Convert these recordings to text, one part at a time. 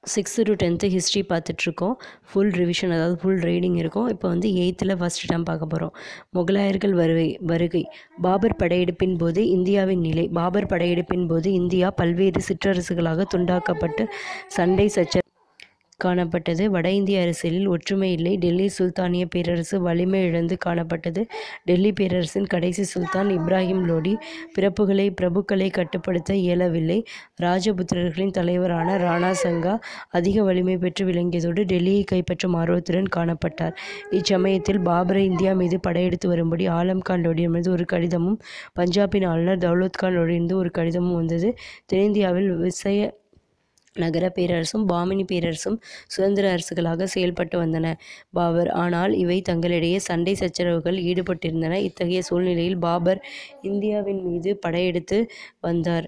Sixth to tenth history பார்த்துட்ருக்கோம் full revision அதாவது full reading இருக்கும் இப்போ வந்து எயித்தில் ஃபஸ்ட் டைம் பார்க்க போகிறோம் முகலாயர்கள் வருகை வருகை பாபர் படையெடுப்பின் போது இந்தியாவின் நிலை பாபர் படையெடுப்பின் போது இந்தியா பல்வேறு சிற்றரசுகளாக துண்டாக்கப்பட்டு சண்டை சச்ச காணப்பட்டது வட இந்திய அரசியலில் ஒற்றுமை இல்லை டெல்லி சுல்தானிய பேரரசு வலிமை இழந்து காணப்பட்டது டெல்லி பேரரசின் கடைசி சுல்தான் இப்ராஹிம் லோடி பிறப்புகளை பிரபுக்களை கட்டுப்படுத்த இயலவில்லை ராஜபுத்திரர்களின் தலைவரான ராணா சங்கா அதிக வலிமை பெற்று விளங்கியதோடு டெல்லியை கைப்பற்றும் ஆர்வத்துடன் காணப்பட்டார் இச்சமயத்தில் பாபரை இந்தியா மீது படையெடுத்து வரும்படி ஆலம் கான் லோடியிடமிருந்து ஒரு கடிதமும் பஞ்சாபின் ஆளுநர் தௌலத் கான் லோடியிலிருந்து ஒரு கடிதமும் வந்தது தென்னிந்தியாவில் விசய நகர பேரரசும் பாமினி பேரரசும் சுதந்திர அரசுகளாக செயல்பட்டு வந்தன பாபர் ஆனால் இவை தங்களிடையே சண்டை சச்சரவுகள் ஈடுபட்டிருந்தன இத்தகைய சூழ்நிலையில் பாபர் இந்தியாவின் மீது படையெடுத்து வந்தார்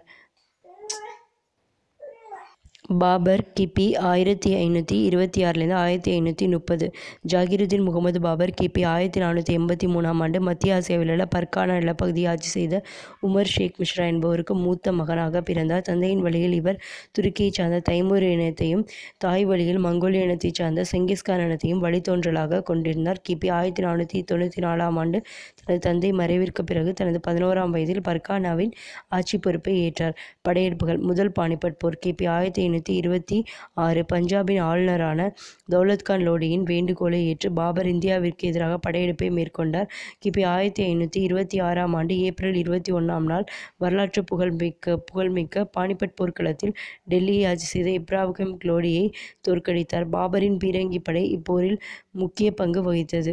பாபர் கிபி ஆயிரத்தி ஐநூற்றி இருபத்தி ஆறுலேருந்து ஆயிரத்தி ஐநூற்றி முப்பது ஜாகிருதீன் முகமது பாபர் கிபி ஆயிரத்தி நானூற்றி எண்பத்தி மூணாம் ஆண்டு மத்திய ஆசியாவில் உள்ள பர்கானா நிலப்பகுதியை ஆட்சி செய்த உமர் ஷேக் மிஸ்ரா என்பவருக்கு மூத்த மகனாக பிறந்தார் தந்தையின் வழியில் இவர் துருக்கியைச் சார்ந்த தைமூர் இனத்தையும் தாய் வழியில் மங்கோலிய இனத்தைச் சார்ந்த செங்கிஸ்கான் இனத்தையும் வழித்தோன்றலாக கொண்டிருந்தார் கிபி ஆயிரத்தி நானூற்றி தொண்ணூற்றி நாலாம் ஆண்டு தனது தந்தை மறைவிற்கு பிறகு தனது பதினோராம் வயதில் பர்கானாவின் ஆட்சி பொறுப்பை ஏற்றார் படையெடுப்புகள் முதல் பானிபட் போர் கிபி ஆயிரத்தி ஐநூற்றி இருபத்தி ஆறு பஞ்சாபின் ஆளுநரான தௌலத்கான் லோடியின் வேண்டுகோளை ஏற்று பாபர் இந்தியாவிற்கு எதிராக படையெடுப்பை மேற்கொண்டார் கிபி ஆயிரத்தி ஐநூற்றி இருபத்தி ஆறாம் ஆண்டு ஏப்ரல் இருபத்தி ஒன்றாம் நாள் வரலாற்று புகழ்மிக்க புகழ்மிக்க பானிபட் போர்க்களத்தில் டெல்லியை ஆட்சி செய்த இப்ராஹிம் லோடியை தோற்கடித்தார் பாபரின் பீரங்கி படை இப்போரில் முக்கிய பங்கு வகித்தது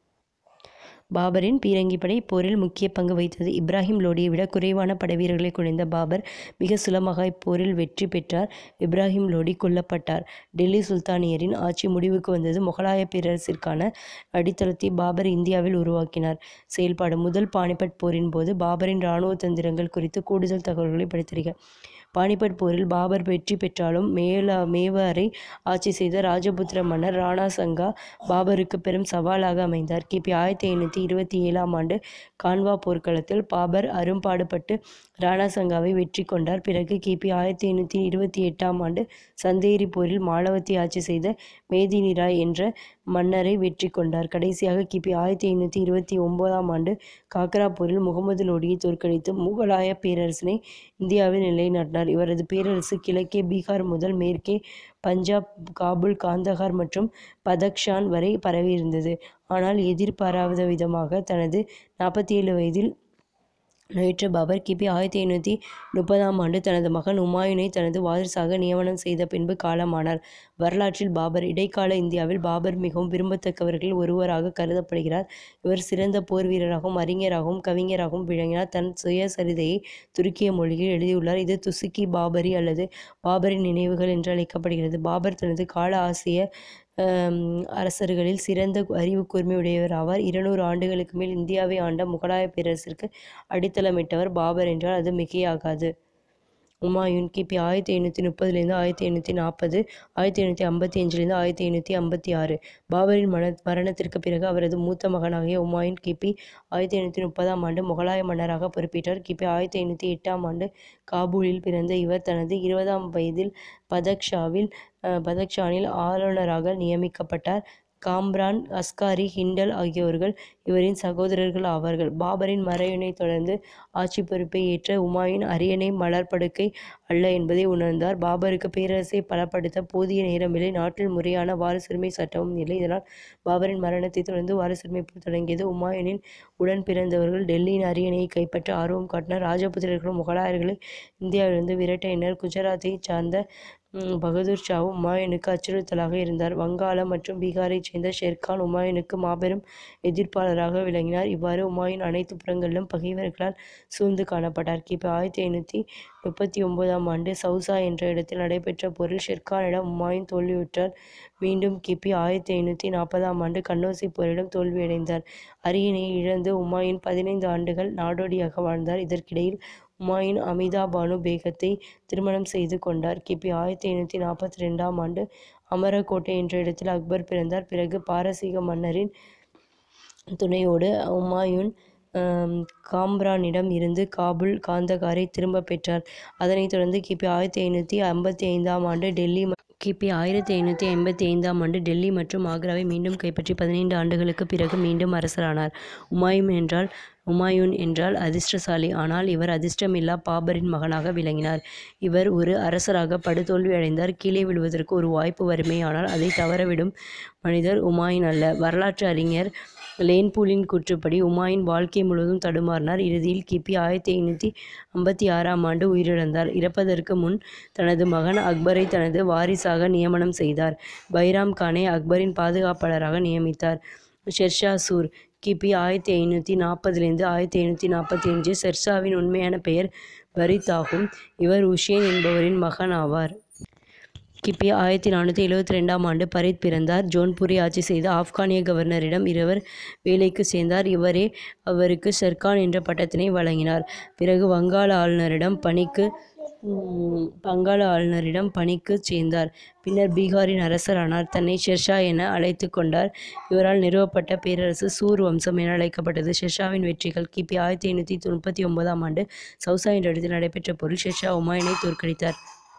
பாபரின் பீரங்கி படை போரில் முக்கிய பங்கு வகித்தது இப்ராஹிம் லோடியை விட குறைவான படைவீரர்களை குறைந்த பாபர் மிக சுலமாக இப்போரில் வெற்றி பெற்றார் இப்ராஹிம் லோடி கொல்லப்பட்டார் டெல்லி சுல்தானியரின் ஆட்சி முடிவுக்கு வந்தது முகலாய பேரரசிற்கான அடித்தளத்தை பாபர் இந்தியாவில் உருவாக்கினார் செயல்பாடு முதல் பானிபட் போரின் போது பாபரின் இராணுவ தந்திரங்கள் குறித்து கூடுதல் தகவல்களை படித்திருக்க பானிபட் போரில் பாபர் வெற்றி பெற்றாலும் மேலா மேவாரை ஆட்சி செய்த ராஜபுத்திர மன்னர் ராணா சங்கா பாபருக்கு பெரும் சவாலாக அமைந்தார் கிபி ஆயிரத்தி ஐநூற்றி இருபத்தி ஏழாம் ஆண்டு கான்வா போர்க்களத்தில் பாபர் அரும்பாடுபட்டு ராணா சங்காவை வெற்றி கொண்டார் பிறகு கிபி ஆயிரத்தி ஐநூற்றி இருபத்தி எட்டாம் ஆண்டு சந்தேரி போரில் மாலவத்தை ஆட்சி செய்த மேதினிராய் என்ற மன்னரை வெற்றி கொண்டார் கடைசியாக கிபி ஆயிரத்தி ஐநூற்றி இருபத்தி ஒன்பதாம் ஆண்டு காக்ரா போரில் முகமது லோடியை தோற்கடித்து முகலாய பேரரசினை இந்தியாவில் நிலைநாட்டினார் இவரது பேரரசு கிழக்கே பீகார் முதல் மேற்கே பஞ்சாப் காபூல் காந்தகார் மற்றும் பதக்ஷான் வரை பரவியிருந்தது ஆனால் எதிர்பாராத விதமாக தனது நாற்பத்தி ஏழு வயதில் நோயுற்ற பாபர் கிபி ஆயிரத்தி ஐநூற்றி முப்பதாம் ஆண்டு தனது மகன் உமாயூனை தனது வாரிசாக நியமனம் செய்த பின்பு காலமானார் வரலாற்றில் பாபர் இடைக்கால இந்தியாவில் பாபர் மிகவும் விரும்பத்தக்கவர்களில் ஒருவராக கருதப்படுகிறார் இவர் சிறந்த போர் வீரராகவும் அறிஞராகவும் கவிஞராகவும் விளங்கினார் தன் சுயசரிதையை துருக்கிய மொழியில் எழுதியுள்ளார் இது துசுக்கி பாபரி அல்லது பாபரின் நினைவுகள் என்று அழைக்கப்படுகிறது பாபர் தனது கால ஆசிய அரசர்களில் சிறந்த அறிவு கூர்மை உடையவர் ஆவார் இருநூறு ஆண்டுகளுக்கு மேல் இந்தியாவை ஆண்ட முகலாய பேரரசிற்கு அடித்தளமிட்டவர் பாபர் என்றால் அது மிகையாகாது உமாயூன் கிபி ஆயிரத்தி ஐநூற்றி முப்பதுலேருந்து ஆயிரத்தி ஐநூற்றி நாற்பது ஆயிரத்தி ஐநூற்றி ஐம்பத்தி அஞ்சுலேருந்து ஆயிரத்தி ஐநூற்றி ஐம்பத்தி ஆறு பாபரின் மன மரணத்திற்கு பிறகு அவரது மூத்த மகனாகிய உமாயூன் கிபி ஆயிரத்தி ஐநூற்றி முப்பதாம் ஆண்டு முகலாய மன்னராக பொறுப்பேற்றார் கிபி ஆயிரத்தி ஐநூற்றி எட்டாம் ஆண்டு காபூலில் பிறந்த இவர் தனது இருபதாம் வயதில் பதக்ஷாவில் பதக்ஷானில் ஆளுநராக நியமிக்கப்பட்டார் காம்ரான் அஸ்காரி ஹிண்டல் ஆகியோர்கள் இவரின் சகோதரர்கள் ஆவார்கள் பாபரின் மறைவினை தொடர்ந்து ஆட்சி பொறுப்பை ஏற்ற உமாயூன் அரியணை மலர்படுக்கை அல்ல என்பதை உணர்ந்தார் பாபருக்கு பேரரசை பலப்படுத்த போதிய நேரமில்லை நாட்டில் முறையான வாரிசுரிமை சட்டமும் இல்லை இதனால் பாபரின் மரணத்தை தொடர்ந்து வாரிசுரிமை தொடங்கியது உமாயூனின் உடன் பிறந்தவர்கள் டெல்லியின் அரியணையை கைப்பற்ற ஆர்வம் காட்டினர் ராஜபுத்திரர்களும் முகலாயர்களை இந்தியாவிலிருந்து விரட்டினர் குஜராத்தை சார்ந்த பகதூர் ஷாவும் உமாயூனுக்கு அச்சுறுத்தலாக இருந்தார் வங்காளம் மற்றும் பீகாரைச் சேர்ந்த ஷெர்கான் உமாயூனுக்கு மாபெரும் எதிர்ப்பாளராக விளங்கினார் இவ்வாறு உமாயூன் அனைத்து புறங்களிலும் பகைவர்களால் சூழ்ந்து காணப்பட்டார் கிபி ஆயிரத்தி ஐநூற்றி முப்பத்தி ஒன்பதாம் ஆண்டு சவுசா என்ற இடத்தில் நடைபெற்ற போரில் ஷெர்கானிடம் உமாயூன் தோல்வியுற்றார் மீண்டும் கிபி ஆயிரத்தி ஐநூற்றி நாற்பதாம் ஆண்டு கன்னோசி போரிடம் தோல்வியடைந்தார் அரியணையை இழந்து உமாயூன் பதினைந்து ஆண்டுகள் நாடோடியாக வாழ்ந்தார் இதற்கிடையில் உமாயூன் அமிதா பானு பேகத்தை திருமணம் செய்து கொண்டார் கிபி ஆயிரத்தி ஐநூற்றி நாற்பத்தி ரெண்டாம் ஆண்டு அமரகோட்டை என்ற இடத்தில் அக்பர் பிறந்தார் பிறகு பாரசீக மன்னரின் துணையோடு உமாயூன் காம்ரானிடம் இருந்து காபுல் காந்தகாரை திரும்பப் பெற்றார் அதனைத் தொடர்ந்து கிபி ஆயிரத்தி ஐநூற்றி ஐம்பத்தி ஐந்தாம் ஆண்டு டெல்லி கிபி ஆயிரத்தி ஐநூற்றி ஐம்பத்தி ஐந்தாம் ஆண்டு டெல்லி மற்றும் ஆக்ராவை மீண்டும் கைப்பற்றி பதினைந்து ஆண்டுகளுக்குப் பிறகு மீண்டும் அரசரானார். உமாயூன் என்றால் உமாயூன் என்றால் அதிர்ஷ்டசாலி. ஆனால் இவர் அதிர்ஷ்டமில்லா பாபரின் மகனாக விளங்கினார். இவர் ஒரு அரசராக படுதோல்வி அடைந்தார். கீழே விழுவதற்கு ஒரு வாய்ப்பு வருமேயானால் அதைத் தவறவிடும் மனிதர் உமாயூன் அல்ல. வரலாற்று அறிஞர் லேன்பூலின் கூற்றுப்படி உமாயூன் வாழ்க்கை முழுவதும் தடுமாறினார். இறுதியில் கிபி ஆயிரத்தி ஐநூற்றி ஐம்பத்தி ஆறாம் ஆண்டு உயிரிழந்தார். இறப்பதற்கு முன் தனது மகன் அக்பரை தனது வாரிசாக நியமனம் செய்தார். பைராம் கானை அக்பரின் பாதுகாப்பாளராக நியமித்தார். ஷெர்ஷா சூர் கிபி ஆயிரத்தி ஐநூற்றி நாற்பதிலிருந்து ஆயிரத்தி ஐநூற்றி நாற்பத்தஞ்சு ஷெர்ஷாவின் உண்மையான பெயர் பரீத் ஆகும். இவர் உசேன் என்பவரின் மகன் ஆவார். கிபி ஆயிரத்தி நானூற்றி எழுபத்திரண்டாம் ஆண்டு பரீத் பிறந்தார். ஜோன்பூரை ஆட்சி செய்த ஆப்கானிய கவர்னரிடம் இவர் வேலைக்குச் சேர்ந்தார். இவரே அவருக்கு ஷெர்கான் என்ற பட்டத்தினை வழங்கினார். பிறகு வங்காள ஆளுநரிடம் பணிக்கு வங்காள ஆளுநரிடம் பணிக்குச் சேர்ந்தார். பின்னர் பீகாரின் அரசரானார். தன்னை ஷெர்ஷா என அழைத்துக் கொண்டார். இவரால் நிறுவப்பட்ட பேரரசு சூர் வம்சம் என அழைக்கப்பட்டது. ஷெர்ஷாவின் வெற்றிகள் கிபி ஆயிரத்தி ஐநூற்றி முப்பத்தி ஒன்பதாம் ஆண்டு சவுசா என்ற இடத்தில் நடைபெற்ற போரில் ஷெர்ஷா உமாயூனை தோற்கடித்தார்.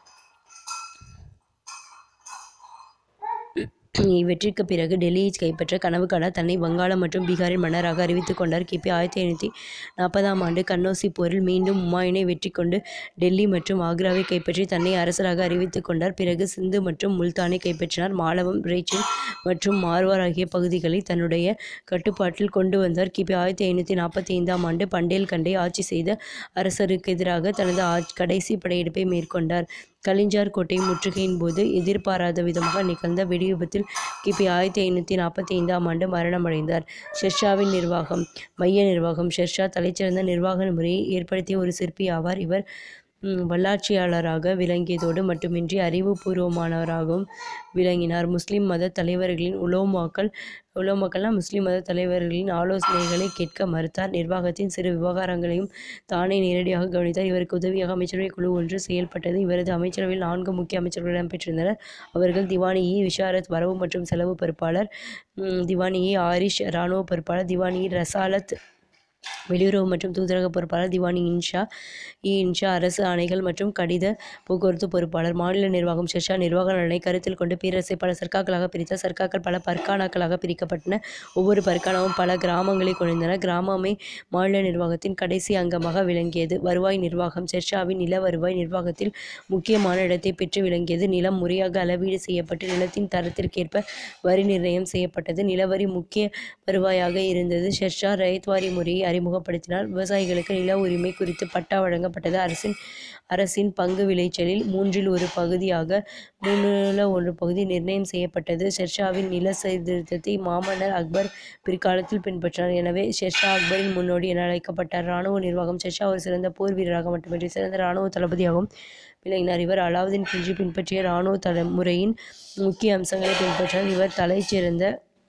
இவ்வெற்றிக்குப் பிறகு டெல்லியைக் கைப்பற்ற கனவு காண தன்னை வங்காளம் மற்றும் பீகாரின் மன்னராக அறிவித்துக் கொண்டார். கிபி ஆயிரத்தி ஐநூற்றி நாற்பதாம் ஆண்டு கன்னௌசி போரில் மீண்டும் உமாயூனை வெற்றி கொண்டு டெல்லி மற்றும் ஆக்ராவை கைப்பற்றி தன்னை அரசராக அறிவித்துக் கொண்டார். பிறகு சிந்து மற்றும் முல்தானை கைப்பற்றினார். மாலவம் ரேச்சல் மற்றும் மார்வார் ஆகிய பகுதிகளை தன்னுடைய கட்டுப்பாட்டில் கொண்டு வந்தார். கிபி ஆயிரத்தி ஐநூற்றி நாற்பத்தி ஐந்தாம் ஆண்டு பண்டேல்கண்டை ஆட்சி செய்த அரசருக்கெதிராக தனது கடைசி படையெடுப்பை மேற்கொண்டார். கலிஞ்சர் கோட்டை முற்றுகையின் போது எதிர்பாராத விதமாக நிகழ்ந்த வெடிவிபத்தில் கிபி ஆயிரத்தி ஐநூற்றி நாற்பத்தி ஐந்தாம் ஆண்டு மரணமடைந்தார். ஷெர்ஷாவின் நிர்வாகம் மைய நிர்வாகம் ஷெர்ஷா தலைசிறந்த நிர்வாக முறையை ஏற்படுத்திய ஒரு சிற்பி ஆவார். இவர் வல்லாட்சியாளராக விளங்கியதோடு மட்டுமின்றி அறிவுபூர்வமானவராகவும் விளங்கினார். முஸ்லிம் மதத் தலைவர்களின் உலமாக்கள் உலமாக்கள்னா முஸ்லிம் மதத் தலைவர்களின் ஆலோசனைகளைக் கேட்க மறுத்தார். நிர்வாகத்தின் சிறு விவகாரங்களையும் தானே நேரடியாக கவனித்தார். இவருக்கு உதவியாக அமைச்சரவைக் குழு ஒன்று செயல்பட்டது. இவரது அமைச்சரவையில் நான்கு முக்கிய அமைச்சர்கள் இடம்பெற்றிருந்தனர். அவர்கள் திவான்-இ விசாரத் வரவு மற்றும் செலவு பொறுப்பாளர் திவான்-இ ஆரிஷ் இராணுவ பொறுப்பாளர் திவான்-இ ரசாலத் வெளியுறவு மற்றும் தூதரக பொறுப்பாளர் திவான்-இ இன்ஷா இ இன்ஷா அரசு ஆணைகள் மற்றும் கடித போக்குவரத்து பொறுப்பாளர். மாநில நிர்வாகம் ஷெர்ஷா நிர்வாக நலனை கருத்தில் கொண்டு பேரரசை பல சர்க்காக்களாக பிரித்தார். சர்க்காக்கள் பல பர்கானாக்களாக பிரிக்கப்பட்டன. ஒவ்வொரு பர்கானாவும் பல கிராமங்களைக் கொண்டிருந்தன. கிராமமே மாநில நிர்வாகத்தின் கடைசி அங்கமாக விளங்கியது. வருவாய் நிர்வாகம் ஷெர்ஷாவின் நில வருவாய் நிர்வாகத்தில் முக்கியமான இடத்தைப் பெற்று விளங்கியது. நிலம் முறையாக அளவீடு செய்யப்பட்டு நிலத்தின் தரத்திற்கேற்ப வரி நிர்ணயம் செய்யப்பட்டது. நிலவரி முக்கிய வருவாயாக இருந்தது. ஷெர்ஷா ரயத்வாரி முறையை அறிமுகப்படுத்தினார். விவசாயிகளுக்கு நில உரிமை குறித்து பட்டா வழங்கப்பட்டது. அரசின் அரசின் பங்கு விளைச்சலில் மூன்றில் ஒரு பகுதியாக மூன்றில் ஒரு பகுதி நிர்ணயம் செய்யப்பட்டது. ஷெர்ஷாவின் நில சீர்திருத்தத்தை மாமன்னர் அக்பர் பிற்காலத்தில் பின்பற்றினார். எனவே ஷெர்ஷா அக்பரின் முன்னோடி என அழைக்கப்பட்டார். இராணுவ நிர்வாகம் ஷெர்ஷா ஒரு சிறந்த போர் வீரராக மட்டுமின்றி சிறந்த இராணுவ தளபதியாகவும் விளங்கினார். இவர் அலாவுதீன் கில்ஜி பின்பற்றிய இராணுவ முறையின் முக்கிய அம்சங்களைப் பின்பற்றினார். இவர் தலைசிறந்த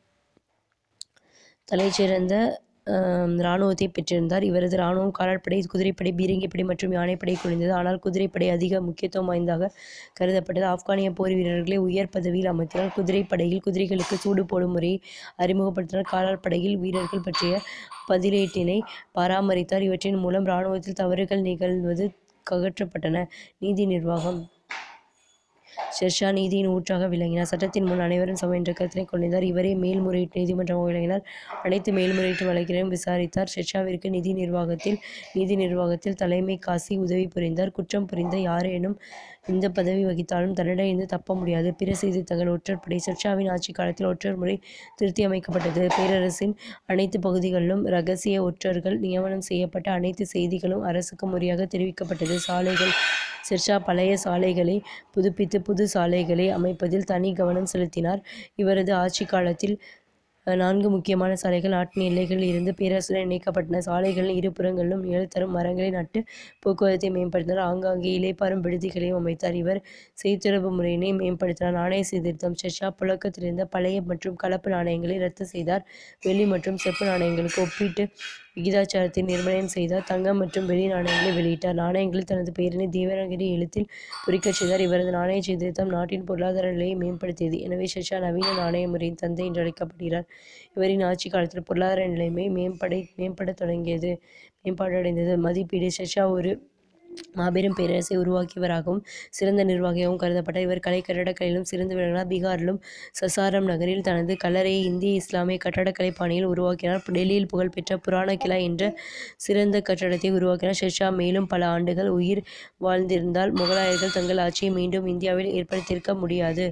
தலைசிறந்த இராணுவத்தைப் பெற்றிருந்தார். இவரது இராணுவம் காலாட்படை குதிரைப்படை பீரங்கிப்படை மற்றும் யானைப்படையைக் கொண்டிருந்தது. ஆனால் குதிரைப்படை அதிக முக்கியத்துவம் வாய்ந்ததாக கருதப்பட்டது. ஆப்கானிய போர் வீரர்களை உயர் பதவியில் அமர்த்தினார். குதிரைப்படையில் குதிரைகளுக்கு சூடு போடும் முறையை அறிமுகப்படுத்தினார். காலாட்படையில் வீரர்கள் பற்றிய பதிவேட்டினை பராமரித்தார். இவற்றின் மூலம் இராணுவத்தில் தவறுகள் நிகழ்வது அகற்றப்பட்டன. நீதி நிர்வாகம் ஷெர்ஷா நீதியின் ஊற்றாக விளங்கினார். சட்டத்தின் முன் அனைவரும் சமம் என்ற கருத்தினைக் கொண்டிருந்தார். இவரே மேல்முறையீட்டு நீதிமன்றமாக விளங்கினார். அனைத்து மேல்முறையீட்டு வழக்குகளையும் விசாரித்தார். ஷெர்ஷாவிற்கு நிதி நிர்வாகத்தில் நீதி நிர்வாகத்தில் தலைமை காசி உதவி புரிந்தார். குற்றம் புரிந்த யாரேனும் எந்தப் பதவி வகித்தாலும் தண்டனையிலிருந்து தப்ப முடியாது. பிற சீர்திருத்தங்கள் ஒற்றர்படை ஷெர்ஷாவின் ஆட்சிக் காலத்தில் ஒற்றர் முறை திருத்தியமைக்கப்பட்டது. பேரரசின் அனைத்து பகுதிகளிலும் இரகசிய ஒற்றர்கள் நியமனம் செய்யப்பட்டு அனைத்து செய்திகளும் அரசுக்கு முறையாக தெரிவிக்கப்பட்டது. சாலைகள் ஷெர்ஷா பழைய சாலைகளை புதுப்பித்து புது சாலைகளை அமைப்பதில் தனி கவனம் செலுத்தினார். இவரது ஆட்சிக் காலத்தில் நான்கு முக்கியமான சாலைகள் நாட்டின் எல்லைகளில் இருந்து பேரரசுடன் இணைக்கப்பட்டன. சாலைகளின் இரு புறங்களிலும் நிழல் தரும் மரங்களை நட்டு போக்குவரத்தை மேம்படுத்தினார். ஆங்காங்கே இளைப்பாறும் விடுதிகளையும் அமைத்தார். இவர் செய்தித்தொடர்பு முறையினை மேம்படுத்தினார். நாணய சீர்திருத்தம் ஷெர்ஷா புழக்கத்திலிருந்த பழைய மற்றும் கலப்பு நாணயங்களை ரத்து செய்தார். வெள்ளி மற்றும் செப்பு நாணயங்களுக்கு ஒப்பீட்டு விகிதாச்சாரத்தை நிர்ணயம் செய்தார். தங்கம் மற்றும் வெள்ளி நாணயங்களை வெளியிட்டார். நாணயங்களில் தனது பெயரினை தேவநாகரி எழுத்தில் பொறிக்கச் செய்தார். இவரது நாணயச் சீர்திருத்தம் நாட்டின் பொருளாதார நிலையை மேம்படுத்தியது. எனவே ஷெர்ஷா நவீன நாணய முறையின் தந்தை என்று அழைக்கப்படுகிறார். இவரின் ஆட்சிக் காலத்தில் பொருளாதார நிலைமை மேம்படத் தொடங்கியது மேம்பாடடைந்தது. மதிப்பீடு ஷெர்ஷா ஒரு மாபெரும் பேரரசை உருவாக்கியவராகவும் சிறந்த நிர்வாகியாகவும் கருதப்பட்டார் இவர் கலை கட்டடக்கலையிலும் சிறந்து விளங்கினார் பீகாரிலும் சசாராம் நகரில் தனது கல்லறையை இந்திய இஸ்லாமிய கட்டடக்கலை பாணியில் உருவாக்கினார் டெல்லியில் புகழ்பெற்ற புராண கிலா என்ற சிறந்த கட்டடத்தை உருவாக்கினார் ஷெர்ஷா மேலும் பல ஆண்டுகள் உயிர் வாழ்ந்திருந்தால் முகலாயர்கள் தங்கள் ஆட்சியை மீண்டும் இந்தியாவில் ஏற்படுத்தியிருக்க முடியாது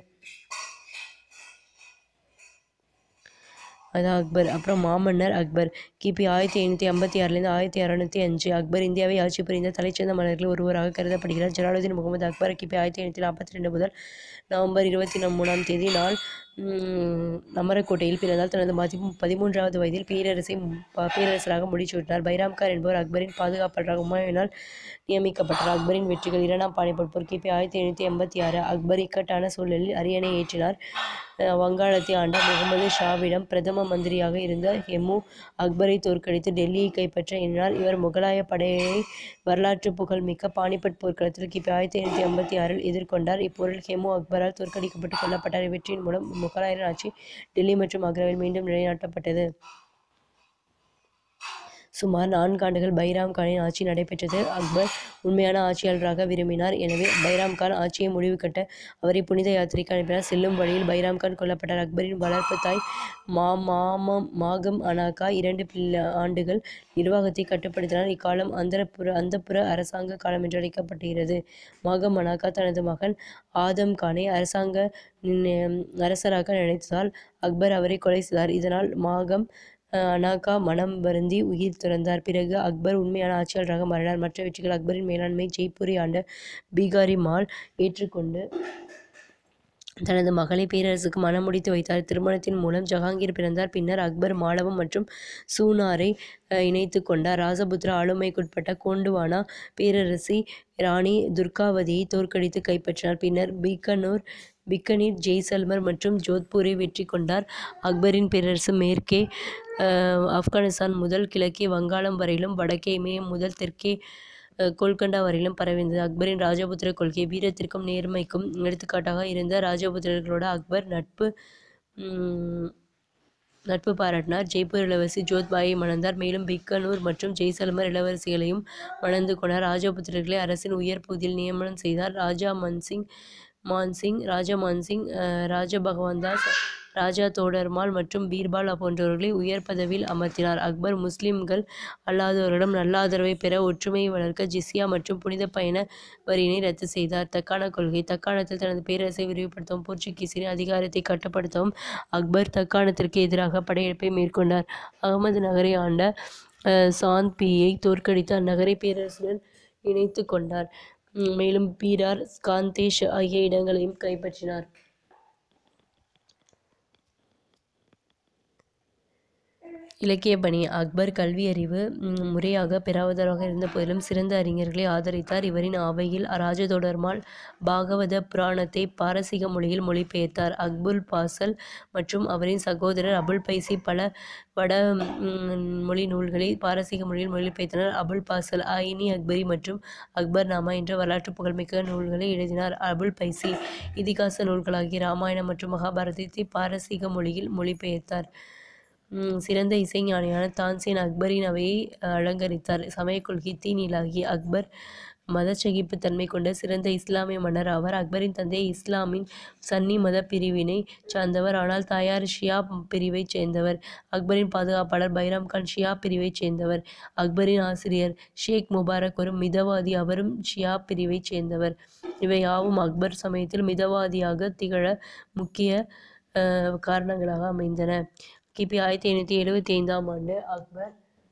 அதான் அக்பர் அப்புறம் மாமன்னர் அக்பர் கிபி ஆயிரத்தி ஐநூற்றி ஐம்பத்தி ஆறுலேருந்து ஆயிரத்தி அறநூற்றி அஞ்சு அக்பர் இந்தியாவை ஆட்சி புரிந்த தலைச்சிறந்த மன்னர்களில் ஒருவராக கருதப்படுகிறார் ஜலாலுதீன் முகமது அக்பர் கிபி ஆயிரத்தி ஐநூற்றி நாற்பத்தி ரெண்டு முதல் நவம்பர் இருபத்தி மூணாம் தேதி நாள் உம், அமரக்கோட்டையில் பிறந்தால் தனது மதி பதிமூன்றாவது வயதில் பேரரசை ப- பேரரசராக முடிசூட்டினார் பைராம்கார் என்பவர் அக்பரின் பாதுகாப்பாளராக ஹுமாயூனால் நியமிக்கப்பட்டார் அக்பரின் வெற்றிகள் இரண்டாம் பானிபட் போர் கிபி ஆயிரத்தி எழுநூற்றி எண்பத்தி ஆறு அக்பர் இக்கட்டான சூழலில் அரியணை ஏற்றினார் அஹ் வங்காளத்தை ஆண்ட முகமது ஷாவிடம் பிரதம மந்திரியாக இருந்த ஹெமு அக்பரை தோற்கடித்து டெல்லியை கைப்பற்ற எண்ணினார் இவர் முகலாய படையை வரலாற்று புகழ்மிக்க பானிபட் போர்க்களத்தில் கிபி ஆயிரத்தி ஐநூற்றி எண்பத்தி ஆறில் எதிர்கொண்டார் இப்போரில் ஹெமு அக்பரால் தோற்கடிக்கப்பட்டு கொல்லப்பட்டார் இவற்றின் மூலம் முகலாயரின் ஆட்சி டெல்லி மற்றும் ஆக்ராவில் மீண்டும் நிலைநாட்டப்பட்டது சுமார் நான்காண்டுகள் பைராம் கானின் ஆட்சி நடைபெற்றது அக்பர் உண்மையான ஆட்சியாளராக விரும்பினார் எனவே பைராம் கான் ஆட்சியை முடிவு கட்ட அவரை புனித யாத்திரைக்கு அனுப்பினார் செல்லும் வழியில் பைராம் கான் கொல்லப்பட்டார் அக்பரின் வளர்ப்பு தாய் மா மாமம் மாகம் அனாகா இரண்டு பிள்ளை ஆண்டுகள் நிர்வாகத்தை கட்டுப்படுத்தினார் இக்காலம் அந்தரப்புற அந்தப்புற அரசாங்க காலம் என்று அழைக்கப்படுகிறது மாகம் அனாகா தனது மகன் ஆதம் கானை அரசாங்க நிர்ணய- அரசராக நினைத்ததால் அக்பர் அவரை கொலை செய்தார் இதனால் மாகம் அஹ், அனாகா மனம் வருந்தி உயிர் துறந்தார் பிறகு அக்பர் உண்மையான ஆட்சியாளராக மாறினார் மற்ற வெற்றிகள் அக்பரின் மேலாண்மை ஜெய்ப்பூரை ஆண்ட பீகாரி மால் ஏற்றுக்கொண்டு தனது மகளை பேரரசுக்கு மணமுடித்து வைத்தார் திருமணத்தின் மூலம் ஜஹாங்கீர் பிறந்தார் பின்னர் அக்பர் மாலவம் மற்றும் சூனாரை அஹ், இணைத்துக் கொண்டார் ராசபுத்திர ஆளுமைக்குட்பட்ட கோண்டுவானா பேரரசி ராணி துர்காவதியை தோற்கடித்து கைப்பற்றினார் பின்னர் பீக்கனூர் பிக்கனீர் ஜெய்சல்மர் மற்றும் ஜோத்பூரை வெற்றி கொண்டார் அக்பரின் பேரரசு மேற்கே அஹ், ஆப்கானிஸ்தான் முதல் கிழக்கே வங்காளம் வரையிலும் வடக்கே இமயம் முதல் தெற்கே அஹ், கோல்கண்டா வரையிலும் பரவியிருந்தது அக்பரின் ராஜபுத்திர கொள்கை வீரத்திற்கும் நேர்மைக்கும் எடுத்துக்காட்டாக இருந்த ராஜபுத்திரர்களோட அக்பர் நட்பு உம், நட்பு பாராட்டினார் ஜெய்ப்பூர் இளவரசி ஜோத்பாயை மணந்தார் மேலும் பிக்கனூர் மற்றும் ஜெய்சல்மர் இளவரசிகளையும் மணந்து கொண்டார் ராஜபுத்திரர்களை அரசின் உயர் பகுதியில் நியமனம் செய்தார் ராஜா மன்சிங் மான்சிங் ராஜா மான்சிங் அஹ், ராஜா பகவான்தாஸ் ராஜா தோடர்மால் மற்றும் பீர்பால் போன்றவர்களை உயர் பதவியில் அமர்த்தினார் அக்பர் முஸ்லிம்கள் அல்லாதவர்களிடம் நல்ல ஆதரவை பெற ஒற்றுமையை வளர்க்க ஜிஸ்யா மற்றும் புனித பயண வரியினை ரத்து செய்தார் தக்கான கொள்கை தக்காணத்தில் தனது பேரரசை விரிவுபடுத்தவும் போர்ச்சுகீசியரின் அதிகாரத்தை கட்டுப்படுத்தவும் அக்பர் தக்காணத்திற்கு எதிராக படையெடுப்பை மேற்கொண்டார் அகமது நகரை ஆண்ட அஹ், சாந்த் பியை தோற்கடித்து அந்நகரை பேரரசுடன் இணைத்து கொண்டார் உம், மேலும் பீரார் காந்தேஷ் ஆகிய இடங்களையும் கைப்பற்றினார் இலக்கிய பணி அக்பர் கல்வியறிவு ம், முறையாக பெறாதவராக இருந்த போதிலும் சிறந்த அறிஞர்களை ஆதரித்தார் இவரின் அவையில் ராஜதோடர்மால் பாகவத புராணத்தை பாரசீக மொழியில் மொழிபெயர்த்தார் அக்புல் பாசல் மற்றும் அவரின் சகோதரர் அபுல் பைசி பல வட ம், மொழி நூல்களை பாரசீக மொழியில் மொழிபெயர்த்தனர் அபுல் பாசல் ஆயினி அக்பரி மற்றும் அக்பர் நாமா என்ற வரலாற்று புகழ்மிக்க நூல்களை எழுதினார் அபுல் பைசி இதிகாச நூல்களாகிய ராமாயணம் மற்றும் மகாபாரதத்தை பாரசீக மொழியில் மொழிபெயர்த்தார் உம், சிறந்த இசைஞானியான தான்சேன் அக்பரின் அவையை அஹ், அலங்கரித்தார் சமயக் கொள்கை தீநிலாகி அக்பர் மதச்சகிப்புத்தன்மை கொண்ட சிறந்த இஸ்லாமிய மன்னர் ஆவார் அக்பரின் தந்தை இஸ்லாமின் சன்னி மத பிரிவினை சார்ந்தவர் ஆனால் தாயார் ஷியா பிரிவைச் சேர்ந்தவர் அக்பரின் பாதுகாப்பாளர் பைராம் கான் ஷியா பிரிவைச் சேர்ந்தவர் அக்பரின் ஆசிரியர் ஷேக் முபாரக் ஒரு மிதவாதி அவரும் ஷியா பிரிவைச் சேர்ந்தவர் இவை யாவும் அக்பர் சமயத்தில் மிதவாதியாக திகழ முக்கிய அஹ், காரணங்களாக அமைந்தன கிபி ஆயிரத்தி ஐநூற்றி எழுபத்தி ஐந்தாம் ஆண்டு அக்பர்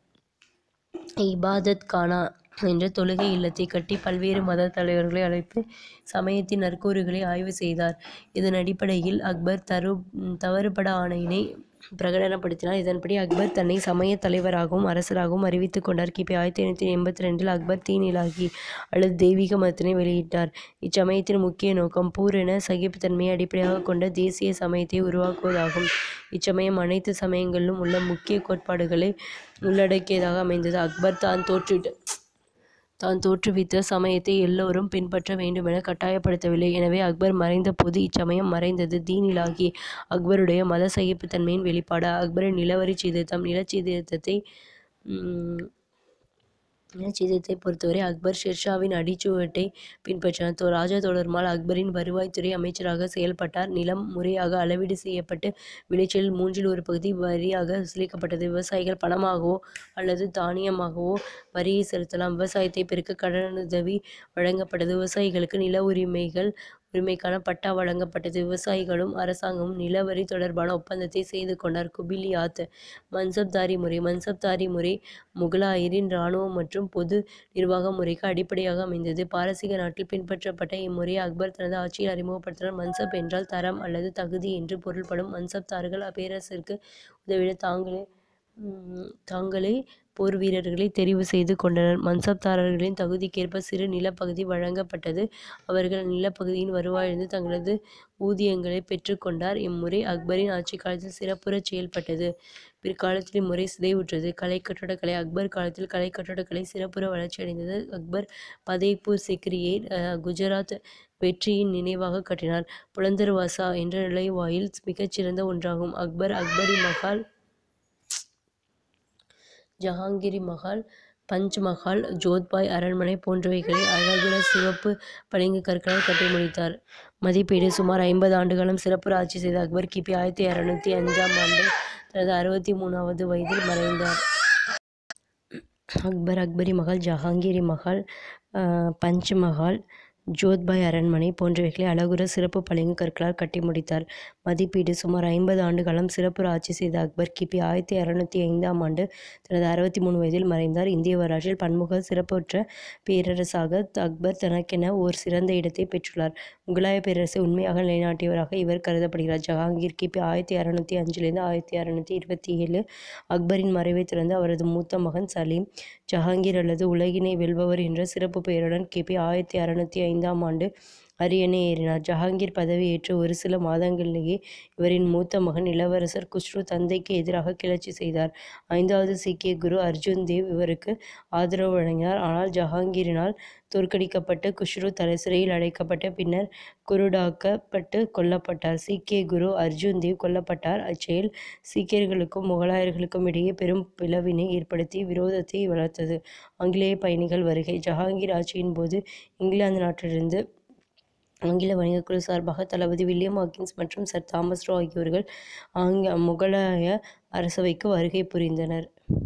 இபாதத் கானா என்ற தொழுகை இல்லத்தை கட்டி பல்வேறு மத தலைவர்களை அழைத்து சமயத்தின் நற்கூறுகளை ஆய்வு செய்தார் இதன் அடிப்படையில் அக்பர் தரு தவறுபட ஆணையினை பிரகடனப்படுத்தினார் இதன்படி அக்பர் தன்னை சமய தலைவராகவும் அரசராகவும் அறிவித்துக் கொண்டார் கிபி ஆயிரத்தி ஐநூற்றி எண்பத்தி ரெண்டில் அக்பர் தீநிலாகி அல்லது தெய்வீக மதத்தினை வெளியிட்டார் இச்சமயத்தின் முக்கிய நோக்கம் பூரண சகிப்புத்தன்மையை அடிப்படையாக கொண்ட தேசிய சமயத்தை உருவாக்குவதாகும் இச்சமயம் அனைத்து சமயங்களிலும் உள்ள முக்கிய கோட்பாடுகளை உள்ளடக்கியதாக அமைந்தது அக்பர் தான் தோற்றுவிட்ட தான் தோற்றுவித்த சமயத்தை எல்லோரும் பின்பற்ற வேண்டுமென கட்டாயப்படுத்தவில்லை எனவே அக்பர் மறைந்த போது இச்சமயம் மறைந்தது தீனிலாகி அக்பருடைய மத சகிப்புத்தன்மையின் வெளிப்பாடு அக்பரின் நிலவரி சீர்திருத்தம் நிலச்சீர்திருத்தத்தை உம், சீதத்தை பொறுத்தவரை அக்பர் ஷெர்ஷாவின் அடிச்சுவட்டை பின்பற்றினார் ராஜா தோடர்மால் அக்பரின் வருவாய்த்துறை அமைச்சராக செயல்பட்டார் நிலம் முறையாக அளவீடு செய்யப்பட்டு விளைச்சலில் மூன்றில் ஒரு பகுதி வரியாக வசூலிக்கப்பட்டது விவசாயிகள் பணமாகவோ அல்லது தானியமாகவோ வரியை செலுத்தலாம் விவசாயத்தை பெருக்க கடனுதவி வழங்கப்பட்டது விவசாயிகளுக்கு நில உரிமைகள் உரிமைக்கான பட்டா வழங்கப்பட்டது விவசாயிகளும் அரசாங்கமும் நிலவரி தொடர்பான ஒப்பந்தத்தை செய்து கொண்டார் குபிலியாத் மன்சப்தாரி முறை மன்சப்தாரி முறை முகலாயரின் இராணுவம் மற்றும் பொது நிர்வாக முறைக்கு அடிப்படையாக அமைந்தது பாரசீக நாட்டில் பின்பற்றப்பட்ட இம்முறையை அக்பர் தனது ஆட்சியில் அறிமுகப்படுத்தினார் மன்சப் என்றால் தரம் அல்லது தகுதி என்று பொருள்படும் மன்சப்தார்கள் பேரரசிற்கு உதவிட தாங்களே தாங்களே போர் வீரர்களை தெரிவு செய்து கொண்டனர் மன்சப்தாரர்களின் தகுதிக்கேற்ப சிறு நிலப்பகுதி வழங்கப்பட்டது அவர்கள் நிலப்பகுதியின் வருவாயிலிருந்து தங்களது ஊதியங்களை பெற்றுக்கொண்டார் இம்முறை அக்பரின் ஆட்சி காலத்தில் சிறப்புறச் செயல்பட்டது பிற்காலத்தில் இம்முறை சிதைவுற்றது கலை கட்டடக்கலை அக்பர் காலத்தில் கலை கட்டடக்கலை சிறப்புற வளர்ச்சியடைந்தது அக்பர் பதேப்பூர் சிக்ரியை குஜராத் வெற்றியின் நினைவாக கட்டினார் புலந்தர்வாசா என்ற நுழைவாயில் மிகச்சிறந்த ஒன்றாகும் அக்பர் அக்பரி மஹால் ஜஹாங்கிரி மஹால் பஞ்ச் மஹால் ஜோத்பாய் அரண்மனை போன்றவைகளை அழகுற சிவப்பு பளிங்கு கற்களால் கட்டி முடித்தார் மதிப்பீடு சுமார் ஐம்பது ஆண்டுகாலம் சிறப்புற ஆட்சி செய்த அக்பர் கிபி ஆயிரத்தி அறுநூத்தி அஞ்சாம் ஆண்டு தனது அறுபத்தி மூணாவது வயதில் மறைந்தார் அக்பர் அக்பரி மஹால் ஜஹாங்கீரி மஹால் பஞ்ச் மஹால் ஜோத்பாய் அரண்மனை போன்றவைகளை அழகுற சிறப்பு பளிங்கு கற்களால் கட்டி முடித்தார் மதிப்பீடு சுமார் ஐம்பது ஆண்டு காலம் சிறப்புற ஆட்சி செய்த அக்பர் கிபி ஆயிரத்தி அறுநூத்தி ஐந்தாம் ஆண்டு தனது அறுபத்தி மூணு வயதில் மறைந்தார் இந்திய வரலாற்றில் பன்முக சிறப்புற்ற பேரரசாக அக்பர் தனக்கென ஓர் சிறந்த இடத்தை பெற்றுள்ளார் முகலாய பேரரசை உண்மையாக நிலைநாட்டியவராக இவர் கருதப்படுகிறார் ஜஹாங்கீர் கிபி ஆயிரத்தி அறுநூத்தி அஞ்சிலிருந்து ஆயிரத்தி அறுநூத்தி இருபத்தி ஏழு அக்பரின் மறைவை தொடர்ந்து அவரது மூத்த மகன் சலீம் ஜஹாங்கீர் அல்லது உலகினை வெல்பவர் என்ற சிறப்பு பெயருடன் கிபி ஆயிரத்தி அறுநூத்தி ஐந்தாம் ஆண்டு அரியணை ஏறினார் ஜஹாங்கீர் பதவியேற்ற ஒரு சில மாதங்களிலேயே இவரின் மூத்த மகன் இளவரசர் குஸ்ரு தந்தைக்கு எதிராக கிளர்ச்சி செய்தார் ஐந்தாவது சீக்கிய குரு அர்ஜுன் தேவ் இவருக்கு ஆதரவு வழங்கினார் ஆனால் ஜஹாங்கீரினால் தோற்கடிக்கப்பட்டு குஷ்ரு தலை சிறையில் அடைக்கப்பட்ட பின்னர் குருடாக்கப்பட்டு கொல்லப்பட்டார் சீக்கிய குரு அர்ஜுன் தேவ் கொல்லப்பட்டார் அச்செயல் சீக்கியர்களுக்கும் முகலாயர்களுக்கும் இடையே பெரும் பிளவினை ஏற்படுத்தி விரோதத்தை வளர்த்தது ஆங்கிலேய பயணிகள் வருகை ஜஹாங்கீர் ஆட்சியின் போது இங்கிலாந்து நாட்டிலிருந்து ஆங்கில வணிகக்குழு சார்பாக தளபதி வில்லியம் ஹாக்கின்ஸ் மற்றும் சர் தாமஸ் ரோ ஆகியோர்கள் ஆங்க முகலாய அரசவைக்கு வருகை புரிந்தனர்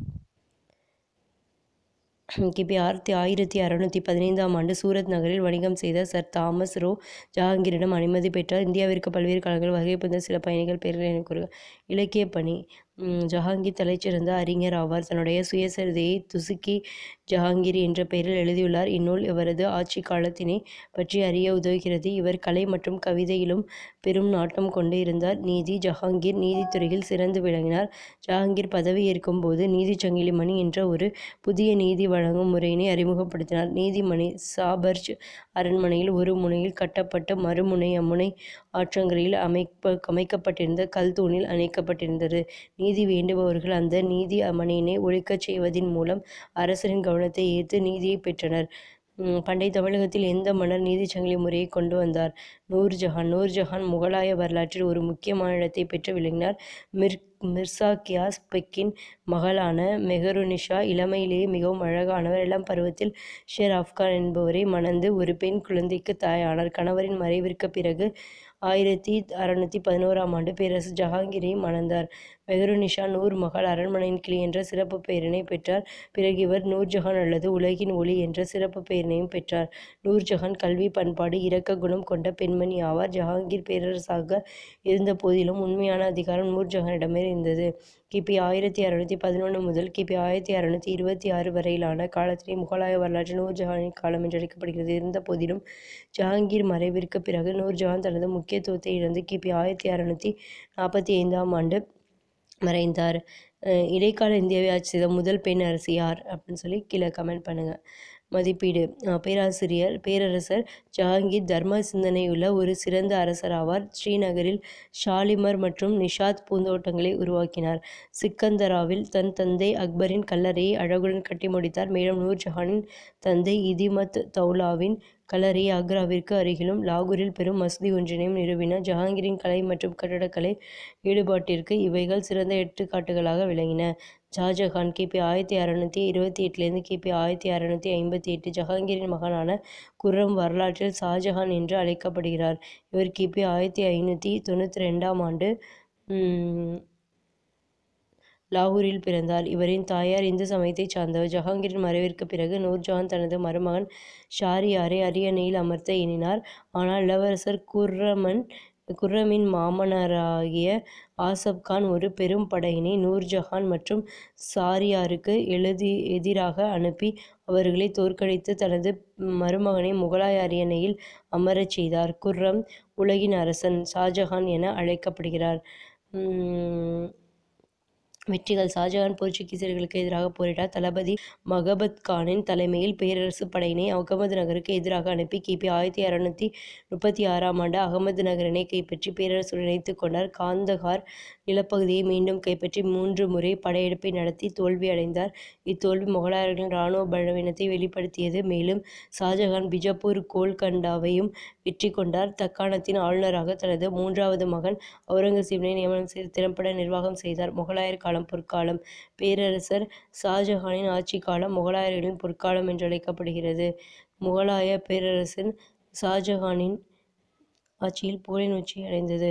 கிபி ஆயிரத்தி ஆயிரத்தி அறுநூத்தி பதினைந்தாம் ஆண்டு சூரத் நகரில் வணிகம் செய்த சர் தாமஸ் ரோ ஜஹாங்கீரிடம் அனுமதி பெற்றார் இந்தியாவிற்கு பல்வேறு காலங்களில் வருகை புரிந்த சில பயணிகள் பெயர்கள் என கூறுக இலக்கிய பணி ஜஹாங்கீர் தலைச்சிறந்த அறிஞர் ஆவார் தன்னுடைய சுயசரிதையை துசுக்கி ஜஹாங்கீர் என்ற பெயரில் எழுதியுள்ளார் இந்நூல் இவரது ஆட்சி காலத்தினை பற்றி அறிய உதவுகிறது இவர் கலை மற்றும் கவிதையிலும் பெரும் நாட்டம் கொண்டு இருந்தார் நீதி ஜஹாங்கீர் நீதித்துறையில் சிறந்து விளங்கினார் ஜஹாங்கீர் பதவியேற்கும் போது நீதி சங்கிலி மணி என்ற ஒரு புதிய நீதி வழங்கும் முறையினை அறிமுகப்படுத்தினார் நீதிமணி சாபர்ஜ் அரண்மனையில் ஒரு முனையில் கட்டப்பட்ட மறுமுனை அம்முனை ஆற்றங்கரையில் அமைப்ப அமைக்கப்பட்டிருந்த கல் தூணில் அணைக்கப்பட்டிருந்தது நீதி வேண்டுபவர்கள் அந்த நீதி மணியினை ஒழிக்கச் செய்வதின் மூலம் அரசரின் கவனத்தை ஈர்த்து நீதியை பெற்றனர் பண்டைய தமிழகத்தில் எந்த மன்னர் நீதிச் சங்கிலி முறையை கொண்டு வந்தார் நூர்ஜஹான் நூர்ஜஹான் முகலாய வரலாற்றில் ஒரு முக்கியமான இடத்தை பெற்று விளங்கினார் மிர் மிர்சா கியாஸ் பெக்கின் மகளான மெஹருனிஷா இளமையிலேயே மிகவும் அழகானவர் இளம் பருவத்தில் ஷேர் ஆப்கான் என்பவரை மணந்து ஒரு பெண் குழந்தைக்கு தாயானார் கணவரின் மறைவிற்கு பிறகு ஆயிரத்தி அறுநூத்தி பதினோராம் ஆண்டு பேரரசர் ஜஹாங்கீரை மணந்தார் மெஹருநிஷா நூர் மகள் அரண்மனையின் கிளி என்ற சிறப்பு பெயரினை பெற்றார் பிறகு இவர் நூர்ஜஹான் அல்லது உலகின் ஒளி என்ற சிறப்பு பெயரினையும் பெற்றார் நூர்ஜஹான் கல்வி பண்பாடு இரக்க குணம் கொண்ட பெண்மணி ஆவார் ஜஹாங்கீர் பேரரசாக இருந்த போதிலும் உண்மையான அதிகாரம் நூர்ஜஹானிடமே இருந்தது கிபி ஆயிரத்தி அறுநூத்தி பதினொன்று முதல் கிபி ஆயிரத்தி அறுநூத்தி இருபத்தி ஆறு வரையிலான காலத்திலே முகலாய வரலாற்று நூர்ஜஹானின் காலம் என்று அழைக்கப்படுகிறது இருந்த போதிலும் ஜஹாங்கீர் மறைவிற்கு பிறகு நூர்ஜஹான் தனது முக்கியத்துவத்தை இழந்து கிபி ஆயிரத்தி அறுநூத்தி நாற்பத்தி ஐந்தாம் ஆண்டு மறைந்தார் இடைக்கால இந்தியாவை ஆட்சி செய்த முதல் பெண் அரசி யார் அப்படின்னு சொல்லி கீழே கமெண்ட் பண்ணுங்கள் மதிப்பீடு பேராசிரியர் பேரரசர் ஜஹாங்கீர் தர்ம சிந்தனையுள்ள ஒரு சிறந்த அரசர் ஆவார் ஸ்ரீநகரில் ஷாலிமர் மற்றும் நிஷாத் பூந்தோட்டங்களை உருவாக்கினார் சிக்கந்தராவில் தன் தந்தை அக்பரின் கல்லறையை அழகுடன் கட்டி முடித்தார் மேலும் நூர்ஜஹானின் தந்தை இதிமத் தௌலாவின் கல்லறையை ஆக்ராவிற்கு அருகிலும் லாகூரில் பெரும் மசூதி ஒன்றினையும் நிறுவினார் ஜஹாங்கீரின் கலை மற்றும் கட்டடக்கலை ஈடுபாட்டிற்கு இவைகள் சிறந்த எடுத்துக்காட்டுகளாக விளங்கின ஷாஜகான் கிபி ஆயிரத்தி அறநூற்றி இருபத்தி எட்டுலேருந்து கிபி ஆயிரத்தி அறநூற்றி ஐம்பத்தி எட்டு ஜஹாங்கீரின் மகனான குர்ரம் வரலாற்றில் ஷாஜகான் என்று அழைக்கப்படுகிறார் இவர் கிபி ஆயிரத்தி ஐநூற்றி தொண்ணூற்றி ரெண்டாம் ஆண்டு லாகூரில் பிறந்தார் இவரின் தாயார் இந்து சமயத்தைச் சார்ந்தவர் ஜஹாங்கீரின் மறைவிற்கு பிறகு நூர்ஜஹான் தனது மருமகன் ஷாரியாரை அரியணையில் அமர்த்த எண்ணினார் ஆனால் இளவரசர் குர்ரமன் குர்ரமின் மாமனாராகிய ஆசப் கான் ஒரு பெரும் படையினை நூர்ஜஹான் மற்றும் ஷாரியாருக்கு எழுதி எதிராக அனுப்பி அவர்களை தோற்கடித்து தனது மருமகனை முகலாய அரியணையில் அமரச் செய்தார் குர்ரம் உலகின் அரசன் ஷாஜஹான் என அழைக்கப்படுகிறார் வெற்றிகள் ஷாஜகான் போர்ச்சுகீசியர்களுக்கு எதிராக போரிட்டார் தளபதி மகபத் கானின் தலைமையில் பேரரசு படையினை அகமது நகருக்கு எதிராக அனுப்பி கிபி ஆயிரத்தி அறநூற்றி முப்பத்தி ஆறாம் ஆண்டு அகமது நகரினை கைப்பற்றி பேரரசுடன் இணைத்துக் கொண்டார் காந்தகார் நிலப்பகுதியை மீண்டும் கைப்பற்றி மூன்று முறை படையெடுப்பை நடத்தி தோல்வியடைந்தார் இத்தோல்வி முகலாயர்களின் இராணுவ பலவீனத்தை வெளிப்படுத்தியது மேலும் ஷாஜகான் பிஜப்பூர் கோல்கண்டாவையும் வெற்றி கொண்டார் தக்காணத்தின் ஆளுநராக தனது மூன்றாவது மகன் அவுரங்கசீபினை நியமனம் செய்து திறம்பட நிர்வாகம் செய்தார் முகலாயர் காலம் பொற்காலம் பேரரசர் ஷாஜஹானின் ஆட்சி காலம் முகலாயர்களின் பொற்காலம் என்று அழைக்கப்படுகிறது முகலாய பேரரசன் ஷாஜஹானின் ஆட்சியில் புகழின் உச்சி அடைந்தது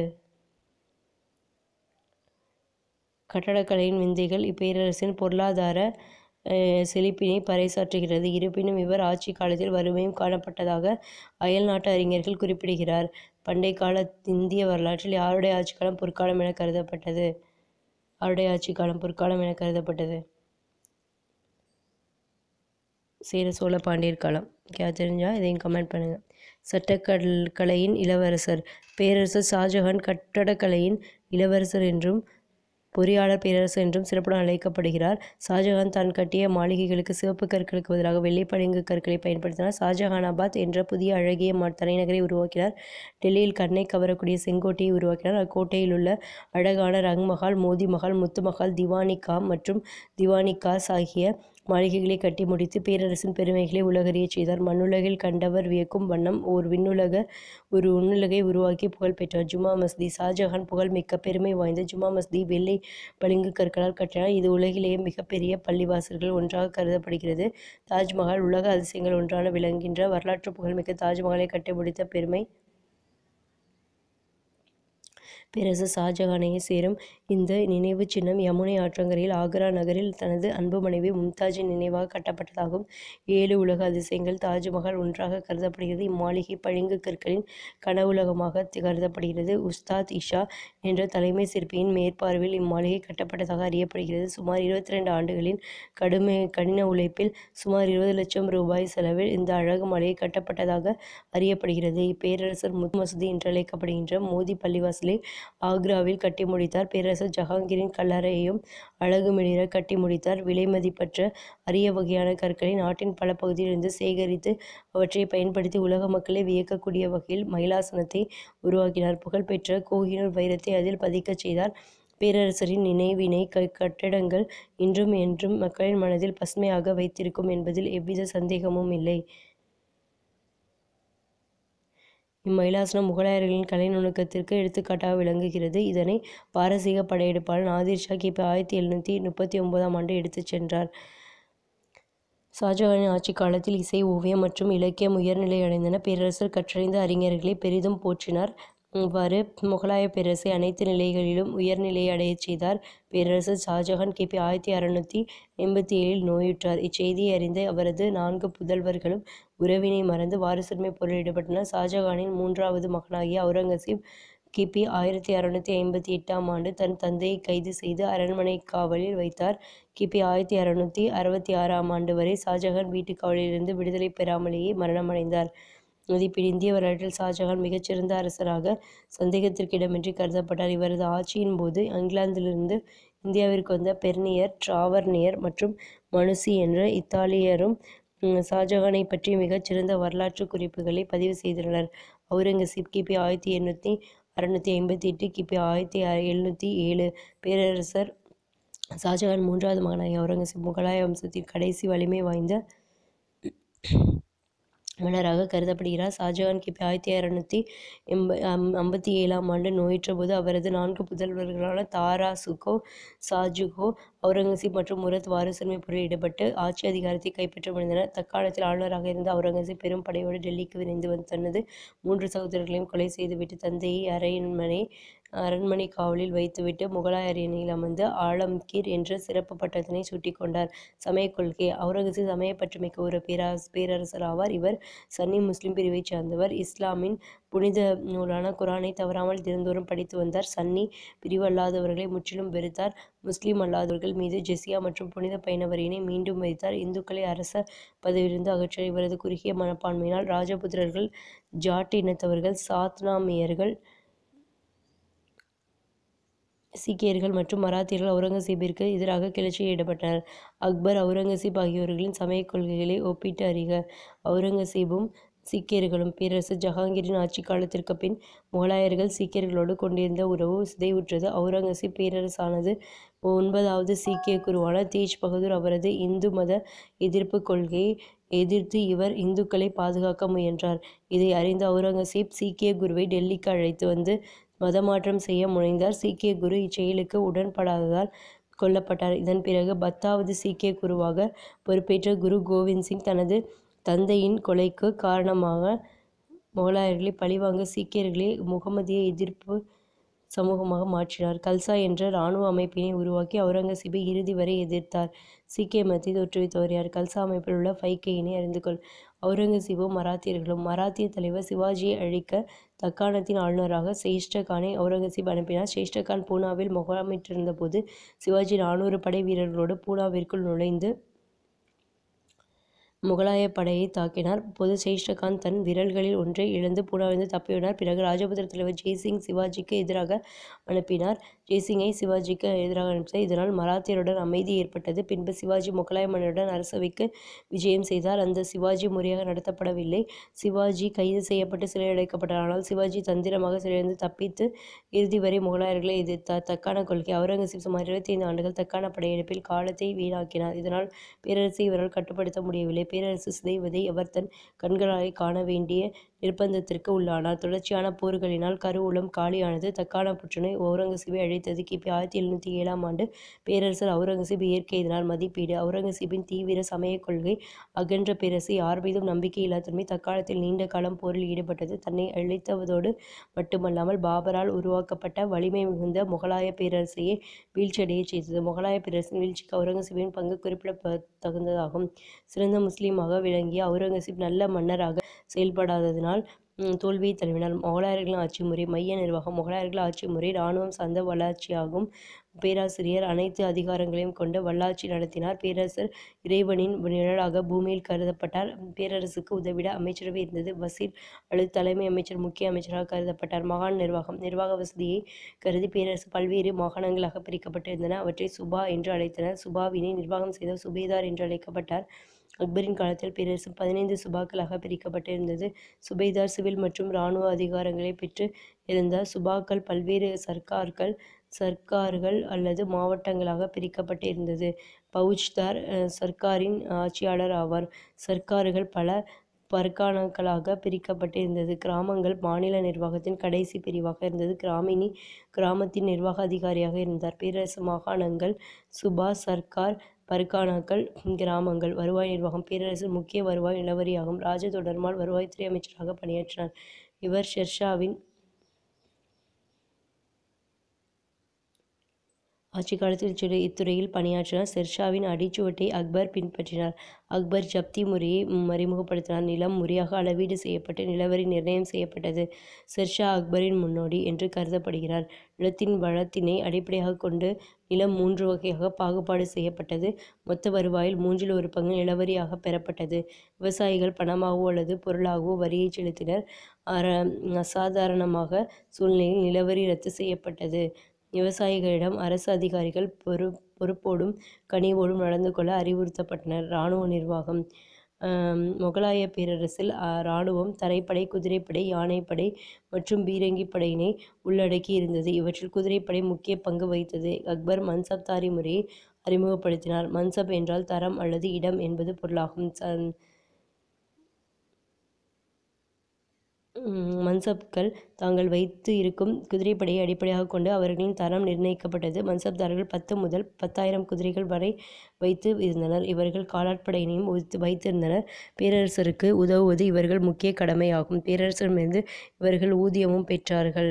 கட்டடக்கலையின் விந்தைகள் இப்பேரரசின் பொருளாதார செழிப்பினை பறைசாற்றுகிறது இருப்பினும் இவர் ஆட்சி காலத்தில் வறுமையும் காணப்பட்டதாக அயல் நாட்டு அறிஞர்கள் குறிப்பிடுகிறார் பண்டைய கால இந்திய வரலாற்றில் யாருடைய ஆட்சி காலம் பொற்காலம் என கருதப்பட்டது அவருடைய ஆட்சி காலம் பொற்காலம் என கருதப்பட்டது சேர சோழ பாண்டியர் காலம் ஓகே தெரிஞ்சால் இதையும் கமெண்ட் பண்ணுங்கள் சட்டக்கல் கலையின் இளவரசர் பேரரசர் ஷாஜஹான் கட்டடக்கலையின் இளவரசர் என்றும் பொறியாளர் பேரரசர் என்றும் சிறப்புடன் அழைக்கப்படுகிறார் ஷாஜஹான் தான் கட்டிய மாளிகைகளுக்கு சிவப்பு கற்களுக்கு பதிலாக வெள்ளை பளிங்கு கற்களை பயன்படுத்தினார் ஷாஜஹானாபாத் என்ற புதிய அழகிய மா தலைநகரை உருவாக்கினார் டெல்லியில் கண்ணை கவரக்கூடிய செங்கோட்டையை உருவாக்கினார் அக்கோட்டையில் உள்ள அழகான ரங்மஹால் மோதி மஹால் முத்துமஹால் திவானி காம் மற்றும் திவானி காஸ் ஆகிய மாளிகைகளை கட்டி முடித்து பேரரசின் பெருமைகளை உலகறியச் செய்தார் மண்ணுலகில் கண்டவர் வியக்கும் வண்ணம் ஓர் விண்ணுலக ஒரு உன்னுலகை உருவாக்கி புகழ் பெற்றார் ஜுமா மஸ்தி ஷாஜஹான் புகழ்மிக்க பெருமை வாய்ந்த ஜுமா மஸ்தி வெள்ளை பளிங்கு கற்களால் கட்டினார் இது உலகிலேயே மிகப்பெரிய பள்ளிவாசல்கள் ஒன்றாக கருதப்படுகிறது தாஜ்மஹால் உலக அதிசயங்கள் ஒன்றான விளங்குகின்ற வரலாற்று புகழ்மிக்க தாஜ்மஹாலை கட்டி முடித்த பெருமை பேரரசர் ஷாஜஹானையே சேரும் இந்த நினைவுச் சின்னம் யமுனை ஆற்றங்கரையில் ஆக்ரா நகரில் தனது அன்பு மனைவி மும்தாஜின் நினைவாக கட்டப்பட்டதாகும் ஏழு உலக அதிசயங்கள் தாஜ்மஹால் ஒன்றாக கருதப்படுகிறது இம்மாளிகை பளிங்கு கற்களின் கனவுலகமாக கருதப்படுகிறது உஸ்தாத் இஷா என்ற தலைமை சிற்பியின் மேற்பார்வையில் இம்மாளிகை கட்டப்பட்டதாக அறியப்படுகிறது சுமார் இருபத்தி ரெண்டு ஆண்டுகளின் கடுமை கடின உழைப்பில் சுமார் இருபது லட்சம் ரூபாய் செலவில் இந்த அழகு மாளிகை கட்டப்பட்டதாக அறியப்படுகிறது இப்பேரரசர் முத் மசூதி என்று அழைக்கப்படுகின்ற மோதி பள்ளிவாசலை ஆக்ராவில் கட்டி முடித்தார் பேரரசர் ஜஹாங்கீரின் கல்லறையையும் அழகு மிளிர கட்டி முடித்தார் விலை மதிப்பற்ற அரிய வகையான கற்களை நாட்டின் பல பகுதியிலிருந்து சேகரித்து அவற்றை பயன்படுத்தி உலக மக்களை வியக்கக்கூடிய வகையில் மயிலாசனத்தை உருவாக்கினார் புகழ்பெற்ற கோஹினூர் வைரத்தை அதில் பதிக்கச் செய்தார் பேரரசரின் நினைவினை க கட்டடங்கள் இன்றும் என்றும் மக்களின் மனதில் பசுமையாக வைத்திருக்கும் என்பதில் எவ்வித சந்தேகமும் இல்லை இம்மயிலாசனம் முகலாயர்களின் கலை நுணுக்கத்திற்கு எடுத்துக்காட்டாக விளங்குகிறது இதனை பாரசீக படையெடுப்பாளர் நாதிர் ஷா கிபி ஆயிரத்தி எழுநூற்றி முப்பத்தி ஒன்பதாம் ஆண்டு எடுத்துச் சென்றார் ஷாஜஹானின் ஆட்சி காலத்தில் இசை ஓவியம் மற்றும் இலக்கியம் உயர்நிலை அடைந்தன பேரரசர் கற்றறிந்த அறிஞர்களை பெரிதும் போற்றினார் இவ்வாறு முகலாய பேரரசை அனைத்து நிலைகளிலும் உயர்நிலையை அடையச் செய்தார் பேரரசர் ஷாஜஹான் கிபி ஆயிரத்தி அறநூற்றி எண்பத்தி ஏழில் நோயுற்றார் இச்செய்தியை அறிந்த அவரது நான்கு புதல்வர்களும் உறவினை மறந்து வாரிசுரிமை போரில் ஈடுபட்டனர் ஷாஜஹானின் மூன்றாவது மகனாகிய அவுரங்கசீப் கிபி ஆயிரத்தி அறநூற்றி ஐம்பத்தி எட்டாம் ஆண்டு தன் தந்தையை கைது செய்து அரண்மனை காவலில் வைத்தார் கிபி ஆயிரத்தி அறநூற்றி அறுபத்தி ஆறாம் ஆண்டு வரை ஷாஜஹான் வீட்டுக் காவலிலிருந்து விடுதலை பெறாமலேயே மரணமடைந்தார் மதிப்பீடு இந்திய வரலாற்றில் ஷாஜஹான் மிகச்சிறந்த அரசராக சந்தேகத்திற்கிடமின்றி கருதப்பட்டார் இவரது ஆட்சியின் போது இங்கிலாந்திலிருந்து இந்தியாவிற்கு வந்த பெர்னியர் டிராவர்னியர் மற்றும் மனுசி என்ற இத்தாலியரும் ஷாஜஹானை பற்றி மிகச்சிறந்த வரலாற்று குறிப்புகளை பதிவு செய்துள்ளனர் அவுரங்கசீப் கிபி ஆயிரத்தி எண்ணூற்றி அறுநூற்றி ஐம்பத்தி எட்டு கிபி ஆயிரத்தி எழுநூற்றி ஏழு பேரரசர் ஷாஜஹான் மூன்றாவது மகனாகிய அவுரங்கசீப் முகலாய வம்சத்தின் கடைசி வலிமை வாய்ந்த மன்னராக கருதப்படுகிறார் ஷாஜகான் கிபி ஆயிரத்தி அறநூற்றி எண்ப ஐம்பத்தி ஏழாம் ஆண்டு நோயுற்றபோது அவரது நான்கு புதல்வர்களான தாரா சுகோ ஷாஜுகோ அவுரங்கசீப் மற்றும் முரத் வாரிசுரிமை போரில் ஈடுபட்டு ஆட்சி அதிகாரத்தை கைப்பற்ற முடிந்தனர் தக்காணத்தில் ஆளுநராக இருந்த அவுரங்கசீப் பெரும் படையோடு டெல்லிக்கு விரைந்து வந்து தனது மூன்று சகோதரர்களையும் கொலை செய்துவிட்டு தந்தையை அரண்மனை அரண்மனை காவலில் வைத்துவிட்டு முகலாய அரியணையில் அமர்ந்து ஆலம்கீர் என்ற சிறப்பு பட்டத்தினை சூட்டிக் கொண்டார் சமயக் கொள்கை அவுரங்கசீப் சமயப்பற்றுமிக்க ஒரு பேரரசு பேரரசர் ஆவார் இவர் சன்னி முஸ்லிம் பிரிவைச் சார்ந்தவர் இஸ்லாமின் புனித நூலான குரானை தவறாமல் தினந்தோறும் படித்து வந்தார் சன்னி பிரிவு அல்லாதவர்களை முற்றிலும் வெறுத்தார் முஸ்லிம் அல்லாதவர்கள் மீது ஜெசியா மற்றும் புனித பயண வரியினை மீண்டும் விதித்தார் இந்துக்களை அரச பதவியிலிருந்து அகற்ற இவரது குறுகிய மனப்பான்மையினால் ராஜபுத்திரர்கள் ஜாட் இனத்தவர்கள் சாத்னாமியர்கள் சீக்கியர்கள் மற்றும் மராத்தியர்கள் அவுரங்கசீப்பிற்கு எதிராக கிளர்ச்சியில் ஈடுபட்டனர் அக்பர் அவுரங்கசீப் ஆகியோர்களின் சமயக் கொள்கைகளை ஒப்பிட்டு அறிக அவுரங்கசீப்பும் சீக்கியர்களும் பேரரசர் ஜஹாங்கீரின் ஆட்சி காலத்திற்கு பின் முகலாயர்கள் சீக்கியர்களோடு கொண்டிருந்த உறவு சிதைவுற்றது அவுரங்கசீப் பேரரசானது ஒன்பதாவது சீக்கிய குருவான தேஜ் பகதூர் அவரது இந்து மத எதிர்ப்பு கொள்கையை எதிர்த்து இவர் இந்துக்களை பாதுகாக்க முயன்றார் இதை அறிந்த அவுரங்கசீப் சீக்கிய குருவை டெல்லிக்கு அழைத்து வந்து மதமாற்றம் செய்ய முனைந்தார் சீக்கிய குரு இச்செயலுக்கு உடன்படாததால் கொல்லப்பட்டார் இதன் பிறகு பத்தாவது சீக்கிய குருவாக பொறுப்பேற்ற குரு கோவிந்த் சிங் தனது தந்தையின் கொலைக்கு காரணமாக முகலாயர்களை பழிவாங்க சீக்கியர்களை முகமதிய எதிர்ப்பு சமூகமாக மாற்றினார் கல்சா என்ற இராணுவ அமைப்பினை உருவாக்கி அவுரங்கசீப்பை இறுதி வரை எதிர்த்தார் சீக்கிய மதத்தை தோற்றுவித்தவர் யார் கல்சா அமைப்பில் உள்ள ஃபைக்கையினை அறிந்து கொள் அவுரங்கசீபும் மராத்தியர்களும் மராத்திய தலைவர் சிவாஜியை அழிக்க தக்காணத்தின் ஆளுநராக சேஷ்ட கானை அவுரங்கசீப் அனுப்பினார் சேஷ்ட கான் பூனாவில் முகாமிட்டிருந்த போது சிவாஜி நானூறு படை வீரர்களோடு பூனாவிற்குள் நுழைந்து முகலாய படையை தாக்கினார் பொது சேஷ்டகான் தன் விரல்களில் ஒன்றை இழந்து பூனாவிலிருந்து தப்பியோனார் பிறகு ராஜபுத்திர தலைவர் ஜெய்சிங் சிவாஜிக்கு எதிராக அனுப்பினார் ஜெய்சிங்கை சிவாஜிக்கு எதிராக அனுப்பினார் இதனால் மராத்தியருடன் அமைதி ஏற்பட்டது பின்பு சிவாஜி முகலாய மன்னருடன் அரசவைக்கு விஜயம் செய்தார் அந்த சிவாஜி முறையாக நடத்தப்படவில்லை சிவாஜி கைது செய்யப்பட்டு சிறையடைக்கப்பட்டார் ஆனால் சிவாஜி தந்திரமாக சிறையிலிருந்து தப்பித்து இறுதி வரை முகலாயர்களை எதிர்த்தார் தக்கான கொள்கை அவுரங்கசீப் சுமார் இருபத்தி ஐந்து ஆண்டுகள் தக்கான படையெடுப்பில் காலத்தை வீணாக்கினார் இதனால் பேரரசை இவரால் கட்டுப்படுத்த முடியவில்லை பேரரசு சிதைவதை அவர் தன் கண்களாலே காண வேண்டிய நிர்பந்தத்திற்கு உள்ளானார் தொடர்ச்சியான போர்களினால் கருவூலம் காலியானது தக்கான புற்றுநோய் அவுரங்கசீப்பை அழித்தது கிபி ஆயிரத்தி எழுநூற்றி ஏழாம் ஆண்டு பேரரசர் அவுரங்கசீப் இயற்கை இதனால் மதிப்பீடு அவுரங்கசீப்பின் தீவிர சமயக் கொள்கை அகன்ற பேரரசு யார் மீதும் நம்பிக்கை இல்லாதன்மை தக்காலத்தில் நீண்ட காலம் போரில் ஈடுபட்டது தன்னை அழித்ததோடு மட்டுமல்லாமல் பாபரால் உருவாக்கப்பட்ட வலிமை மிகுந்த முகலாய பேரரசையே வீழ்ச்சியடையச் செய்தது முகலாய பேரரசின் வீழ்ச்சிக்கு அவுரங்கசீப்பின் பங்கு குறிப்பிடத்தகுந்ததாகும் சிறந்த முஸ்லீமாக விளங்கிய அவுரங்கசீப் நல்ல மன்னராக செயல்படாததினால் தோல்வியை தழுவினார் முகலாயர்களின் ஆட்சி முறை மைய நிர்வாகம் முகலாயர்கள் ஆட்சி முறை இராணுவம் சார்ந்த வல்லாட்சியாகும் பேராசிரியர் அனைத்து அதிகாரங்களையும் கொண்ட வல்லாட்சி நடத்தினார் பேரரசர் இறைவனின் நிழலாக பூமியில் கருதப்பட்டார் பேரரசுக்கு உதவிட அமைச்சரவை இருந்தது வசீர் அல்லது தலைமை அமைச்சர் முக்கிய அமைச்சராக கருதப்பட்டார் மாகாண நிர்வாகம் நிர்வாக வசதியை கருதி பேரரசு பல்வேறு மாகாணங்களாக பிரிக்கப்பட்டிருந்தன அவற்றை சுபா என்று அழைத்தனர் சுபாவினை நிர்வாகம் செய்த சுபேதார் என்று அழைக்கப்பட்டார் அக்பரின் காலத்தில் பேரரசு பதினைந்து சுபாக்களாக பிரிக்கப்பட்டிருந்தது சுபேதார் சிவில் மற்றும் இராணுவ அதிகாரங்களை பெற்று இருந்தார் சுபாக்கள் பல்வேறு சர்க்கார்கள் சர்க்கார்கள் அல்லது மாவட்டங்களாக பிரிக்கப்பட்டு இருந்தது பவுஜ்தார் சர்க்காரின் ஆட்சியாளர் ஆவார் சர்க்கார்கள் பல பர்கானாக்களாக பிரிக்கப்பட்டு இருந்தது கிராமங்கள் மாநில நிர்வாகத்தின் கடைசி பிரிவாக இருந்தது கிராமினி கிராமத்தின் நிர்வாக அதிகாரியாக இருந்தார் பேரரசு மாகாணங்கள் சுபா சர்க்கார் பர்கானாக்கள் கிராமங்கள் வருவாய் நிர்வாகம் பேரரசின் முக்கிய வருவாய் நிலவரியாகும் ராஜ தொடர்மால் வருவாய்த்துறை அமைச்சராக பணியாற்றினார் இவர் ஷெர்ஷாவின் ஆட்சி காலத்தில் இச்சுறை இத்துறையில் பணியாற்றினார் ஷெர்ஷாவின் அடிச்சுவட்டை அக்பர் பின்பற்றினார் அக்பர் ஜப்தி முறையை அறிமுகப்படுத்தினார் நிலம் முறையாக அளவீடு செய்யப்பட்டு நிலவரி நிர்ணயம் செய்யப்பட்டது ஷெர்ஷா அக்பரின் முன்னோடி என்று கருதப்படுகிறார் நிலத்தின் வளத்தினை அடிப்படையாக கொண்டு நிலம் மூன்று வகையாக பாகுபாடு செய்யப்பட்டது மொத்த வருவாயில் மூன்றில் ஒரு பங்கு நிலவரியாக பெறப்பட்டது விவசாயிகள் பணமாகவோ அல்லது பொருளாகவோ வரியை செலுத்தினர் அற அசாதாரணமாக சூழ்நிலையில் நிலவரி ரத்து செய்யப்பட்டது விவசாயிகளிடம் அரசு அதிகாரிகள் பொறு பொறுப்போடும் கனிவோடும் நடந்து கொள்ள அறிவுறுத்தப்பட்டனர் இராணுவ நிர்வாகம் முகலாய பேரரசில் இராணுவம் தரைப்படை குதிரைப்படை யானைப்படை மற்றும் பீரங்கி படையினை உள்ளடக்கி இருந்தது இவற்றில் குதிரைப்படை முக்கிய பங்கு வகித்தது அக்பர் மன்சப்தாரி முறையை அறிமுகப்படுத்தினார் மன்சப் என்றால் தரம் அல்லது இடம் என்பது பொருளாகும் மன்சப்கள் தாங்கள் வைத்து இருக்கும் குதிரைப்படையை அடிப்படையாகக் கொண்டு அவர்களின் தரம் நிர்ணயிக்கப்பட்டது மன்சப்தார்கள் பத்து முதல் பத்தாயிரம் குதிரைகள் வரை வைத்து இருந்தனர் இவர்கள் காலாட்படையினையும் வைத்திருந்தனர் பேரரசருக்கு உதவுவது இவர்கள் முக்கிய கடமையாகும் பேரரசரிடமிருந்து இவர்கள் ஊதியமும் பெற்றார்கள்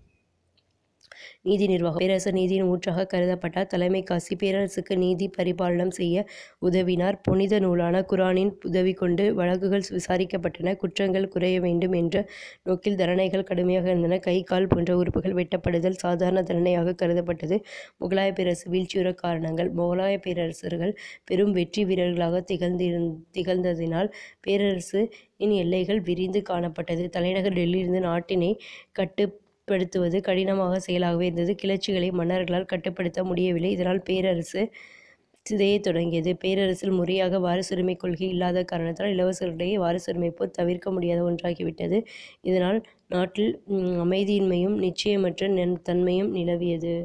நீதி நிர்வாகம் பேரரசர் நீதியின் ஊற்றாக கருதப்பட்டார் தலைமை காசி பேரரசுக்கு நீதி பரிபாலனம் செய்ய உதவினார் புனித நூலான குரானின் உதவி கொண்டு வழக்குகள் விசாரிக்கப்பட்டன குற்றங்கள் குறைய வேண்டும் என்ற நோக்கில் தண்டனைகள் கடுமையாக இருந்தன கை கால் போன்ற உறுப்புகள் வெட்டப்படுதல் சாதாரண தண்டனையாக கருதப்பட்டது முகலாய பேரரசு வீழ்ச்சியுற காரணங்கள் முகலாய பேரரசர்கள் பெரும் வெற்றி வீரர்களாக திகழ்ந்திருந் திகழ்ந்ததினால் பேரரசு இன் எல்லைகள் விரிந்து காணப்பட்டது தலைநகர் டெல்லியிலிருந்து நாட்டினை கட்டு படுத்துவது கடினமாக செயலாகவே இருந்தது கிளர்ச்சிகளை மன்னர்களால் கட்டுப்படுத்த முடியவில்லை இதனால் பேரரசு சிதையத் தொடங்கியது பேரரசில் முறையாக வாரிசுரிமை கொள்கை இல்லாத காரணத்தால் இளவரசர்களிடையே வாரிசுரிமை போர் தவிர்க்க முடியாத ஒன்றாகிவிட்டது இதனால் நாட்டில் அமைதியின்மையும் நிச்சயமற்ற தன்மையும் நிலவியது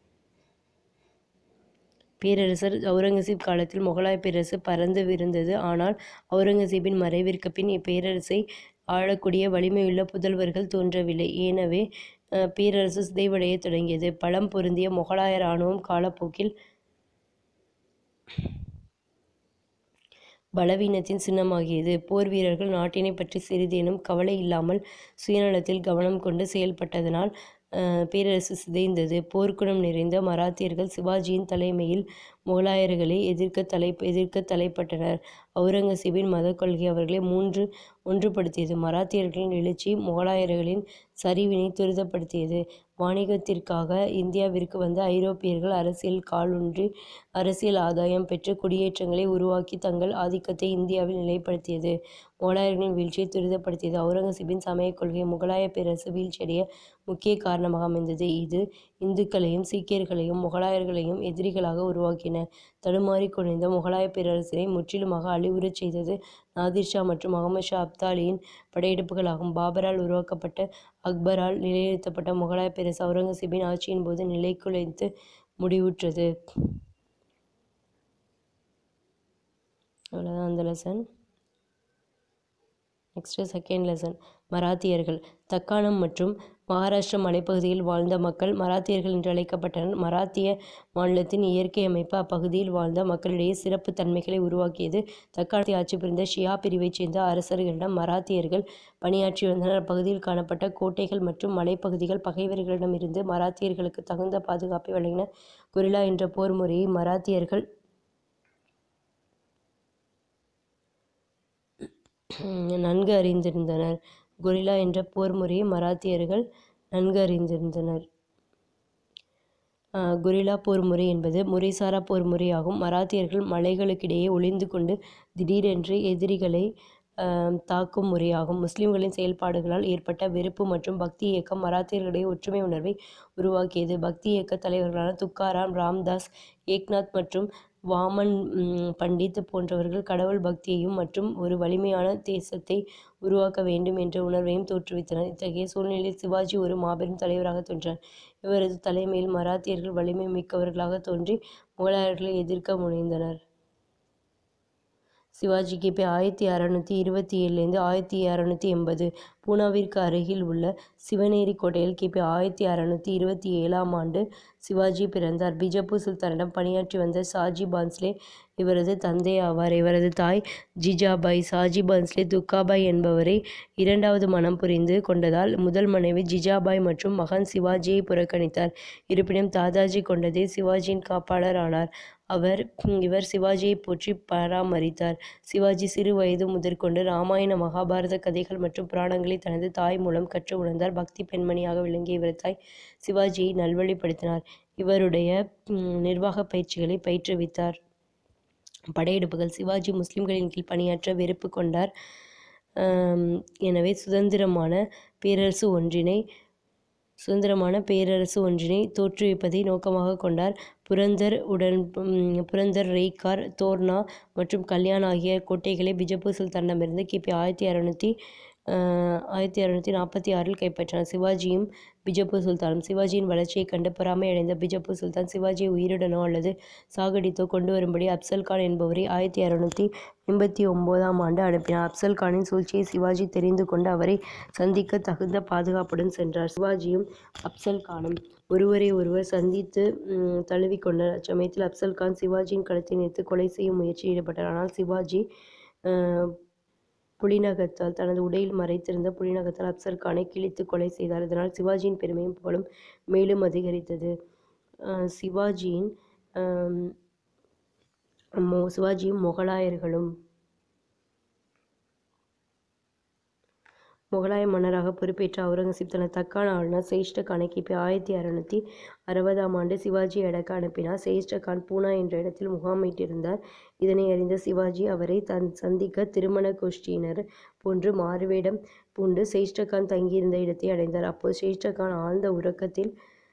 பேரரசர் அவுரங்கசீப் காலத்தில் முகலாய பேரரசு பரந்து விருந்தது ஆனால் அவுரங்கசீப்பின் மறைவிற்கு பின் இப்பேரரசை ஆளக்கூடிய வலிமையுள்ள புதல்வர்கள் தோன்றவில்லை எனவே பேரரசு சிதைவடையத் தொடங்கியது பலம் பொருந்திய முகலாய இராணுவம் காலப்போக்கில் பலவீனத்தின் சின்னமாகியது போர் வீரர்கள் நாட்டினை பற்றி சிறிதேனும் கவலை இல்லாமல் சுயநலத்தில் கவனம் கொண்டு செயல்பட்டதனால் பேரரசு சிதைந்தது போர்க்குணம் நிறைந்த மராத்தியர்கள் சிவாஜியின் தலைமையில் முகலாயர்களை எதிர்க்க தலை எதிர்க்க தலைப்பட்டனர் அவுரங்கசீபின் மத கொள்கை அவர்களை மூன்று ஒன்றுபடுத்தியது மராத்தியர்களின் எழுச்சி முகலாயர்களின் சரிவினை துரிதப்படுத்தியது வாணிகத்திற்காக இந்தியாவிற்கு வந்த ஐரோப்பியர்கள் அரசியல் காலூன்றி அரசியல் ஆதாயம் பெற்று குடியேற்றங்களை உருவாக்கி தங்கள் ஆதிக்கத்தை இந்தியாவில் நிலைப்படுத்தியது முகலாயர்களின் வீழ்ச்சியை துரிதப்படுத்தியது அவுரங்கசீபின் சமயக் கொள்கை முகலாய பேரரசு வீழ்ச்சியடைய முக்கிய காரணமாக அமைந்தது இது இந்துக்களையும் சீக்கியர்களையும் முகலாயர்களையும் எதிரிகளாக உருவாக்கின தடுமாறிக் கொண்டிருந்த முகலாய பேரரசினை முற்றிலுமாக அழிவுறச் செய்தது நாதிர் ஷா மற்றும் முகமது ஷா அப்தாலியின் படையெடுப்புகளாகும் பாபரால் உருவாக்கப்பட்ட அக்பரால் நிலைநிறுத்தப்பட்ட முகலாய பேரரசு அவுரங்கசீபின் ஆட்சியின் போது நிலைகுலைந்து முடிவுற்றது அவ்வளோதான் அந்த லெசன் நெக்ஸ்ட்டு செகண்ட் லெசன் மராத்தியர்கள் தக்காணம் மற்றும் மகாராஷ்டிர மலைப்பகுதியில் வாழ்ந்த மக்கள் மராத்தியர்கள் என்று அழைக்கப்பட்டனர் மராத்திய மாநிலத்தின் இயற்கை அமைப்பு அப்பகுதியில் வாழ்ந்த மக்களிடையே சிறப்பு தன்மைகளை உருவாக்கியது தக்காணத்தை ஆட்சி புரிந்த ஷியா பிரிவைச் சேர்ந்த அரசர்களிடம் மராத்தியர்கள் பணியாற்றி வந்தனர் அப்பகுதியில் காணப்பட்ட கோட்டைகள் மற்றும் மலைப்பகுதிகள் பகைவர்களிடமிருந்து மராத்தியர்களுக்கு தகுந்த பாதுகாப்பை வழங்கின கொரில்லா என்ற போர் முறையை மராத்தியர்கள் நன்கு அறிந்திருந்தனர் கொரில்லா என்ற போர் முறையை மராத்தியர்கள் நன்கு அறிந்திருந்தனர் கொரில்லா போர் முறை என்பது முறைசாரா போர் முறையாகும் மராத்தியர்கள் மலைகளுக்கிடையே ஒளிந்து கொண்டு திடீரென்று எதிரிகளை தாக்கும் முறையாகும் முஸ்லிம்களின் செயல்பாடுகளால் ஏற்பட்ட வெறுப்பு மற்றும் பக்தி இயக்கம் மராத்தியர்களிடையே ஒற்றுமை உணர்வை உருவாக்கியது பக்தி இயக்க தலைவர்களான துக்காராம் ராம்தாஸ் ஏக்நாத் மற்றும் வாமன் பண்டித் போன்றவர்கள் கடவுள் பக்தியையும் மற்றும் ஒரு வலிமையான தேசத்தை உருவாக்க வேண்டும் என்ற உணர்வையும் தோற்றுவித்தனர் இத்தகைய சூழ்நிலையில் சிவாஜி ஒரு மாபெரும் தலைவராக தோன்றினார் இவரது தலைமையில் மராத்தியர்கள் வலிமை மிக்கவர்களாக தோன்றி முகலாயர்களை எதிர்க்க முனைந்தனர் சிவாஜி கிபி ஆயிரத்தி அறநூற்றி இருபத்தி ஏழுலேருந்து ஆயிரத்தி அறநூற்றி எண்பது பூனாவிற்கு அருகில் உள்ள சிவனேரி கோட்டையில் கிபி ஆயிரத்தி அறநூற்றி இருபத்தி ஏழாம் ஆண்டு சிவாஜி பிறந்தார் பிஜப்பூர் சுல்தானிடம் பணியாற்றி வந்த சாஜி பான்ஸ்லே இவரது தந்தை ஆவார் இவரது தாய் ஜிஜாபாய் சாஜி பான்ஸ்லே துக்காபாய் என்பவரை இரண்டாவது மனம் புரிந்து கொண்டதால் முதல் மனைவி ஜிஜாபாய் மற்றும் மகன் சிவாஜியை புறக்கணித்தார் இருப்பினும் தாதாஜி கொண்டதே சிவாஜியின் காப்பாளர் ஆனார் அவர் இவர் சிவாஜியை போற்றி பராமரித்தார் சிவாஜி சிறு வயது முதற்கொண்டு ராமாயண மகாபாரத கதைகள் மற்றும் புராணங்களை தனது தாய் மூலம் கற்று உணர்ந்தார் பக்தி பெண்மணியாக விளங்கிய இவர் தாய் சிவாஜியை நல்வழிப்படுத்தினார் இவருடைய நிர்வாக பயிற்சிகளை பயிற்றுவித்தார் படையெடுப்புகள் சிவாஜி முஸ்லிம்களின் கீழ் பணியாற்ற வெறுப்பு கொண்டார் எனவே சுதந்திரமான பேரரசு ஒன்றினை சுதந்திரமான பேரரசு ஒன்றினை தோற்றுவிப்பதை நோக்கமாக கொண்டார் புரந்தர் உடன் புரந்தர் ரெய்கார் தோர்னா மற்றும் கல்யாண் ஆகிய கோட்டைகளை பிஜப்பூர் சுல்தானிடமிருந்து கிபி ஆயிரத்தி அறநூற்றி ஆயிரத்தி அறுநூற்றி நாற்பத்தி ஆறில் கைப்பற்றினார் சிவாஜியும் பிஜப்பூர் சுல்தானும் சிவாஜியின் வளர்ச்சியைக் கண்டு பொறாமை அடைந்த பிஜப்பூர் சுல்தான் சிவாஜியை உயிருடனோ அல்லது சாகடித்தோ கொண்டு வரும்படி அப்சல் கான் என்பவரை ஆயிரத்தி அறுநூற்றி எண்பத்தி ஒம்போதாம் ஆண்டு அனுப்பினார் அப்சல் கானின் சூழ்ச்சியை சிவாஜி தெரிந்து கொண்டு அவரை சந்திக்க தகுந்த பாதுகாப்புடன் சென்றார் சிவாஜியும் அப்சல் கானும் ஒருவரை ஒருவர் சந்தித்து ம், தழுவிக்கொண்டனர் அச்சமயத்தில் அப்சல் கான் சிவாஜியின் கழுத்தை நிறுத்து கொலை செய்யும் முயற்சியில் ஈடுபட்டார் ஆனால் சிவாஜி அஹ், புலிநகத்தால் தனது உடையில் மறைத்திருந்த புலிநகத்தால் அப்சல் கானை கிழித்து கொலை செய்தார் இதனால் சிவாஜியின் பெருமையும் புகழும் மேலும் அதிகரித்தது அஹ், சிவாஜியின் ஆம், மோ சிவாஜியும் முகலாயர்களும் முகலாய மன்னராக பொறுப்பேற்ற அவுரங்கசீப் தனது தக்கான ஆளுநர் சேஷ்ட கானை கிபி ஆயிரத்தி அறுநூற்றி அறுபதாம் ஆண்டு சிவாஜியை அடக்க அனுப்பினார் சேஷ்ட கான் பூனா என்ற இடத்தில் முகாமிட்டிருந்தார் இதனை அறிந்த சிவாஜி அவரை தன் சந்திக்க திருமண கோஷ்டியினர் போன்று மாறுவேடம் பூண்டு சேஷ்டகான் தங்கியிருந்த இடத்தை அடைந்தார் அப்போது சேஷ்டகான் ஆழ்ந்த உறக்கத்தில்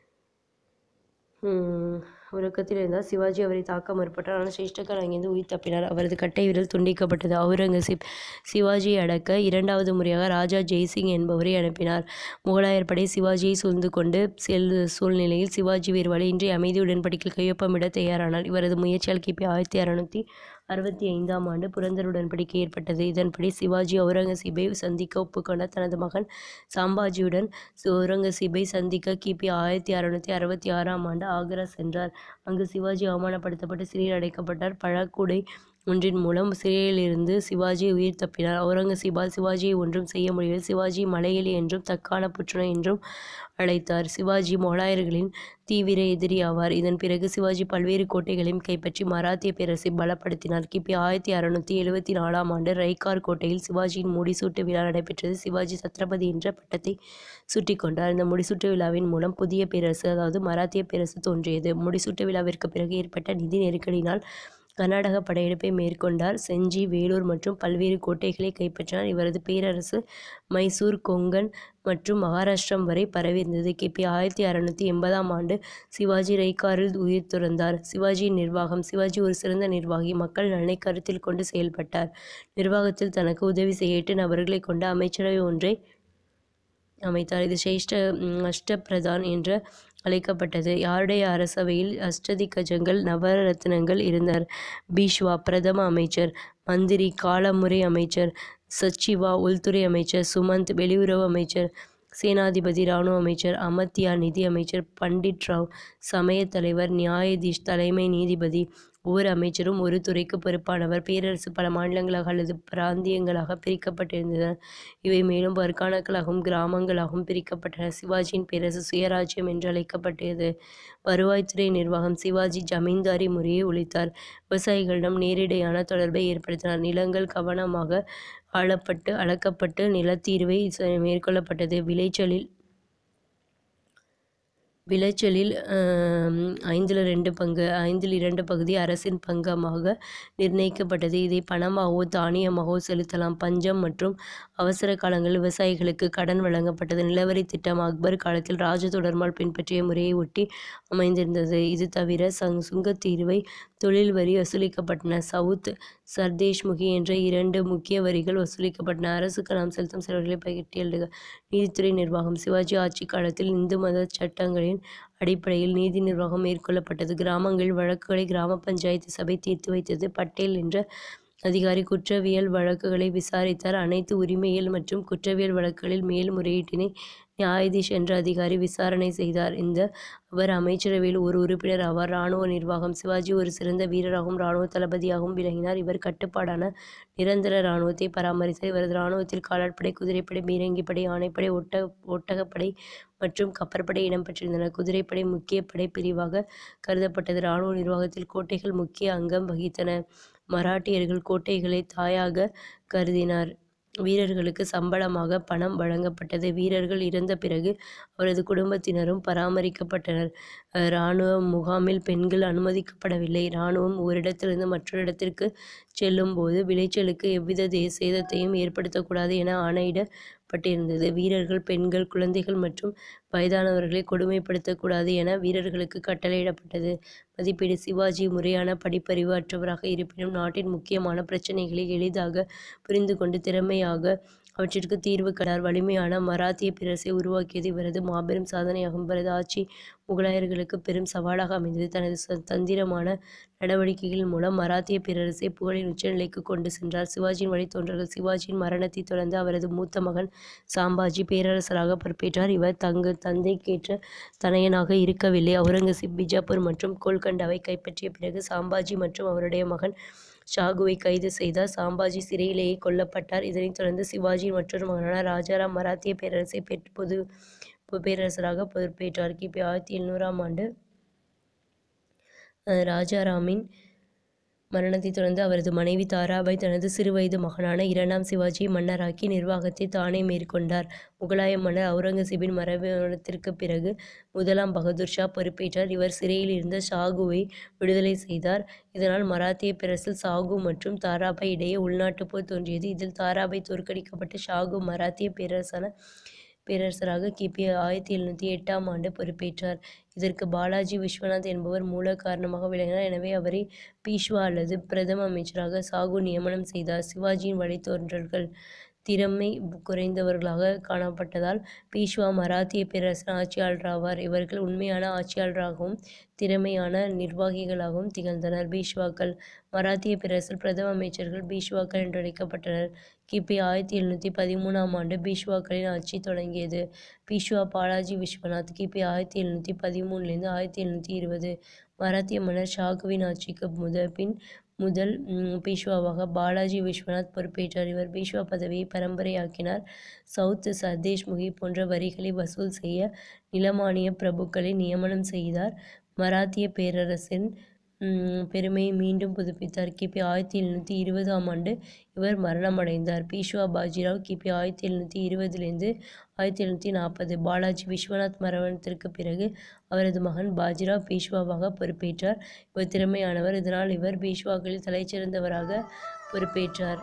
உம், உறக்கத்தில் இருந்தார் சிவாஜி அவரை தாக்க முற்பட்டார் ஆனால் சேஷ்டகான் அங்கிருந்து உயிர் தப்பினார் அவரது கட்டை விரல் துண்டிக்கப்பட்டது அவுரங்கசீப் சிவாஜியை அடக்க இரண்டாவது முறையாக ராஜா ஜெய்சிங் என்பவரை அனுப்பினார் முகலாயர் படை சிவாஜியை சூழ்ந்து கொண்டு செல் சூழ்நிலையில் சிவாஜி வேறு வழியின்றி அமைதி உடன்படிக்கையில் கையொப்பமிட தயாரானார் இவரது முயற்சியால் கிபி ஆயிரத்தி அறுநூற்றி அறுபத்தி ஐந்தாம் ஆண்டு புரந்தர் உடன்படிக்கை ஏற்பட்டது இதன்படி சிவாஜி அவுரங்கசீப்பை சந்திக்க ஒப்புக்கொண்ட தனது மகன் சாம்பாஜியுடன் சி- அவுரங்கசீப்பை சந்திக்க கிபி ஆயிரத்தி அறுநூற்றி அறுபத்தி ஆறாம் ஆண்டு ஆக்ரா சென்றார் அங்கு சிவாஜி அவமானப்படுத்தப்பட்டு சிறையில் அடைக்கப்பட்டார் பழக்குடை ஒன்றின் மூலம் சிறையிலிருந்து சிவாஜி உயிர் தப்பினார் அவுரங்கசீபால் சிவாஜியை ஒன்றும் செய்ய முடியவில்லை சிவாஜி மலையலி என்றும் தக்கான புற்றுநோய் என்றும் அழைத்தார் சிவாஜி முகலாயர்களின் தீவிர எதிரி ஆவார் இதன் பிறகு சிவாஜி பல்வேறு கோட்டைகளையும் கைப்பற்றி மராத்திய பேரரசை பலப்படுத்தினார் கிபி ஆயிரத்தி அறுநூற்றி எழுபத்தி நாலாம் ஆண்டு ரைகார் கோட்டையில் சிவாஜியின் முடிசூட்டு விழா நடைபெற்றது சிவாஜி சத்ரபதி என்ற பட்டத்தை சூட்டிக் கொண்டார் இந்த முடிசூட்டு விழாவின் மூலம் புதிய பேரரசு அதாவது மராத்திய பேரரசு தோன்றியது முடிசூட்டு விழாவிற்கு பிறகு ஏற்பட்ட நிதி நெருக்கடியினால் கர்நாடக படையெடுப்பை மேற்கொண்டார் செஞ்சி வேலூர் மற்றும் பல்வேறு கோட்டைகளை கைப்பற்றினார் இவரது பேரரசு மைசூர் கொங்கன் மற்றும் மகாராஷ்டிரம் வரை பரவியிருந்தது கிபி ஆயிரத்தி அறுநூற்றி எண்பதாம் ஆண்டு சிவாஜி ரைகாரில் உயிர் துறந்தார் சிவாஜியின் நிர்வாகம் சிவாஜி ஒரு சிறந்த நிர்வாகி மக்கள் நலனை கருத்தில் கொண்டு செயல்பட்டார் நிர்வாகத்தில் தனக்கு உதவி செய்ய எட்டு நபர்களை கொண்ட அமைச்சரவை ஒன்றை அமைத்தார் இது சிரேஷ்ட ம், அஷ்டபிரதான் என்று அழைக்கப்பட்டது யாருடைய அரசவையில் அஷ்டதிக்கஜங்கள் நவரத்னங்கள் இருந்தனர் பீஷ்வா பிரதம அமைச்சர் மந்திரி காலமுறை அமைச்சர் சச்சிவா உள்துறை அமைச்சர் சுமந்த் வெளியுறவு அமைச்சர் சேனாதிபதி இராணுவ அமைச்சர் அமத்யா நிதி அமைச்சர் பண்டிட் ராவ் சமயத் தலைவர் நியாயாதீஷ் தலைமை நீதிபதி ஒவ்வொரு அமைச்சரும் ஒரு துறைக்கு பொறுப்பானவர் பேரரசு பல மாநிலங்களாக அல்லது பிராந்தியங்களாக பிரிக்கப்பட்டிருந்தன இவை மேலும் பர்கானாக்களாகவும் கிராமங்களாகவும் பிரிக்கப்பட்டன சிவாஜியின் பேரரசு சுயராஜ்யம் என்று அழைக்கப்பட்டது வருவாய்த்துறை நிர்வாகம் சிவாஜி ஜமீன்தாரி முறையை ஒழித்தார் விவசாயிகளிடம் நேரிடையான தொடர்பை ஏற்படுத்தினார் நிலங்கள் கவனமாக ஆளப்பட்டு அளக்கப்பட்டு நிலத்தீர்வை ச- மேற்கொள்ளப்பட்டது விளைச்சலில் விளைச்சலில் ஆம், ஐந்தில் ரெண்டு பங்கு ஐந்தில் இரண்டு பகுதி அரசின் பங்கமாக நிர்ணயிக்கப்பட்டது இதை பணமாகவோ தானியமாகவோ செலுத்தலாம் பஞ்சம் மற்றும் அவசர காலங்களில் விவசாயிகளுக்கு கடன் வழங்கப்பட்டது நிலவரி திட்டம் அக்பர் காலத்தில் ராஜ தொடர்மால் பின்பற்றிய முறையை ஒட்டி அமைந்திருந்தது இது தவிர சங் சுங்கத்தீர்வை தொழில் வரி வசூலிக்கப்பட்டன சவுத் சர்தேஷ்முகி என்ற இரண்டு முக்கிய வரிகள் வசூலிக்கப்பட்டன அரசுக்கு நாம் செலுத்தும் செலவுகளை பட்டியலிடுக நீதித்துறை நிர்வாகம் சிவாஜி ஆட்சி காலத்தில் இந்து மத சட்டங்களின் அடிப்படையில் நீதி நிர்வாகம் மேற்கொள்ளப்பட்டது கிராமங்களில் வழக்குகளை கிராம பஞ்சாயத்து சபை தீர்த்து வைத்தது பட்டேல் என்ற அதிகாரி குற்றவியல் வழக்குகளை விசாரித்தார் அனைத்து உரிமையியல் மற்றும் குற்றவியல் வழக்குகளில் மேல்முறையீட்டினை நியாயாதீஷ் என்ற அதிகாரி விசாரணை செய்தார் இந்த அவர் அமைச்சரவையில் ஒரு உறுப்பினர் ஆவார் இராணுவ நிர்வாகம் சிவாஜி ஒரு சிறந்த வீரராகவும் இராணுவ தளபதியாகவும் விளங்கினார் இவர் கட்டுப்பாடான நிரந்தர இராணுவத்தை பராமரித்தார் இவரது இராணுவத்தில் காலாட்படை குதிரைப்படை பீரங்கிப்படை ஆணைப்படை ஒட்ட ஒட்டகப்படை மற்றும் கப்பற்படை இடம்பெற்றிருந்தன குதிரைப்படை முக்கிய படை பிரிவாக கருதப்பட்டது இராணுவ நிர்வாகத்தில் கோட்டைகள் முக்கிய அங்கம் வகித்தன மராட்டியர்கள் கோட்டைகளை தாயாக கருதினார் வீரர்களுக்கு சம்பளமாக பணம் வழங்கப்பட்டது வீரர்கள் இறந்த பிறகு அவரது குடும்பத்தினரும் பராமரிக்கப்பட்டனர் அஹ் இராணுவ முகாமில் பெண்கள் அனுமதிக்கப்படவில்லை இராணுவம் ஓரிடத்திலிருந்து மற்றொரு இடத்திற்கு செல்லும் போது விளைச்சலுக்கு எவ்வித தே சேதத்தையும் ஏற்படுத்தக்கூடாது என ஆணையிடப்பட்டிருந்தது வீரர்கள் பெண்கள் குழந்தைகள் மற்றும் வயதானவர்களை கொடுமைப்படுத்தக்கூடாது என வீரர்களுக்கு கட்டளையிடப்பட்டது மதிப்பீடு சிவாஜி முறையான படிப்பறிவு அற்றவராக இருப்பினும் நாட்டின் முக்கியமான பிரச்சனைகளை எளிதாக புரிந்து கொண்டு திறமையாக அவற்றிற்கு தீர்வு கண்டார். வலிமையான மராத்திய பேரரசை உருவாக்கியது இவரது மாபெரும் சாதனையாகும். இவரது ஆட்சி முகலாயர்களுக்கு பெரும் சவாலாக அமைந்தது. தனது தந்திரமான நடவடிக்கைகள் மூலம் மராத்திய பேரரசை புகழின் உச்சநிலைக்கு கொண்டு சென்றார். சிவாஜியின் வழித்தோன்றல்கள் சிவாஜியின் மரணத்தைத் தொடர்ந்து அவரது மூத்த மகன் சாம்பாஜி பேரரசராக பொறுப்பேற்றார். இவர் தங்கள் தந்தைக்கேற்ற தனயனாக இருக்கவில்லை. அவுரங்கசீப் பிஜாப்பூர் மற்றும் கோல்கண்டாவை கைப்பற்றிய பிறகு சாம்பாஜி மற்றும் அவருடைய மகன் ஷாகுவை கைது செய்தார். சாம்பாஜி சிறையிலேயே கொல்லப்பட்டார். இதனைத் தொடர்ந்து சிவாஜியின் மற்றொரு மகனான ராஜாராம் மராத்திய பேரரசை பொது பேரரசராக பொறுப்பேற்றார். கி. பி. ஆயிரத்தி எழுநூறாம் ஆண்டு ராஜாராமின் மரணத்தைத் தொடர்ந்து அவரது மனைவி தாராபாய் தனது சிறுவயது மகனான இரண்டாம் சிவாஜியை மன்னராக்கி நிர்வாகத்தை தானே மேற்கொண்டார். முகலாய மன்னர் அவுரங்கசீபின் மரணத்திற்குப் பிறகு முதலாம் பகதூர் ஷா பொறுப்பேற்றார். இவர் சிறையில் இருந்த ஷாகுவை விடுதலை செய்தார். இதனால் மராத்திய பேரரசில் ஷாகு மற்றும் தாராபாய் இடையே உள்நாட்டுப் போர் தோன்றியது. இதில் தாராபாய் தோற்கடிக்கப்பட்டு ஷாகு மராத்திய பேரரசராக கி. பி. ஆயிரத்தி எழுநூற்றி எட்டாம் ஆண்டு பொறுப்பேற்றார். இதற்கு பாலாஜி விஸ்வநாத் என்பவர் மூல காரணமாக விளங்கினார். எனவே அவரை பீஷ்வா அல்லது பிரதம அமைச்சராக ஷாகு நியமனம் செய்தார். சிவாஜியின் வழித்தோன்றல்கள் திறமை குறைந்தவர்களாக காணப்பட்டதால் பீஷ்வா மராத்திய பேரரசின் ஆட்சியாளராவார். இவர்கள் உண்மையான ஆட்சியாளர்களாகவும் திறமையான நிர்வாகிகளாகவும் திகழ்ந்தனர். பீஷ்வாக்கள் மராத்திய பேரரசில் பிரதம அமைச்சர்கள் பீஷ்வாக்கள் என்றழைக்கப்பட்டனர். கி. பி. ஆயிரத்தி எழுநூற்றி பதிமூணாம் ஆண்டு பீஷ்வாக்களின் ஆட்சி தொடங்கியது. பீஷ்வா பாலாஜி விஸ்வநாத் கி. பி. ஆயிரத்தி எழுநூற்றி பதிமூணிலிருந்து ஆயிரத்தி எழுநூற்றி இருபது மராத்திய மன்னர் ஷாகுவின் ஆட்சிக்கு பின் முதல் பீஷ்வாவாக பாலாஜி விஸ்வநாத் பொறுப்பேற்றார். இவர் பீஷ்வா பதவியை பரம்பரையாக்கினார். சவுத் சர்தேஷ்முகி போன்ற வரிகளை வசூல் செய்ய நிலமானிய பிரபுக்களை நியமனம் செய்தார். மராத்திய பேரரசின் பெருமையை மீண்டும் புதுப்பித்தார். கி. பி. ஆயிரத்தி எழுநூற்றி இருபதாம் ஆண்டு இவர் மரணமடைந்தார். பீஷ்வா பாஜிராவ் கி. பி. ஆயிரத்தி எழுநூற்றி இருபதிலிருந்து ஆயிரத்தி எழுநூற்றி நாற்பது பாலாஜி விஸ்வநாத் மரணத்திற்குப் பிறகு அவரது மகன் பாஜிராவ் பீஷ்வாவாக பொறுப்பேற்றார். இவர் திறமையானவர். இதனால் இவர் பீஷ்வாக்களில் தலைசிறந்தவராக பொறுப்பேற்றார்.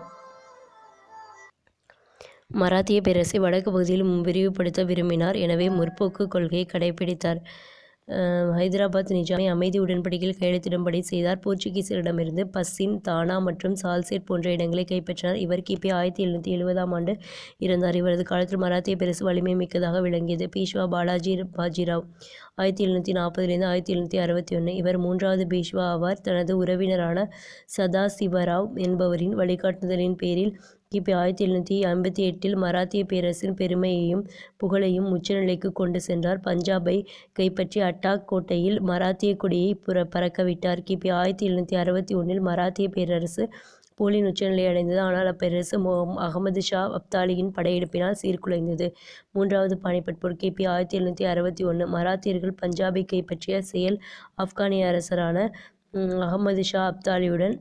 மராத்திய பேரரசை வடக்குப் பகுதியில் விரிவுபடுத்த விரும்பினார். எனவே முற்போக்குக் கொள்கையை கடைப்பிடித்தார். ஹைதராபாத் நிஜாமை அமைதி உடன்படிக்கையில் கையெழுத்திடும்படி செய்தார். போர்ச்சுகீசியரிடமிருந்து பசின் தானா மற்றும் சால்சேட் போன்ற இடங்களை கைப்பற்றினார். இவர் கி. பி. ஆயிரத்தி எழுநூற்றி எழுபதாம் ஆண்டு இறந்தார். இவரது காலத்தில் மராத்திய பேரரசு வலிமை மிக்கதாக விளங்கியது. பீஷ்வா பாலாஜி பாஜிராவ் ஆயிரத்தி எழுநூற்றி நாற்பதிலிருந்து ஆயிரத்தி எழுநூற்றி அறுபத்தொன்று இவர் மூன்றாவது பீஷ்வா ஆவார். தனது உறவினரான சதாசிவராவ் என்பவரின் வழிகாட்டுதலின் பேரில் கி. பி. ஆயிரத்தி எழுநூற்றி ஐம்பத்தி எட்டில் மராத்திய பேரரசின் பெருமையையும் புகழையும் உச்சநிலைக்கு கொண்டு சென்றார். பஞ்சாபை கைப்பற்றி அட்டாக் கோட்டையில் மராத்திய கொடியை பறக்கவிட்டார். கி. பி. ஆயிரத்தி எழுநூற்றி அறுபத்தி ஒன்றில் மராத்திய பேரரசு புகழின் உச்சநிலையை அடைந்தது. ஆனால் அப்பேரரசு அகமது ஷா அப்தாலியின் படையெடுப்பினால் சீர்குலைந்தது. மூன்றாவது பானிபட் போர் கி. பி. ஆயிரத்தி எழுநூற்றி அறுபத்தி ஒன்று மராத்தியர்கள் பஞ்சாபை கைப்பற்றிய செயல் ஆப்கானிய அரசரான அகமது ஷா அப்தாலியுடன்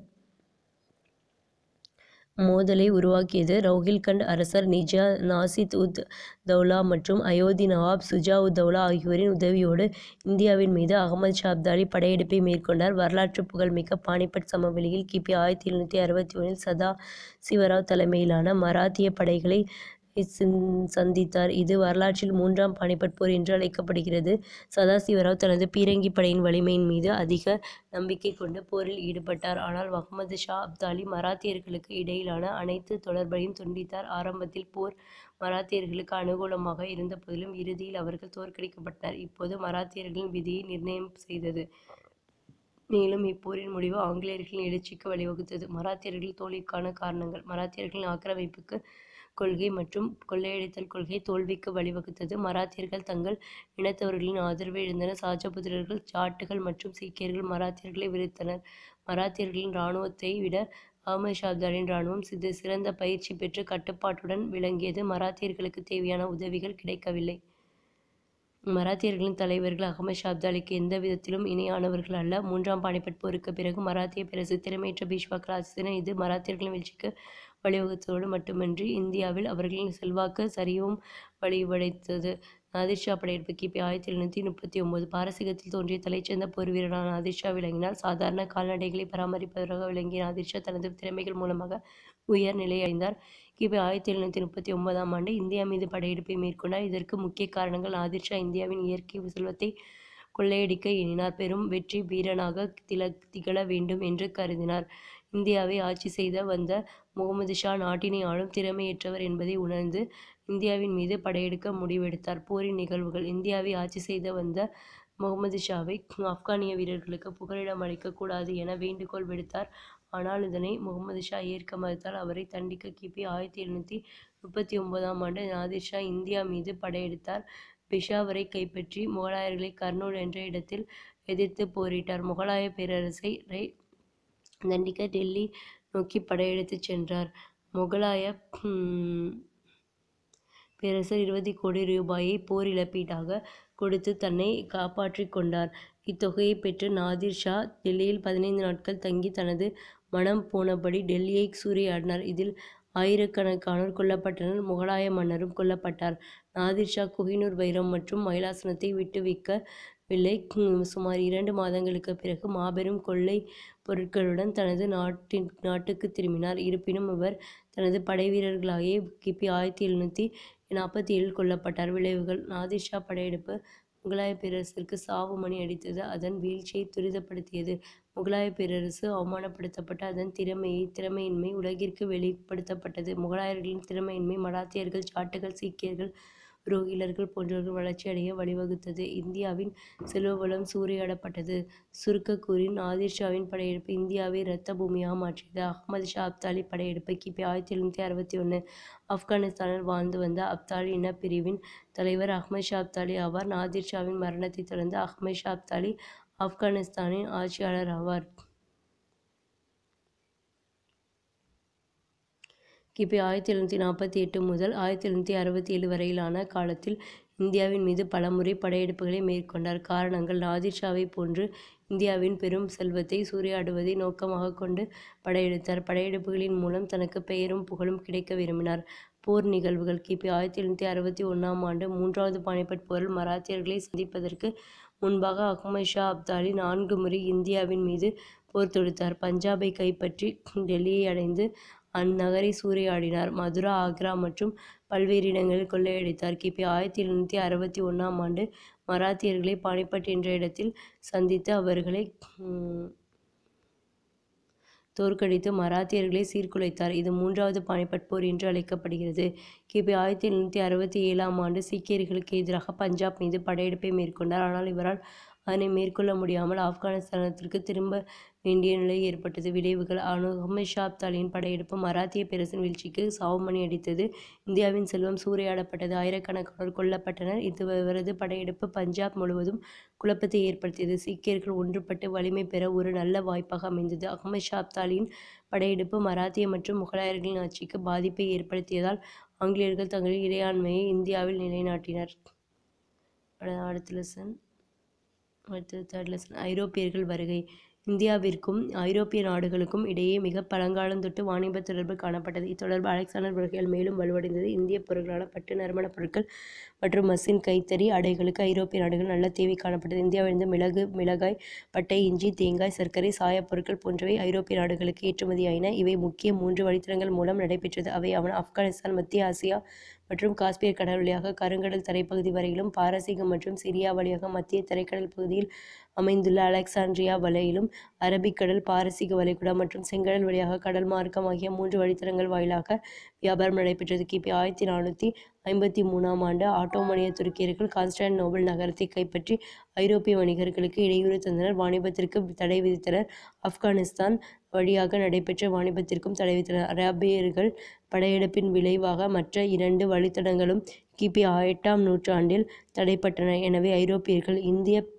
மோதலை உருவாக்கியது. ரௌகில்கண்ட் அரசர் நாசித் உத் தௌலா மற்றும் அயோத்தி நவாப் சுஜா உத் தௌலா ஆகியோரின் உதவியோடு இந்தியாவின் மீது அகமது ஷா அப்தாலி படையெடுப்பை மேற்கொண்டார். வரலாற்றுப் புகழ்மிக்க பானிபட் சமவெளியில் கி. பி. ஆயிரத்தி எழுநூற்றி அறுபத்தி ஒன்றில் சதாசிவராவ் தலைமையிலான மராத்திய படைகளை சந்தித்தார். இது வரலாற்றில் மூன்றாம் பானிபட் போர் என்று அழைக்கப்படுகிறது. சதாசிவராவ் தனது பீரங்கிப் படையின் வலிமையின் மீது அதிக நம்பிக்கை கொண்டு போரில் ஈடுபட்டார். ஆனால் அகமது ஷா அப்தாலி மராத்தியர்களுக்கு இடையிலான அனைத்து தொடர்பையும் துண்டித்தார். ஆரம்பத்தில் போர் மராத்தியர்களுக்கு அனுகூலமாக இருந்தபோதிலும் இறுதியில் அவர்கள் தோற்கடிக்கப்பட்டனர். இப்போது மராத்தியர்களின் விதியை நிர்ணயம் செய்தது. மேலும் இப்போரின் முடிவு ஆங்கிலேயர்களின் எழுச்சிக்கு வழிவகுத்தது. மராத்தியர்களின் தோல்விக்கான காரணங்கள் மராத்தியர்களின் ஆக்கிரமிப்புக் கொள்கை மற்றும் கொள்ளையடித்தல் கொள்கை தோல்விக்கு வழிவகுத்தது. மராத்தியர்கள் தங்கள் இனத்தவர்களின் ஆதரவை இழந்தனர். ராஜபுத்திரர்கள் ஜாட்டுகள் மற்றும் சீக்கியர்கள் மராத்தியர்களை வெறுத்தனர். மராத்தியர்களின் இராணுவத்தை விட அகமது ஷா அப்தாலியின் இராணுவம் சிறந்த பயிற்சி பெற்று கட்டுப்பாட்டுடன் விளங்கியது. மராத்தியர்களுக்கு தேவையான உதவிகள் கிடைக்கவில்லை. மராத்தியர்களின் தலைவர்கள் அகமது ஷா அப்தாலிக்கு எந்த விதத்திலும் இணையானவர்கள் அல்ல. மூன்றாம் பானிபட் போருக்குப் பிறகு மராத்திய பேரரசு திறமையற்ற பீஷ்வாக்கள் ஆட்சி செய்தனர். இது மராத்தியர்களின் வீழ்ச்சிக்கு வழிவகுத்ததோடு மட்டுமின்றி இந்தியாவில் அவர்களின் செல்வாக்கு சரியவும் வழிவடைத்தது. நாதிர் ஷா படையெடுப்பு கி. பி. ஆயிரத்தி எழுநூற்றி முப்பத்தி ஒன்பது பாரசீகத்தில் தோன்றிய தலைசிறந்த போர்வீரரான நாதிர் ஷா விளங்கினார். சாதாரண கால்நடைகளை பராமரிப்பவராக விளங்கிய நாதிர் ஷா தனது திறமைகள் மூலமாக உயர் நிலையை அடைந்தார். கி. பி. ஆயிரத்தி எழுநூற்றி முப்பத்தி ஒன்பதாம் ஆண்டு இந்தியா மீது படையெடுப்பை மேற்கொண்டார். இதற்கு முக்கிய காரணங்கள் நாதிர் ஷா இந்தியாவின் இயற்கை செல்வத்தை கொள்ளையடிக்க எண்ணினார். பெரும் வெற்றி வீரனாக திகழ வேண்டும் என்று கருதினார். இந்தியாவை ஆட்சி செய்த வந்த முகமது ஷா நாட்டினை ஆளும் திறமையற்றவர் என்பதை உணர்ந்து இந்தியாவின் மீது படையெடுக்க முடிவெடுத்தார். போரின் நிகழ்வுகள் இந்தியாவை ஆட்சி செய்த வந்த முகமது ஷாவை ஆப்கானிய வீரர்களுக்கு புகலிடம் அளிக்கக் கூடாது என வேண்டுகோள் விடுத்தார். ஆனால் இதனை முகமது ஷா ஏற்க மறுத்தார். அவரை தண்டிக்க கி. பி. ஆயிரத்தி எழுநூத்தி முப்பத்தி ஒன்பதாம் ஆண்டு நாதிர் ஷா இந்தியா மீது படையெடுத்தார். பெஷாவரை கைப்பற்றி முகலாயர்களை கர்னூல் என்ற இடத்தில் எதிர்த்து போரிட்டார். முகலாய பேரரசரை தண்டிக்க டில்லி நோக்கி படையெடுத்துச் சென்றார். முகலாய பேரரசர் இருபது கோடி ரூபாயை போர் இழப்பீடாக கொடுத்து தன்னை காப்பாற்றிக் கொண்டார். இத்தொகையை பெற்ற நாதிர் ஷா டில்லியில் பதினைந்து நாட்கள் தங்கி தனது மனம் போனபடி டில்லியை சூறையாடினார். இதில் ஆயிரக்கணக்கானோர் கொல்லப்பட்டனர். முகலாய மன்னரும் கொல்லப்பட்டார். நாதிர் ஷா கோஹினூர் வைரம் மற்றும் மயிலாசனத்தை விட்டுவிக்கவில்லை. சுமார் இரண்டு மாதங்களுக்குப் பிறகு மாபெரும் கொள்ளைப் பொருட்களுடன் தனது நாட்டுக்குத் திரும்பினார். இருப்பினும் இவர் தனது படைவீரர்களாலேயே கி. பி. ஆயிரத்தி எழுநூத்தி நாற்பத்தி ஏழில் கொல்லப்பட்டார். விளைவுகள் நாதிர் ஷா படையெடுப்பு முகலாயப் பேரரசிற்கு சாவு மணி அடித்தது. அதன் வீழ்ச்சியைத் துரிதப்படுத்தியது. முகலாயப் பேரரசு அவமானப்படுத்தப்பட்டு அதன் திறமையின்மை உலகிற்கு வெளிப்படுத்தப்பட்டது. முகலாயர்களின் திறமையின்மை மராத்தியர்கள் ஜாட்டுகள் சீக்கியர்கள் ரோகில்லர்கள் போன்றவர்கள் வளர்ச்சியடைய வழிவகுத்தது. இந்தியாவின் செல்வவளம் சூறையாடப்பட்டது. சுருக்கக் கூறின் நாதிர் ஷாவின் படையெடுப்பு இந்தியாவை இரத்த பூமியாக மாற்றியது. அகமது ஷா அப்தாலி படையெடுப்பு கி. பி. ஆயிரத்தி எழுநூத்தி அறுபத்தி ஒன்று ஆப்கானிஸ்தானில் வாழ்ந்து வந்த அப்தாலி இனப்பிரிவின் தலைவர் அகமது ஷா அப்தாலி ஆவார். நாதிர் ஷாவின் மரணத்தைத் தொடர்ந்து அகமது ஷா அப்தாலி ஆப்கானிஸ்தானின் ஆட்சியாளர் ஆவார். கி. பி. ஆயிரத்தி எழுநூத்தி நாற்பத்தி எட்டு முதல் ஆயிரத்தி எழுநூத்தி அறுபத்தி ஏழு வரையிலான காலத்தில் இந்தியாவின் மீது பலமுறை படையெடுப்புகளை மேற்கொண்டார். காரணங்கள் நாதிர் ஷாவைப் போன்று இந்தியாவின் பெரும் செல்வத்தை சூறையாடுவதை நோக்கமாகக் கொண்டு படையெடுத்தார். படையெடுப்புகளின் மூலம் தனக்கு பெயரும் புகழும் கிடைக்க விரும்பினார். போர் நிகழ்வுகள் கி. பி. ஆயிரத்தி எழுநூத்தி அறுபத்தி ஒன்றாம் ஆண்டு மூன்றாவது பானிபட் போரில் மராத்தியர்களை சந்திப்பதற்கு முன்பாக அகமது ஷா அப்தாலி நான்கு முறை இந்தியாவின் மீது போர் தொடுத்தார். பஞ்சாபை கைப்பற்றி டில்லியை அடைந்து அந்நகரை சூறையாடினார். மதுரா ஆக்ரா மற்றும் பல்வேறு இடங்களில் கொள்ளையடித்தார். கி. பி. ஆயிரத்தி எழுநூத்தி அறுபத்தி ஒன்றாம் ஆண்டு மராத்தியர்களை பானிபட் என்ற இடத்தில் சந்தித்து அவர்களை தோற்கடித்து மராத்தியர்களை சீர்குலைத்தார். இது மூன்றாவது பானிபட் போர் என்று அழைக்கப்படுகிறது. கி. பி. ஆயிரத்தி எழுநூத்தி அறுபத்தி ஏழாம் ஆண்டு சீக்கியர்களுக்கு எதிராக பஞ்சாப் மீது படையெடுப்பை மேற்கொண்டார். ஆனால் இவரால் அதனை மேற்கொள்ள முடியாமல் ஆப்கானிஸ்தானத்திற்கு திரும்ப வேண்டிய நிலை ஏற்பட்டது. விளைவுகள் அகமது ஷா அப்தாலியின் படையெடுப்பு மராத்தியப் பேரரசின் வீழ்ச்சிக்கு சாவுமணி அடித்தது. இந்தியாவின் செல்வம் சூறையாடப்பட்டது. ஆயிரக்கணக்கானோர் கொல்லப்பட்டனர். இவரது படையெடுப்பு பஞ்சாப் முழுவதும் குழப்பத்தை ஏற்படுத்தியது. சீக்கியர்கள் ஒன்றுபட்டு வலிமை பெற ஒரு நல்ல வாய்ப்பாக அமைந்தது. அகமது ஷா அப்தாலியின் படையெடுப்பு மராத்திய மற்றும் முகலாயர்களின் ஆட்சிக்கு பாதிப்பை ஏற்படுத்தியதால் ஆங்கிலேயர்கள் தங்களின் இறையாண்மையை இந்தியாவில் நிலைநாட்டினர். அடுத்த லெசன் அடுத்தது தேர்ட் லெசன் ஐரோப்பியர்கள் வருகை இந்தியாவிற்கும் ஐரோப்பிய நாடுகளுக்கும் இடையே மிகப் பழங்காலந்தொட்டு வாணிபத் தொடர்பு காணப்பட்டது. இத்தொடர்பு அலெக்சாண்டர் வருகையால் மேலும் வலுவடைந்தது. இந்தியப் பொருட்களான பட்டு நறுமணப் பொருட்கள் மற்றும் மசின் கைத்தறி ஆடைகளுக்கு ஐரோப்பிய நாடுகளில் நல்ல தேவை காணப்பட்டது. இந்தியாவிலிருந்து மிளகு மிளகாய் பட்டை இஞ்சி தேங்காய் சர்க்கரை சாயப் பொருட்கள் போன்றவை ஐரோப்பிய நாடுகளுக்கு ஏற்றுமதியாயின. இவை முக்கிய மூன்று வழித்தடங்கள் மூலம் நடைபெற்றது. அவை ஆப்கானிஸ்தான் மத்திய ஆசியா மற்றும் காஸ்பியன் கடல் வழியாக கருங்கடல் தரைப்பகுதி வரையிலும் பாரசீகம் மற்றும் சிரியா வழியாக மத்திய தரைக்கடல் பகுதியில் அமைந்துள்ள அலெக்சாண்ட்ரியா வரையிலும் அரபிக்கடல் பாரசீக வளைகுடா மற்றும் செங்கடல் வழியாக கடல் மார்க்கம் ஆகிய மூன்று வழித்தடங்கள் வாயிலாக வியாபாரம் நடைபெற்றது. கி. பி. ஆயிரத்தி நானூத்தி ஐம்பத்தி மூணாம் ஆண்டு ஆட்டோமானிய துருக்கியர்கள் கான்ஸ்டாண்டிநோபிள் நகரத்தைக் கைப்பற்றி ஐரோப்பிய வணிகர்களுக்கு இடையூறு தந்தனர். வாணிபத்திற்கு தடை விதித்தனர். ஆப்கானிஸ்தான் வழியாக நடைபெற்ற வாணிபத்திற்கும் தடை விதித்தனர். அராபியர்கள் படையெடுப்பின் விளைவாக மற்ற இரண்டு வழித்தடங்களும் கி. பி. எட்டாம் நூற்றாண்டில் தடைபட்டன. எனவே ஐரோப்பியர்கள் இந்தியப்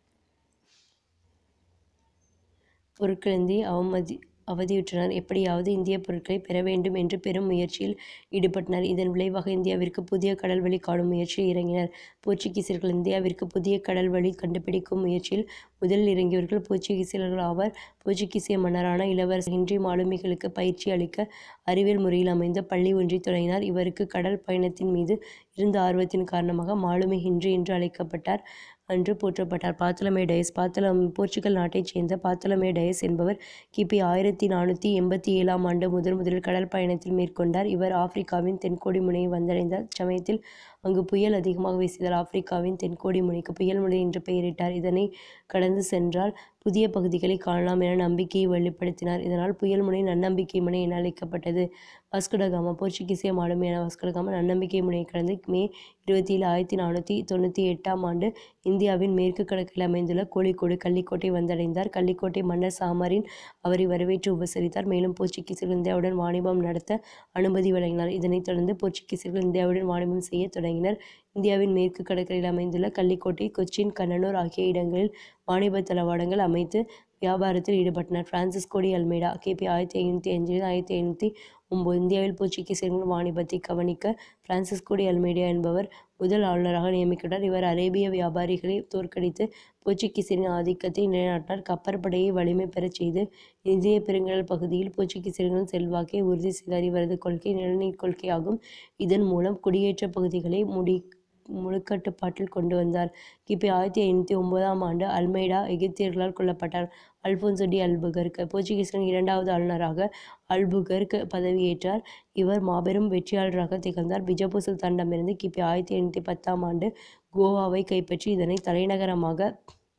பொருட்களின்றி அவதியுற்றனர். எப்படியாவது இந்தியப் பொருட்களைப் பெற வேண்டும் என்று பெரும் முயற்சியில் ஈடுபட்டனர். இதன் விளைவாக இந்தியாவிற்கு புதிய கடல்வழி காணும் முயற்சியில் இறங்கினர். போர்ச்சுகீசியர்கள் இந்தியாவிற்கு புதிய கடல்வழி கண்டுபிடிக்கும் முயற்சியில் முதலில் இறங்கியவர்கள் போர்ச்சுகீசியர்கள் ஆவர். போர்ச்சுகீசிய மன்னரான இளவரசர் ஹென்றி மாலுமிகளுக்கு பயிற்சி அளிக்க அறிவியல் முறையில் அமைந்த பள்ளி ஒன்றைத் தொடங்கினார். இவருக்கு கடல் பயணத்தின் மீது இருந்த ஆர்வத்தின் காரணமாக மாலுமி ஹென்றி என்று அழைக்கப்பட்டார் என்று போற்றப்பட்டார். பார்த்தலமே டயஸ் போர்ச்சுகல் நாட்டைச் சேர்ந்த பார்த்தலமே டயஸ் என்பவர் கி. பி. ஆயிரத்தி நானூத்தி எண்பத்தி ஏழாம் ஆண்டு முதன் முதலில் கடல் பயணத்தை மேற்கொண்டார். இவர் ஆப்பிரிக்காவின் தென்கோடி முனையை வந்தடைந்த சமயத்தில் அங்கு புயல் அதிகமாக வீசியதால் ஆப்பிரிக்காவின் தென்கோடி முனைக்கு புயல் முனை என்று பெயரிட்டார். இதனைக் கடந்து சென்றால் புதிய பகுதிகளை காணலாம் என நம்பிக்கையை வெளிப்படுத்தினார் இதனால் புயல் முனை நன்னம்பிக்கை முனை என அழைக்கப்பட்டது வாஸ்கோடகாமா போர்ச்சுகீசிய மாலுமியான வாஸ்கோடகாமா நன்னம்பிக்கை முனையை கடந்து மே இருபத்தி ஏழு ஆயிரத்தி நானூற்றி தொண்ணூற்றி எட்டாம் ஆண்டு இந்தியாவின் மேற்கு கடற்கரையில் அமைந்துள்ள கோழிக்கோடு கள்ளிக்கோட்டை வந்தடைந்தார் கள்ளிக்கோட்டை மன்னர் சாமரின் அவரை வரவேற்று உபசரித்தார் மேலும் போர்ச்சுகீசியர்கள் இந்தியாவுடன் வாணிபம் நடத்த அனுமதி வழங்கினார் இதனைத் தொடர்ந்து போர்ச்சுகீசியர்கள் இந்தியாவுடன் வாணிபம் செய்ய தொடங்கினர் இந்தியாவின் மேற்கு கடற்கரையில் அமைந்துள்ள கள்ளிக்கோட்டை கொச்சின் கண்ணனூர் ஆகிய இடங்களில் வாணிப தளவாடங்கள் அமைத்து வியாபாரத்தில் ஈடுபட்டனர் பிரான்சிஸ்கோ டி அல்மேடா கிபி ஆயிரத்தி ஐநூற்றி அஞ்சில் ஆயிரத்தி ஐநூற்றி ஒம்பது இந்தியாவில் போர்ச்சுகீசியர்கள் வாணிபத்தை கவனிக்க பிரான்சிஸ்கோ டி அல்மேடா என்பவர் முதல் ஆளுநராக நியமிக்கப்பட்டார் இவர் அரேபிய வியாபாரிகளை தோற்கடித்து போர்ச்சுகீசியரின் ஆதிக்கத்தை நிலைநாட்டினார் கப்பற்படையை வலிமை பெறச் செய்து இந்திய பெருங்கடல் பகுதியில் போர்ச்சுகீசியர்களின் செல்வாக்கை உறுதி செய்தார் இவரது கொள்கை நிலநீர் கொள்கையாகும் இதன் மூலம் குடியேற்ற பகுதிகளை முடி முழுக்கட்டுப்பாட்டில் கொண்டு வந்தார் கிபி ஆயிரத்தி ஐநூற்றி ஒன்பதாம் ஆண்டு அல்மெய்டா எகிப்தியர்களால் கொல்லப்பட்டார் அல்போன்சோ டி அல்புகர்க் போர்ச்சுகீசியரின் இரண்டாவது ஆளுநராக அல்புகர்க் பதவியேற்றார் இவர் மாபெரும் வெற்றியாளராக திகழ்ந்தார் பிஜப்பூர் சுல்தானிடமிருந்து கிபி ஆயிரத்தி ஐநூற்றி பத்தாம் ஆண்டு கோவாவை கைப்பற்றி இதனை தலைநகரமாக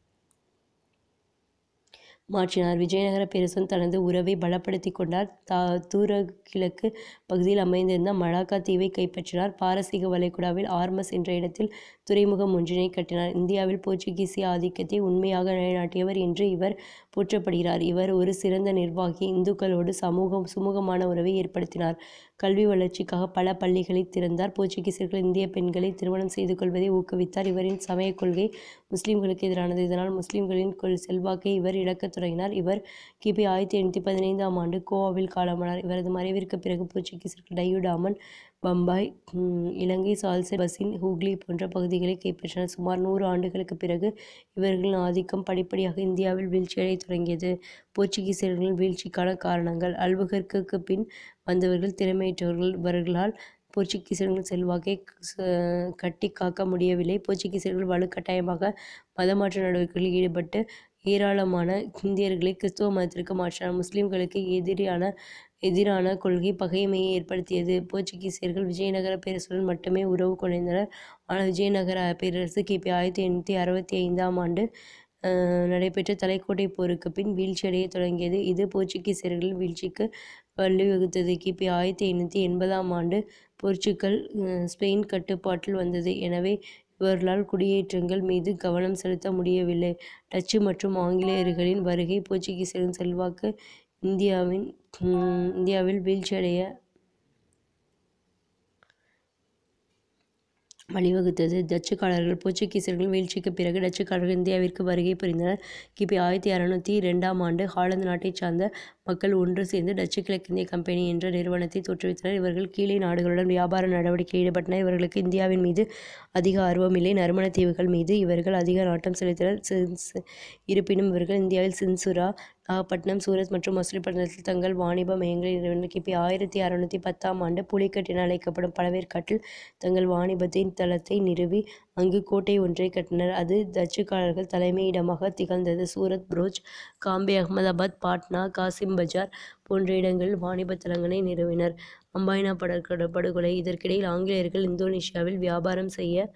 மாற்றினார் விஜயநகர பேரரசுடன் தனது உறவை பலப்படுத்திக் கொண்டார் தா தூர கிழக்கு பகுதியில் அமைந்திருந்த மலாக்கா தீவை கைப்பற்றினார் பாரசீக வளைகுடாவில் ஆர்மஸ் என்ற இடத்தில் துறைமுகம் ஒன்றினை கட்டினார் இந்தியாவில் போர்ச்சுகீசிய ஆதிக்கத்தை உண்மையாக நிலைநாட்டியவர் என்று இவர் போற்றப்படுகிறார் இவர் ஒரு சிறந்த நிர்வாகி இந்துக்களோடு சமூகம் சுமூகமான உறவை ஏற்படுத்தினார் கல்வி வளர்ச்சிக்காக பல பள்ளிகளை திறந்தார் போர்ச்சுகீசியர்கள் இந்திய பெண்களை திருமணம் செய்து கொள்வதை ஊக்குவித்தார் இவரின் சமயக் கொள்கை முஸ்லிம்களுக்கு எதிரானது இதனால் முஸ்லிம்களின் கொள் செல்வாக்கை இவர் இழக்கத் தொடங்கினார் இவர் கிபி ஆயிரத்தி எண்ணூற்றி பதினைந்தாம் ஆண்டு கோவாவில் காலமானார் இவரது மறைவிற்கு பிறகு போர்ச்சுகீசியர்கள் டையூடாமன் பம்பாய் இலங்கை சால்சே பசின் ஹூக்ளி போன்ற பகுதிகளை கைப்பற்றினர் சுமார் நூறு ஆண்டுகளுக்கு பிறகு இவர்களின் ஆதிக்கம் படிப்படியாக இந்தியாவில் வீழ்ச்சியடையத் தொடங்கியது போர்ச்சுகீசியர்களின் வீழ்ச்சிக்கான காரணங்கள் அல்புகர்க்கு பின் வந்தவர்கள் திறமையற்றவர்கள் இவர்களால் போர்ச்சுகீசியர்களின் செல்வாக்கை கட்டி காக்க முடியவில்லை போர்ச்சுகீசியர்கள் வலுக்கட்டாயமாக மதமாற்ற நடவடிக்கைகளில் ஈடுபட்டு ஏராளமான இந்தியர்களை கிறிஸ்துவ மதத்திற்கு மாற்றினார் முஸ்லிம்களுக்கு எதிரான எதிரான கொள்கை பகைமையை ஏற்படுத்தியது போர்ச்சுகீசியர்கள் விஜயநகர பேரரசுடன் மட்டுமே உறவு கொண்டிருந்தனர் ஆனால் விஜயநகர பேரரசு கிபி ஆயிரத்தி எண்ணூற்றி அறுபத்தி ஐந்தாம் ஆண்டு நடைபெற்ற தலைக்கோட்டை போருக்கு பின் வீழ்ச்சியடைய தொடங்கியது இது போர்ச்சுகீசியர்களின் வீழ்ச்சிக்கு வழிவகுத்தது கிபி ஆயிரத்தி ஐநூற்றி எண்பதாம் ஆண்டு போர்ச்சுகல் ஸ்பெயின் கட்டுப்பாட்டில் வந்தது எனவே இவர்களால் குடியேற்றங்கள் மீது கவனம் செலுத்த முடியவில்லை டச்சு மற்றும் ஆங்கிலேயர்களின் வருகை போர்ச்சுகீசியரின் செல்வாக்கு இந்தியாவின் இந்தியாவில் வீழ்ச்சியடைய வழிவகுத்தது டச்சுக்காரர்கள் போர்ச்சுகீசியர்களின் வீழ்ச்சிக்கு பிறகு டச்சுக்காரர்கள் இந்தியாவிற்கு வருகை புரிந்தனர் கிபி ஆயிரத்தி அறநூற்றி ரெண்டாம் ஆண்டு ஹாலந்து நாட்டைச் சார்ந்த மக்கள் ஒன்று சேர்ந்து டச்சு கிழக்கிந்திய கம்பெனி என்ற நிறுவனத்தை தோற்றுவித்தனர் இவர்கள் கீழே நாடுகளுடன் வியாபார நடவடிக்கையில் ஈடுபட்டனர் இவர்களுக்கு இந்தியாவின் மீது அதிக ஆர்வம் இல்லை நறுமண தீவுகள் மீது இவர்கள் அதிக நாட்டம் செலுத்தினர் இருப்பினும் இவர்கள் இந்தியாவில் சின்சுரா நாகப்பட்டினம் சூரத் மற்றும் மசூலிப்பட்டினத்தில் தங்கள் வாணிப மையங்களை நிறுவினர் கிபி ஆயிரத்தி அறநூற்றி பத்தாம் ஆண்டு புலிக்கட் என அழைக்கப்படும் பழவேற்காட்டில் தங்கள் வாணிபத்தின் தளத்தை நிறுவி அங்கு கோட்டை ஒன்றை கட்டினர் அது டச்சுக்காரர்கள் தலைமையிடமாக திகழ்ந்தது சூரத் புரோச் காம்பே அகமதாபாத் பாட்னா காசிம் பஜார் போன்ற இடங்களில் வாணிப தலங்களை நிறுவினர் அம்பாயினா படுகொலை படுகொலை இதற்கிடையில் ஆங்கிலேயர்கள் இந்தோனேஷியாவில் வியாபாரம் செய்ய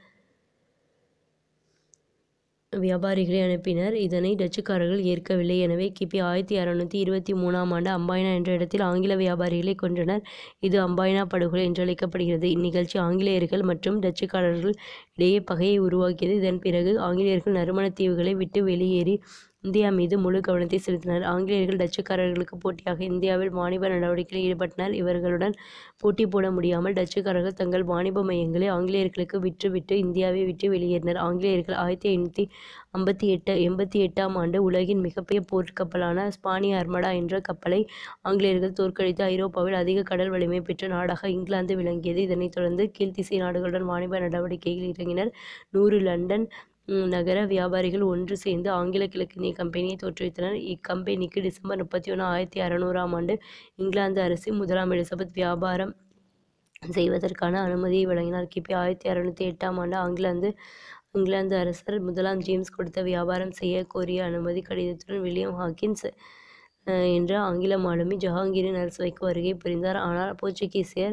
வியாபாரிகளை அனுப்பினர் இதனை டச்சுக்காரர்கள் ஏற்கவில்லை எனவே கிபி ஆயிரத்தி அறநூற்றி இருபத்தி மூணாம் ஆண்டு அம்பாயினா என்ற இடத்தில் ஆங்கில வியாபாரிகளை கொன்றனர் இது அம்பாயினா படுகொலை என்று அழைக்கப்படுகிறது இந்நிகழ்ச்சி ஆங்கிலேயர்கள் மற்றும் டச்சுக்காரர்கள் இடையே பகையை உருவாக்கியது இதன் பிறகு ஆங்கிலேயர்கள் நறுமண தீவுகளை விட்டு வெளியேறி இந்தியா மீது முழு கவனத்தை செலுத்தினர் ஆங்கிலேயர்கள் டச்சுக்காரர்களுக்கு போட்டியாக இந்தியாவில் வாணிப நடவடிக்கையில் ஈடுபட்டனர் இவர்களுடன் போட்டி போட முடியாமல் டச்சுக்காரர்கள் தங்கள் வாணிப மையங்களை ஆங்கிலேயர்களுக்கு விற்றுவிட்டு இந்தியாவை விட்டு வெளியேறினர் ஆங்கிலேயர்கள் ஆயிரத்தி ஐநூற்றி ஐம்பத்தி எட்டு எண்பத்தி எட்டாம் ஆண்டு உலகின் மிகப்பெரிய போர்க்கப்பலான ஸ்பானிய அர்மடா என்ற கப்பலை ஆங்கிலேயர்கள் தோற்கடித்து ஐரோப்பாவில் அதிக கடல் வலிமை பெற்ற நாடாக இங்கிலாந்து விளங்கியது இதனைத் தொடர்ந்து கீழ்த்திசை நாடுகளுடன் வாணிப நடவடிக்கையில் இறங்கினர் நூறு லண்டன் நகர வியாபாரிகள் ஒன்று சேர்ந்து ஆங்கில கிழக்கிந்திய கம்பெனியை தோற்றுவித்தனர் இக்கம்பெனிக்கு டிசம்பர் முப்பத்தி ஒன்று ஆயிரத்தி அறநூறாம் ஆண்டு இங்கிலாந்து அரசு முதலாம் எலிசபெத் வியாபாரம் செய்வதற்கான அனுமதியை வழங்கினார் கிபி ஆயிரத்தி அறநூற்றி எட்டாம் ஆண்டு ஆங்கிலாந்து இங்கிலாந்து அரசர் முதலாம் ஜேம்ஸ் கொடுத்த வியாபாரம் செய்ய கோரிய அனுமதி கடிதத்துடன் வில்லியம் ஹாக்கின்ஸ் என்ற ஆங்கில மாலுமி ஜஹாங்கீரின் அரசவைக்கு வருகை புரிந்தார் ஆனால் போர்ச்சுகீசியர்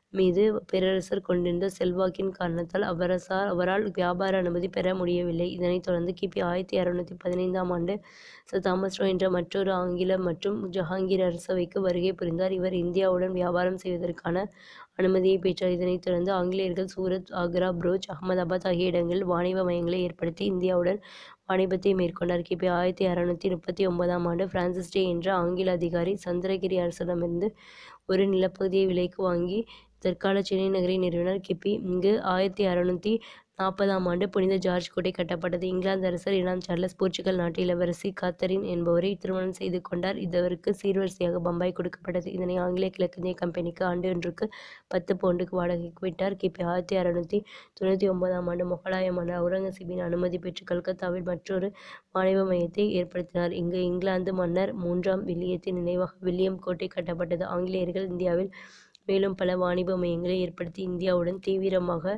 மீது பேரரசர் கொண்டிருந்த செல்வாக்கின் காரணத்தால் அவரசார் அவரால் வியாபார அனுமதி பெற முடியவில்லை இதனைத் தொடர்ந்து கிபி ஆயிரத்தி அறுநூத்தி பதினைந்தாம் ஆண்டு சர் தாமஸ் ரோ என்ற மற்றொரு ஆங்கில மற்றும் ஜஹாங்கீர் அரசவைக்கு வருகை புரிந்தார் இவர் இந்தியாவுடன் வியாபாரம் செய்வதற்கான அனுமதியை பெற்றார் இதனைத் தொடர்ந்து ஆங்கிலேயர்கள் சூரத் ஆக்ரா புரோச் அகமதாபாத் ஆகிய இடங்களில் வாணிப மையங்களை ஏற்படுத்தி இந்தியாவுடன் வாணிபத்தை மேற்கொண்டார் கிபி ஆயிரத்தி அறுநூத்தி முப்பத்தி ஒன்பதாம் ஆண்டு பிரான்சிஸ் டே என்ற ஆங்கில அதிகாரி சந்திரகிரி அரசிடமிருந்து ஒரு நிலப்பகுதியை விலைக்கு வாங்கி தற்கால சென்னை நகரை நிறுவினார் கிபி இங்கு ஆயிரத்தி அறுநூத்தி நாற்பதாம் ஆண்டு புனித ஜார்ஜ் கோட்டை கட்டப்பட்டது இங்கிலாந்து அரசர் இளம் சார்லஸ் போர்ச்சுகல் நாட்டு இளவரசி காத்தரின் என்பவரை திருமணம் செய்து கொண்டார் இதற்கு சீர்வரிசையாக பம்பாய் கொடுக்கப்பட்டது இதனை ஆங்கிலேய கிழக்கிந்திய கம்பெனிக்கு ஆண்டு ஒன்றுக்கு பத்து பவுண்டுக்கு வாடகைக்கு விட்டார் கிபி ஆயிரத்தி அறுநூத்தி தொண்ணூற்றி ஒன்பதாம் ஆண்டு முகலாய மன்னர் அவுரங்கசீபின் அனுமதி பெற்று கல்கத்தாவில் மற்றொரு வாணிப மையத்தை ஏற்படுத்தினார் இங்கு இங்கிலாந்து மன்னர் மூன்றாம் வில்லியத்தின் நினைவாக வில்லியம் கோட்டை கட்டப்பட்டது ஆங்கிலேயர்கள் இந்தியாவில் மேலும் பல வாணிப மையங்களை ஏற்படுத்தி இந்தியாவுடன் தீவிரமாக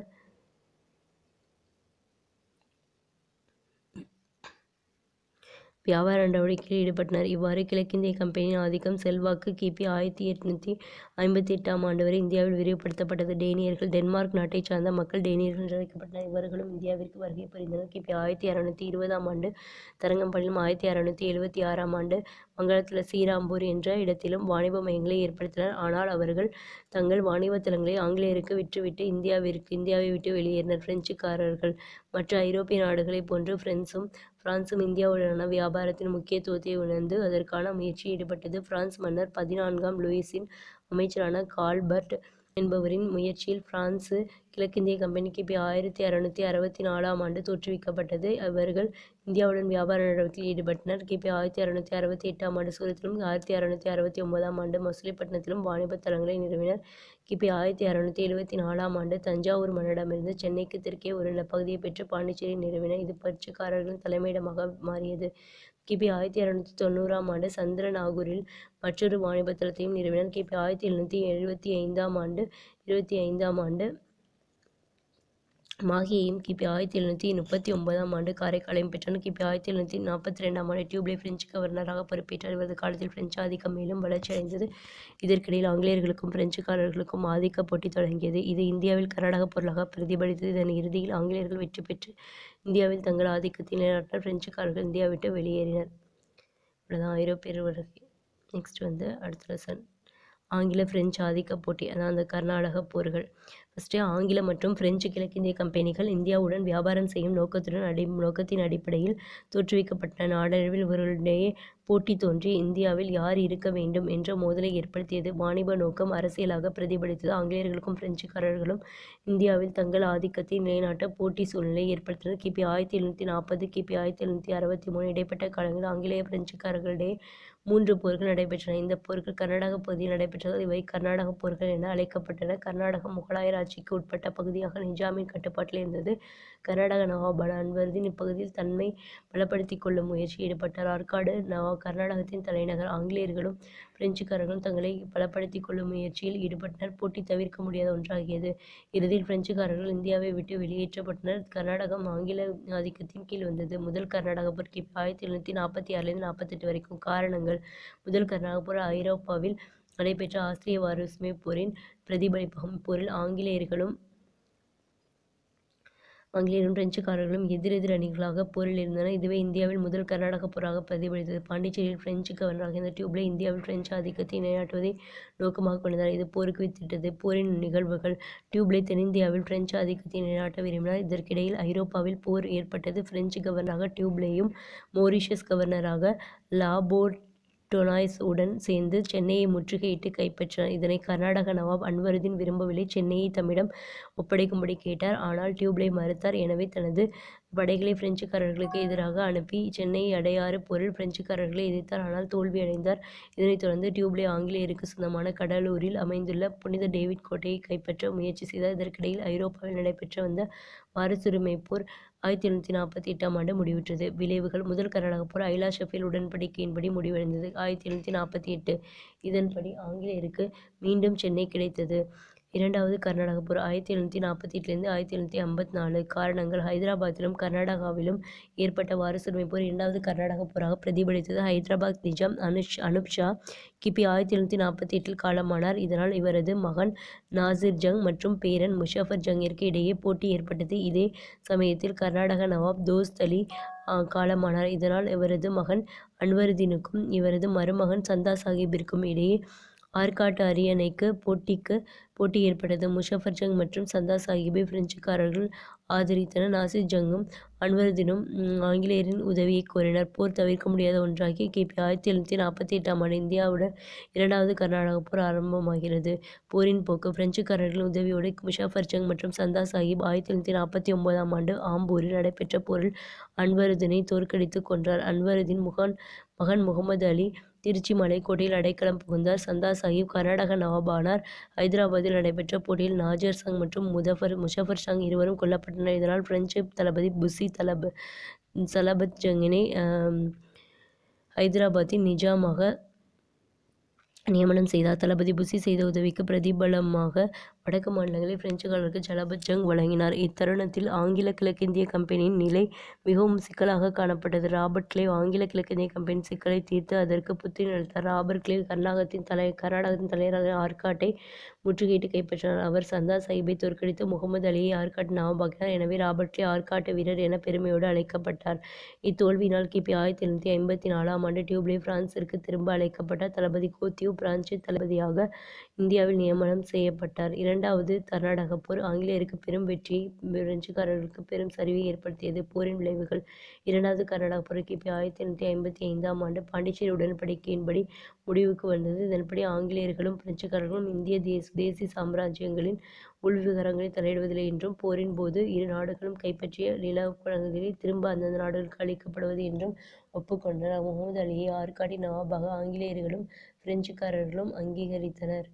வியாபார நடவடிக்கையில் ஈடுபட்டனர் இவ்வாறு கிழக்கிந்திய கம்பெனியின் ஆதிக்கம் செல்வாக்கு கிபி ஆயிரத்தி எட்நூத்தி ஐம்பத்தி எட்டாம் ஆண்டு வரை இந்தியாவில் விரிவுபடுத்தப்பட்டது டேனியர்கள் டென்மார்க் நாட்டைச் சார்ந்த மக்கள் டேனியர்கள் என்று அழைக்கப்பட்டனர் இவர்களும் இந்தியாவிற்கு வருகை புரிந்தனர் கிபி ஆயிரத்தி அறுநூத்தி இருபதாம் ஆண்டு தரங்கம்பாடியிலும் ஆயிரத்தி அறுநூத்தி எழுபத்தி ஆறாம் ஆண்டு வங்காளத்தில் ஸ்ரீராம்பூர் என்ற இடத்திலும் வாணிப மையங்களை ஏற்படுத்தினர் ஆனால் அவர்கள் தங்கள் வாணிப தலங்களை ஆங்கிலேயருக்கு விற்றுவிட்டு இந்தியாவிற்கு இந்தியாவை விட்டு வெளியேறினர் பிரெஞ்சுக்காரர்கள் மற்ற ஐரோப்பிய நாடுகளைப் போன்று பிரெஞ்சும் பிரான்சும் இந்தியாவுடனான வியாபாரத்தின் முக்கியத்துவத்தை உணர்ந்து அதற்கான முயற்சியில் ஈடுபட்டது பிரான்ஸ் மன்னர் பதினான்காம் லூயிஸின் அமைச்சரான கால்பர்ட் என்பவரின் முயற்சியில் பிரான்சு கிழக்கிந்திய கம்பெனி கிபி ஆயிரத்தி அறுநூத்தி அறுபத்தி நாலாம் ஆண்டு தோற்றுவிக்கப்பட்டது அவர்கள் இந்தியாவுடன் வியாபார நடவடிக்கையில் ஈடுபட்டனர் கிபி ஆயிரத்தி அறுநூத்தி அறுபத்தி எட்டாம் ஆண்டு சூரத்திலும் ஆயிரத்தி அறுநூத்தி அறுபத்தி ஒன்பதாம் ஆண்டு மசுலிப்பட்டினத்திலும் வாணிப தலங்களை நிறுவினர் கிபி ஆயிரத்தி அறுநூத்தி எழுபத்தி நாலாம் ஆண்டு தஞ்சாவூர் மன்னரிடமிருந்து சென்னைக்கு தெற்கே ஒரு நிலப்பகுதியை பெற்று பாண்டிச்சேரி நிறுவினர் இது பரிட்சக்காரர்களின் தலைமையிடமாக மாறியது கிபி ஆயிரத்தி அறுநூத்தி தொண்ணூறாம் ஆண்டு சந்திரநாகூரில் மற்றொரு வாணிப தலத்தையும் நிறுவினர் கிபி ஆயிரத்தி எழுநூத்தி எழுபத்தி ஐந்தாம் ஆண்டு இருபத்தி ஐந்தாம் ஆண்டு மாகியையும் கிபி ஆயிரத்தி எழுநூத்தி முப்பத்தி ஒன்பதாம் ஆண்டு காரைக்காலையும் பெற்றனர் கிபி ஆயிரத்தி எழுநூத்தி நாற்பத்தி ரெண்டாம் ஆண்டு டியூப்ளே பிரெஞ்சு கவர்னராக பொறுப்பேற்றார் இவரது காலத்தில் பிரெஞ்சு ஆதிக்கம் மேலும் வளர்ச்சியடைந்தது இதற்கிடையில் ஆங்கிலேயர்களுக்கும் பிரெஞ்சுக்காரர்களுக்கும் ஆதிக்க போட்டி தொடங்கியது இது இந்தியாவில் கர்நாடக பொருளாக பிரதிபலித்தது இதன் இறுதியில் ஆங்கிலேயர்கள் வெற்றி பெற்று இந்தியாவில் தங்கள் ஆதிக்கத்தை நிலைநாட்டினர் பிரெஞ்சுக்காரர்கள் இந்தியா விட்டு வெளியேறினர் இவ்வளோதான் ஐரோப்பியர் வருகை நெக்ஸ்ட் வந்து அடுத்த லெசன் ஆங்கில பிரெஞ்சு ஆதிக்க போட்டி அதான் அந்த கர்நாடக போர்கள் ஃபஸ்ட்டு ஆங்கில மற்றும் பிரெஞ்சு கிழக்கிந்திய கம்பெனிகள் இந்தியாவுடன் வியாபாரம் செய்யும் நோக்கத்துடன் அடி நோக்கத்தின் அடிப்படையில் தோற்றுவிக்கப்பட்ட நாடளவில் இவர்களுடைய போட்டி தோன்றி இந்தியாவில் யார் இருக்க வேண்டும் என்ற மோதலை ஏற்படுத்தியது வாணிப நோக்கம் அரசியலாக பிரதிபலித்தது ஆங்கிலேயர்களுக்கும் பிரெஞ்சுக்காரர்களும் இந்தியாவில் தங்கள் ஆதிக்கத்தை நிலைநாட்ட போட்டி சூழ்நிலை ஏற்படுத்தினர் கிபி ஆயிரத்தி எழுநூற்றி நாற்பது கிபி ஆயிரத்தி எழுநூற்றி அறுபத்தி மூணு இடைப்பட்ட காலங்களில் ஆங்கிலேய பிரெஞ்சுக்காரர்களிடையே மூன்று போர்கள் நடைபெற்றன இந்த போர்கள் கர்நாடக பகுதியில் நடைபெற்றதால் இவை கர்நாடக போர்கள் என அழைக்கப்பட்டன கர்நாடகம் முகலாயர் ஆட்சிக்கு உட்பட்ட பகுதியாக நிஜாமின் கட்டுப்பாட்டில் இருந்தது கர்நாடக நவாபான அன்வர்தீன் இப்பகுதியில் தன்மை பலப்படுத்திக் கொள்ளும் முயற்சியில் ஈடுபட்டார் ஆற்காடு நவா கர்நாடகத்தின் தலைநகர் ஆங்கிலேயர்களும் பிரெஞ்சுக்காரர்களும் தங்களை பலப்படுத்திக் கொள்ளும் முயற்சியில் ஈடுபட்டனர் போட்டி தவிர்க்க முடியாத ஒன்றாகியது இறுதியில் பிரெஞ்சுக்காரர்கள் இந்தியாவை விட்டு வெளியேற்றப்பட்டனர் கர்நாடகம் ஆங்கில ஆதிக்கத்தின் கீழ் வந்தது முதல் கர்நாடக போர் கிபி ஆயிரத்தி எழுநூத்தி நாற்பத்தி ஆறிலிருந்து நாற்பத்தெட்டு வரைக்கும் காரணங்கள் முதல் கர்நாடக போர் ஐரோப்பாவில் நடைபெற்ற ஆஸ்திரிய வாரசுமை போரின் பிரதிபலிப்பாகும் இப்போரில் ஆங்கிலேயர்களும் ஆங்கிலேயரும் பிரெஞ்சுக்காரர்களும் எதிரெதிர் அணிகளாக போரில் இருந்தனர் இதுவே இந்தியாவில் முதல் கர்நாடக போராக பிரதிபலித்தது பாண்டிச்சேரியில் பிரெஞ்சு கவர்னராக இருந்த டியூப்ளே இந்தியாவில் பிரெஞ்சு ஆதிக்கத்தை நிலைநாட்டுவதை நோக்கமாக கொண்டனர் இது போருக்கு வித்திட்டது போரின் நிகழ்வுகள் டியூப்ளே தென்னிந்தியாவில் பிரெஞ்சு ஆதிக்கத்தை நிலைநாட்ட விரும்பினார் இதற்கிடையில் ஐரோப்பாவில் போர் ஏற்பட்டது பிரெஞ்சு கவர்னராக டியூப்ளேயும் மொரீஷியஸ் கவர்னராக லாபோர்ட் டொனாய்ஸ் உடன் சேர்ந்து சென்னையை முற்றுகையிட்டு கைப்பற்றினார் இதனை கர்நாடக நவாப் அன்வருதீன் விரும்பவில்லை சென்னையை தம்மிடம் ஒப்படைக்கும்படி கேட்டார் ஆனால் டியூப்ளே மறுத்தார் எனவே தனது படைகளை பிரெஞ்சுக்காரர்களுக்கு எதிராக அனுப்பி சென்னை அடையாறு போரில் பிரெஞ்சுக்காரர்களை எதிர்த்தார் ஆனால் தோல்வியடைந்தார் இதனைத் தொடர்ந்து டியூப்ளே ஆங்கிலேயருக்கு சொந்தமான கடலூரில் அமைந்துள்ள புனித டேவிட் கோட்டையை கைப்பற்ற முயற்சி செய்தார் இதற்கிடையில் ஐரோப்பாவில் நடைபெற்று வந்த வாரசுரிமை போர் ஆயிரத்தி எழுநூத்தி நாற்பத்தி எட்டாம் ஆண்டு முடிவுற்றது விளைவுகள் முதல் கர்நாடக போர் ஐலா ஷெஃபீல்ட் உடன்படிக்கையின்படி முடிவடைந்தது ஆயிரத்தி எழுநூத்தி நாற்பத்தி எட்டு இதன்படி ஆங்கிலேயருக்கு மீண்டும் சென்னை கிடைத்தது இரண்டாவது கர்நாடக போர் ஆயிரத்தி எழுநூற்றி நாற்பத்தி எட்டுலேருந்து ஆயிரத்தி எழுநூற்றி ஐம்பத்தி நாலு காரணங்கள் ஹைதராபாத்திலும் கர்நாடகாவிலும் ஏற்பட்ட வாரசுரிமை போர் இரண்டாவது கர்நாடக போராக பிரதிபலித்தது ஹைதராபாத் நிஜாம் அனுஷ் அனுப் ஷா கிபி ஆயிரத்தி எழுநூற்றி நாற்பத்தி எட்டில் காலமானார் இதனால் இவரது மகன் நாசிர் ஜங் மற்றும் பேரன் முஷாஃபர் ஜங்கிற்கு இடையே போட்டி ஏற்பட்டது இதே சமயத்தில் கர்நாடக நவாப் தோஸ்த் அலி காலமானார் இதனால் இவரது மகன் அன்வருதீனுக்கும் இவரது மருமகன் சந்தா சாஹிப்பிற்கும் இடையே ஆற்காட்டு அரியணைக்கு போட்டிக்கு போட்டி ஏற்பட்டது முஷாஃபர் ஜங் மற்றும் சந்தா சாஹிப்பை பிரெஞ்சுக்காரர்கள் ஆதரித்தனர் நாசிர் ஜங்கும் அன்வருதீனும் ஆங்கிலேயரின் உதவியை கோரினர் போர் தவிர்க்க முடியாத ஒன்றாகி கிபி ஆயிரத்தி எழுநூற்றி நாற்பத்தி எட்டாம் ஆண்டு இந்தியாவுடன் இரண்டாவது கர்நாடக போர் ஆரம்பமாகிறது போரின் போக்கு பிரெஞ்சுக்காரர்களின் உதவியோடு முஷாஃபர் ஜங் மற்றும் சந்தா சாஹிப் ஆயிரத்தி எழுநூற்றி நாற்பத்தி ஒன்பதாம் ஆண்டு ஆம்பூரில் நடைபெற்ற போரில் அன்வருதீனை தோற்கடித்து கொன்றார் அன்வருதீன் முகான் மகன் முகமது அலி திருச்சி மலைக்கோட்டையில் அடைக்கலம் புகுந்தார் சந்தா சாஹிப் கர்நாடக நவாபானார் ஹைதராபாத்தில் நடைபெற்ற போட்டியில் நாஜர் சங் மற்றும் முதஃபர் முஷாஃபர் ஜங் இருவரும் கொல்லப்பட்டனர் இதனால் பிரெஞ்சு தளபதி புசி தலப சலபத் ஜங்கினை ஹைதராபாத்தின் நிஜாமாக நியமனம் செய்தார் தளபதி புசி செய்த உதவிக்கு பிரதிபலமாக வடக்கு மாநிலங்களில் பிரெஞ்சுக்காரருக்கு ஜலபத் ஜங் வழங்கினார் இத்தருணத்தில் ஆங்கில கிழக்கிந்திய கம்பெனியின் நிலை மிகவும் சிக்கலாக காணப்பட்டது ராபர்ட் கிளேவ் ஆங்கில கிழக்கிந்திய கம்பெனி சிக்கலை தீர்த்து அதற்கு புத்துணர்த்தார் ராபர்ட் கிளேவ் கர்நாடகத்தின் தலை கர்நாடகத்தின் தலைவராக ஆற்காட்டை முற்றுகையிட்டு கைப்பற்றினார் அவர் சந்தா சாஹிப்பை தோற்கடித்து முகமது அலியை ஆற்காட்டு நவாபாக்கினார் எனவே ராபர்ட் கிளேவ் ஆற்காட்டு வீரர் என பெருமையோடு அழைக்கப்பட்டார் இத்தோல்வியினால் கிபி ஆயிரத்தி எழுநூற்றி ஐம்பத்தி நாலாம் ஆண்டு டியூப்ளே பிரான்சிற்கு திரும்ப அழைக்கப்பட்டார் தளபதி கோத்தியூ பிரான்சு தளபதியாக இந்தியாவில் நியமனம் செய்யப்பட்டார் இரண்டாவது கர்நாடக போர் ஆங்கிலேயருக்கு பெரும் வெற்றியை பிரெஞ்சுக்காரர்களுக்கு பெரும் சரிவை ஏற்படுத்தியது போரின் விளைவுகள் இரண்டாவது கர்நாடக போர் கிபி ஆயிரத்தி எண்ணூற்றி ஐம்பத்தி ஐந்தாம் ஆண்டு பாண்டிச்சேரி உடன்படிக்கையின்படி முடிவுக்கு வந்தது இதன்படி ஆங்கிலேயர்களும் பிரெஞ்சுக்காரர்களும் இந்திய தேச தேசிய சாம்ராஜ்யங்களின் உள்விவகாரங்களில் தலையிடுவதில்லை என்றும் போரின் போது இரு நாடுகளும் கைப்பற்றிய நிலப்பகுதிகளை திரும்ப அந்தந்த நாடுகளுக்கு அளிக்கப்படுவது என்றும் ஒப்புக்கொண்டனர் முகமது அலியை ஆற்காட்டின் நவாபாக ஆங்கிலேயர்களும் பிரெஞ்சுக்காரர்களும் அங்கீகரித்தனர்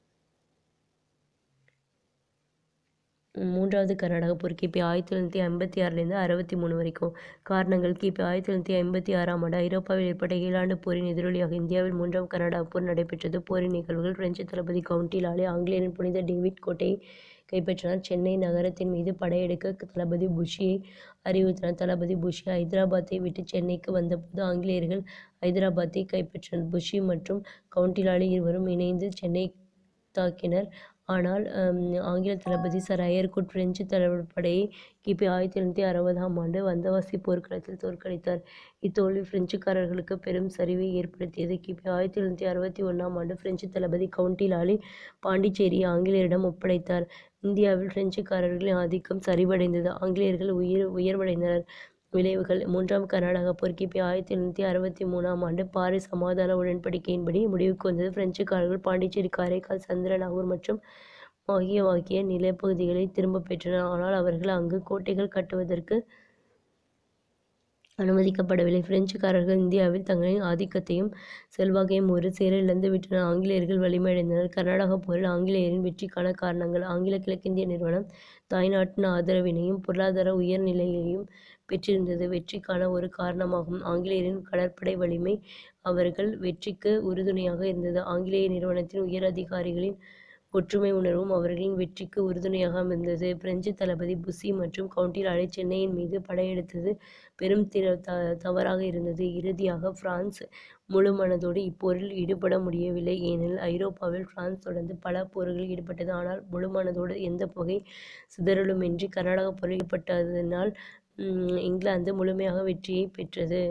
மூன்றாவது கர்நாடக போர் கிபி ஆயிரத்தி தொள்ளாயிரத்தி ஐம்பத்தி ஆறிலிருந்து அறுபத்தி மூணு வரைக்கும் காரணங்கள் கிபி ஆயிரத்தி தொள்ளாயிரத்தி ஐம்பத்தி ஆறாம் ஆண்டு ஐரோப்பாவில் ஏற்பட்ட ஈழாண்டு போரின் எதிரொலியாக இந்தியாவில் மூன்றாம் கர்நாடக போர் நடைபெற்றது போரின் நிகழ்வுகள் பிரெஞ்சு தளபதி கவுண்டி லாலே ஆங்கிலேயரின் புனித டேவிட் கோட்டையை கைப்பற்றினார் சென்னை நகரத்தின் மீது படையெடுக்க தளபதி புஷியை அறிவுறுத்தினார் தளபதி புஷி ஹைதராபாத்தை விட்டு சென்னைக்கு வந்தபோது ஆங்கிலேயர்கள் ஹைதராபாத்தை கைப்பற்றினர் புஷி மற்றும் கவுண்டிலாலி இருவரும் இணைந்து சென்னை தாக்கினர் ஆனால் ஆங்கில தளபதி சர் அயர்குட் பிரெஞ்சு தளபடையை கிபி ஆயிரத்தி எழுநூற்றி அறுபதாம் ஆண்டு வந்தவாசி போர்க்களத்தில் தோற்கடித்தார் இத்தோல்வி பிரெஞ்சுக்காரர்களுக்கு பெரும் சரிவை ஏற்படுத்தியது கிபி ஆயிரத்தி எழுநூற்றி அறுபத்தி ஒன்றாம் ஆண்டு பிரெஞ்சு தளபதி கவுண்டி லாலி பாண்டிச்சேரியை ஆங்கிலேயரிடம் ஒப்படைத்தார் இந்தியாவில் பிரெஞ்சுக்காரர்களின் ஆதிக்கம் சரிவடைந்தது ஆங்கிலேயர்கள் உயிர் உயர்வடைந்தனர் விளைவுகள் மூன்றாம் கர்நாடக போர் கிபி ஆயிரத்தி எழுநூற்றி அறுபத்தி மூணாம் ஆண்டு பாரிஸ் சமாதான உடன்படிக்கையின்படி முடிவுக்கு வந்தது பிரெஞ்சுக்காரர்கள் பாண்டிச்சேரி காரைக்கால் சந்திரநாகூர் மற்றும் ஆகிய ஆகிய நிலப்பகுதிகளை திரும்ப பெற்றனர் ஆனால் அவர்கள் அங்கு கோட்டைகள் கட்டுவதற்கு அனுமதிக்கப்படவில்லை பிரெஞ்சுக்காரர்கள் இந்தியாவில் தங்களின் ஆதிக்கத்தையும் செல்வாக்கையும் ஒரு சேர இழந்து விட்டனர் ஆங்கிலேயர்கள் வலிமையடைந்தனர் கர்நாடக போரில் ஆங்கிலேயரின் வெற்றிக்கான காரணங்கள் ஆங்கில கிழக்கிந்திய நிறுவனம் தாய்நாட்டின் ஆதரவினையும் பொருளாதார உயர்நிலையையும் பெற்றிருந்தது வெற்றிக்கான ஒரு காரணமாகும் ஆங்கிலேயரின் கடற்படை வலிமை அவர்கள் வெற்றிக்கு உறுதுணையாக இருந்தது ஆங்கிலேய நிறுவனத்தின் உயர் அதிகாரிகளின் ஒற்றுமை உணர்வும் அவர்களின் வெற்றிக்கு உறுதுணையாக அமைந்தது பிரெஞ்சு தளபதி புசி மற்றும் கவுண்டிலாலே சென்னையின் மீது படையெடுத்தது பெரும் திர த தவறாக இருந்தது இறுதியாக பிரான்ஸ் முழு மனதோடு இப்போரில் ஈடுபட முடியவில்லை ஏனெனில் ஐரோப்பாவில் பிரான்ஸ் தொடர்ந்து பல போர்களில் ஈடுபட்டது ஆனால் முழு மனதோடு எந்த புகை சிதறலுமின்றி கர்நாடக போரில் ஈடுபட்டதனால் இங்கிலாந்து முழுமையாக வெற்றியை பெற்றது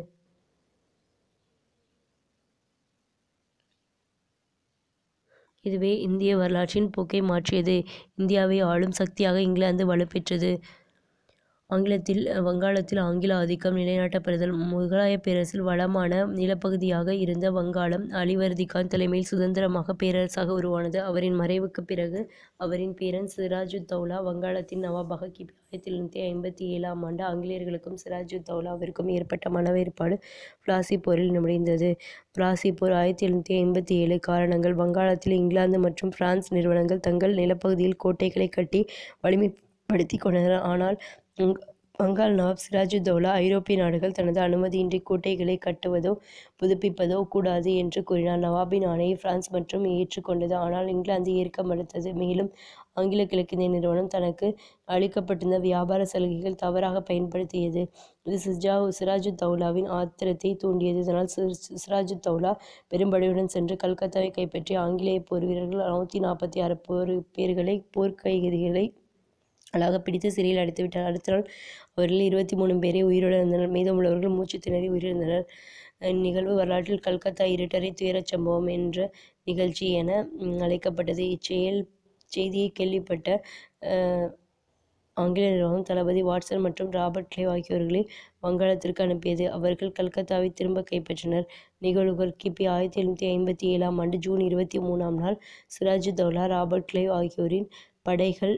இதுவே இந்திய வரலாற்றின் போக்கை மாற்றியது இந்தியாவை ஆளும் சக்தியாக இங்கிலாந்து வலுப்பெற்றது ஆங்கிலத்தில் வங்காளத்தில் ஆங்கில ஆதிக்கம் நிலைநாட்டப்படுதல் முகலாய பேரரசில் வளமான நிலப்பகுதியாக இருந்த வங்காளம் அலிவர்தி கான் தலைமையில் சுதந்திரமாக பேரரசாக உருவானது அவரின் மறைவுக்கு பிறகு அவரின் பேரன் சிராஜுத்தௌலா வங்காளத்தின் நவாபாக கிபி ஆயிரத்தி எழுநூற்றி ஐம்பத்தி ஏழாம் ஆண்டு ஆங்கிலேயர்களுக்கும் சிராஜுத்தௌலாவிற்கும் ஏற்பட்ட மனவேறுபாடு பிளாசி போரில் முடிந்தது பிளாசி போர் ஆயிரத்தி எழுநூற்றி ஐம்பத்தி ஏழு காரணங்கள் வங்காளத்தில் இங்கிலாந்து மற்றும் பிரான்ஸ் நிறுவனங்கள் தங்கள் நிலப்பகுதியில் கோட்டைகளை கட்டி வலிமைப்படுத்தி கொண்டனர் ஆனால் வங்காள நவாப் சிராஜுத்தௌலா ஐரோப்பிய நாடுகள் தனது அனுமதியின்றி கோட்டைகளை கட்டுவதோ புதுப்பிப்பதோ கூடாது என்று கூறினார். நவாபின் ஆணையை பிரான்ஸ் மட்டும் ஏற்றுக் கொண்டது. ஆனால் இங்கிலாந்து ஏற்க மறுத்தது. மேலும் ஆங்கில கிழக்கிந்திய நிறுவனம் தனக்கு அளிக்கப்பட்டிருந்த வியாபார சலுகைகளை தவறாக பயன்படுத்தியது. இது சிராஜுத்தௌலாவின் ஆத்திரத்தை தூண்டியது. இதனால் சிராஜுத்தௌலா பெரும்படையுடன் சென்று கல்கத்தாவை கைப்பற்றி ஆங்கிலேய போர் வீரர்கள் நூற்றி நாற்பத்தி ஆறு பேர்களை போர்க்கைதிகளை ஆளாகப் பிடித்து சிறையில் அடைத்துவிட்டார். அடுத்த நாள் அவர்களில் இருபத்தி மூன்று பேரே உயிருடன் இருந்தனர். மீதமுள்ளவர்கள் மூச்சுத் திணறி உயிரிழந்தனர். இந்நிகழ்வு வரலாற்றில் கல்கத்தா இருட்டறை துயரச் சம்பவம் என்ற நிகழ்ச்சி என அழைக்கப்பட்டது. இச்செய்தியைக் கேள்விப்பட்ட ஆங்கில நிர்வாகம் தளபதி வாட்சன் மற்றும் ராபர்ட் கிளைவ் ஆகியோர்களை வங்காளத்திற்கு அனுப்பியது. அவர்கள் கல்கத்தாவைத் திரும்பக் கைப்பற்றினர். நிகழ்வுகள் கி. பி. ஆயிரத்தி எழுநூற்றி ஐம்பத்தி ஏழாம் ஆண்டு ஜூன் இருபத்தி மூன்றாம் நாள் சிராஜுத்தௌலா ராபர்ட் கிளைவ் ஆகியோரின் படைகள்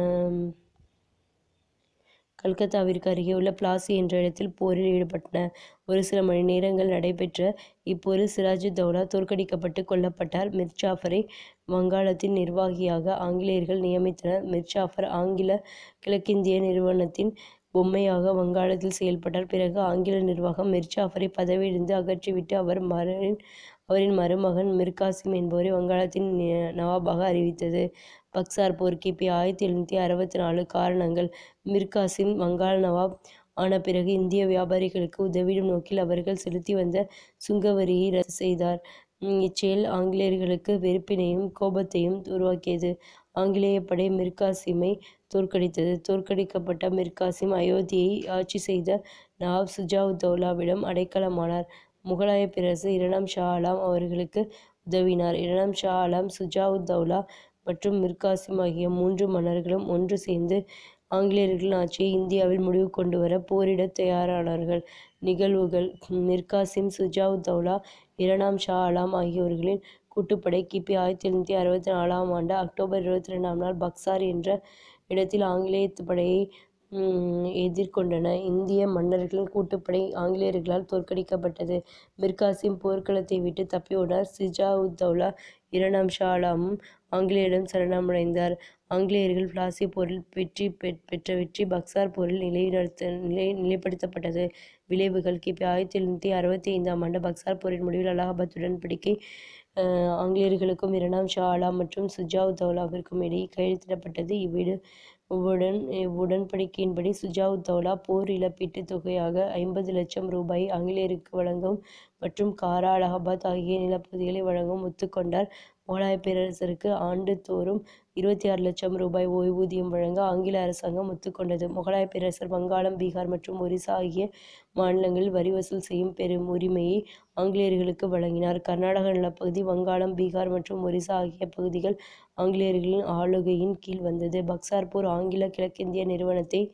கல்கத்தாவிற்கு அருகேயுள்ள பிளாசி என்ற இடத்தில் போரில் ஈடுபட்டன. ஒரு சில மணி நேரங்கள் நடைபெற்ற இப்போரில் சிராஜுத்தௌலா தோற்கடிக்கப்பட்டு கொல்லப்பட்டார். மிர் ஜாபரை வங்காளத்தின் நிர்வாகியாக ஆங்கிலேயர்கள் நியமித்தனர். மிர் ஜாபர் ஆங்கில கிழக்கிந்திய நிறுவனத்தின் பொம்மையாக வங்காளத்தில் செயல்பட்டார். பிறகு ஆங்கில நிர்வாகம் மிர் ஜாபரை பதவியிலிருந்து அகற்றிவிட்டு அவரின் மருமகன் மிர் காசிம் என்பவரை வங்காளத்தின் நவாபாக அறிவித்தது. பக்சார் போர் கி. பி. ஆயிரத்தி எழுநூற்றி அறுபத்து நாலு காரணங்கள் மிர் காசிம் வங்காள நவாப் ஆன பிறகு இந்திய வியாபாரிகளுக்கு உதவிடும் நோக்கில் அவர்கள் செலுத்தி வந்த சுங்க வரியை ரத்து செய்தார். இச்செயல் ஆங்கிலேயர்களுக்கு வெறுப்பினையும் கோபத்தையும் உருவாக்கியது. ஆங்கிலேயப் படை மிர் காசிமை தோற்கடித்தது. தோற்கடிக்கப்பட்ட மிர் காசிம் அயோத்தியை ஆட்சி செய்த நவாப் சுஜாவுத்தௌலாவிடம் அடைக்கலமானார். முகலாயப் பேரரசர் இரண்டாம் ஷா ஆலம் அவர்களுக்கு உதவினார். இரண்டாம் ஷா ஆலம் சுஜாவுத்தௌலா மற்றும் மிர் காசிம் ஆகிய மூன்று மன்னர்களும் ஒன்று சேர்ந்து ஆங்கிலேயர்களின் ஆட்சியை இந்தியாவில் முடிவுக்கு கொண்டுவர போரிடத் தயாரானார்கள். நிகழ்வுகள் மிர் காசிம் சுஜாவுத்தௌலா இரண்டாம் ஷா ஆலம் ஆகியோர்களின் கூட்டுப்படை கி. பி. ஆயிரத்தி எழுநூற்றி அறுபத்து நாலாம் ஆண்டு அக்டோபர் இருபத்தி இரண்டாம் நாள் பக்சார் என்ற இடத்தில் ஆங்கிலேயப் படையை எதிர்கொண்டன. இந்திய மன்னர்களின் கூட்டுப்படை ஆங்கிலேயர்களால் தோற்கடிக்கப்பட்டது. மிர் காசிம் போர்க்களத்தை விட்டுத் தப்பி ஓடினார். சுஜாவுத்தௌலா இரண்டாம் ஷா ஆலமும் ஆங்கிலேயரிடம் சரணடைந்தார். ஆங்கிலேயர்கள் பிளாசி போரில் பெற்ற வெற்றி பக்சார் போரில் நிலைப்படுத்தப்பட்டது. விளைவுகள் கி. பி. ஆயிரத்தி எழுநூற்றி அறுபத்தி ஐந்தாம் ஆண்டு பக்சார் போரின் முடிவில் அலகாபாத் உடன்படிக்கை ஆங்கிலேயர்களுக்கும் இரண்டாம் ஷா ஆலம் மற்றும் சுஜாவுத்தௌலாவிற்கும் இடையே கையெழுத்திடப்பட்டது. இவ்வுடன்படிக்கையின்படி சுஜாவுத்தௌலா போர் இழப்பீட்டுத் தொகையாக ஐம்பது லட்சம் ரூபாயை ஆங்கிலேயருக்கு வழங்கவும் மற்றும் காரா அலகாபாத் ஆகிய நிலப்பகுதிகளை வழங்கவும் ஒத்துக் கொண்டார். முகலாயப் பேரரசருக்கு ஆண்டு தோறும் இருபத்தி ஆறு லட்சம் ரூபாய் ஓய்வூதியம் வழங்க ஆங்கில அரசாங்கம் ஒத்துக் கொண்டது. முகலாயப் பேரரசர் வங்காளம் பீகார் மற்றும் ஒரிசா ஆகிய மாநிலங்களில் வரி வசூல் செய்யும் பெரும் உரிமையை ஆங்கிலேயர்களுக்கு வழங்கினார். கர்நாடக நிலப்பகுதி வங்காளம் பீகார் மற்றும் ஒரிசா ஆகிய பகுதிகள் ஆங்கிலேயர்களின் ஆளுகையின் கீழ் வந்தது. பக்சார் போர் ஆங்கில கிழக்கிந்திய நிறுவனத்தை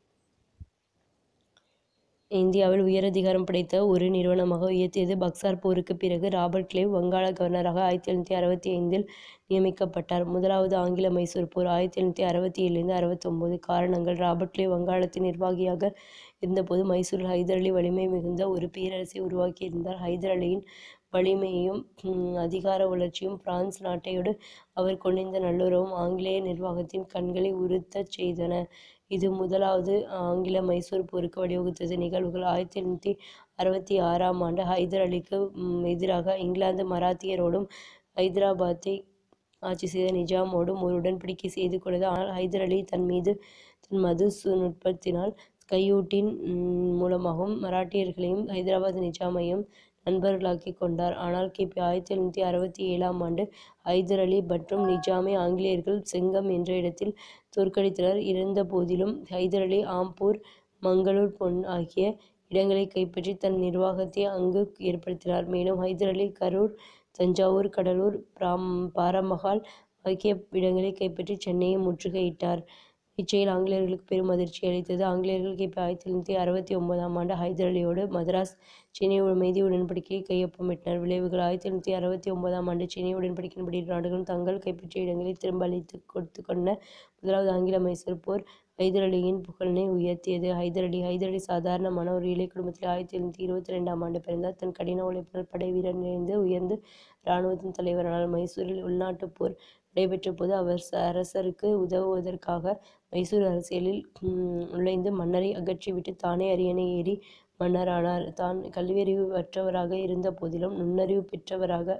இந்தியாவில் உயரதிகாரம் படைத்த ஒரு நிறுவனமாக உயர்த்தியது. பக்சார் போருக்குப் பிறகு ராபர்ட் கிளைவ் வங்காள கவர்னராக ஆயிரத்தி எழுநூற்றி அறுபத்தி ஐந்தில் நியமிக்கப்பட்டார். முதலாவது ஆங்கில மைசூர் போர் ஆயிரத்தி எழுநூற்றி அறுபத்தி ஏழிலிருந்து அறுபத்தொன்பது காரணங்கள் ராபர்ட் கிளைவ் வங்காளத்தின் நிர்வாகியாக இருந்தபோது மைசூரில் ஹைதர் அலி வலிமை மிகுந்த ஒரு பேரரசை உருவாக்கியிருந்தார். ஹைதர் அலியின் வலிமையும் அதிகார வளர்ச்சியும் பிரான்ஸ் நாட்டோடு அவர் கொண்டிருந்த நல்லுறவும் ஆங்கிலேய நிர்வாகத்தின் கண்களை உறுத்தச் செய்தன. இது முதலாவது ஆங்கில மைசூர் போருக்கு வழிவகுத்தது. நிகழ்வுகள் ஆயிரத்தி எழுநூற்றி அறுபத்தி ஆறாம் ஆண்டு ஹைதர் அலிக்கு எதிராக இங்கிலாந்து மராத்தியரோடும் ஐதராபாத்தை ஆட்சி செய்த நிஜாமோடும் ஒரு உடன்படிக்கை செய்து கொண்டது. ஆனால் ஹைதர் அலி தன் மது நுட்பத்தினால் கையூட்டின் மூலமாகவும் மராட்டியர்களையும் ஐதராபாத் நிஜாமையும் நண்பர்களாக்கிக் கொண்டார். ஆனால் கி. பி. ஆயிரத்தி எழுநூற்றி அறுபத்தி ஏழாம் ஆண்டு ஹைதர் அலி மற்றும் நிஜாமை ஆங்கிலேயர்கள் செங்கம் என்ற இடத்தில் தோற்கடித்தனர். இருந்தபோதிலும் ஹைதர் அலி ஆம்பூர் மங்களூர் ஆகிய இடங்களைக் கைப்பற்றி தன் நிர்வாகத்தை அங்கு ஏற்படுத்தினார். மேலும் ஹைதர் அலி கரூர் தஞ்சாவூர் கடலூர் பாரமஹால் ஆகிய இடங்களைக் கைப்பற்றி சென்னையை முற்றுகையிட்டார். இச்செயல் ஆங்கிலேயர்களுக்கு பெரும் அதிர்ச்சியை அளித்தது. ஆங்கிலேயர்கள் கி. பி. ஆயிரத்தி எழுநூற்றி அறுபத்தி ஒன்பதாம் ஆண்டு ஹைதர் அலியோடு மதராஸ் சென்னை அமைதி உடன்படிக்கையில் கையொப்பமிட்டனர். விளைவுகள் ஆயிரத்தி எழுநூற்றி அறுபத்தி ஒன்பதாம் ஆண்டு சென்னை உடன்படிக்கையின்படி இரு நாடுகளும் தங்கள் கைப்பற்றிய இடங்களை திரும்ப அளித்துக் கொடுத்துக்கொண்டன. முதலாவது ஆங்கில மைசூர் போர் ஹைதர் அலியின் புகழினை உயர்த்தியது ஹைதர் அலி ஹைதர் அலி சாதாரணமான ஒரு ஏழை குடும்பத்தில் ஆயிரத்தி எழுநூற்றி இருபத்தி ரெண்டாம் ஆண்டு பிறந்தார் தன் கடின உழைப்பினால் படை வீரர் நிறைந்து உயர்ந்து இராணுவத்தின் தலைவரானார் மைசூரில் உள்நாட்டுப் போர் நடைபெற்ற போது அவர் அரசருக்கு உதவுவதற்காக மைசூர் அரசியலில் நுழைந்து மன்னரை அகற்றிவிட்டு தானே அரியணை ஏறி மன்னரானார் தான் கல்வியறிவு அற்றவராக இருந்த போதிலும் நுண்ணறிவு பெற்றவராக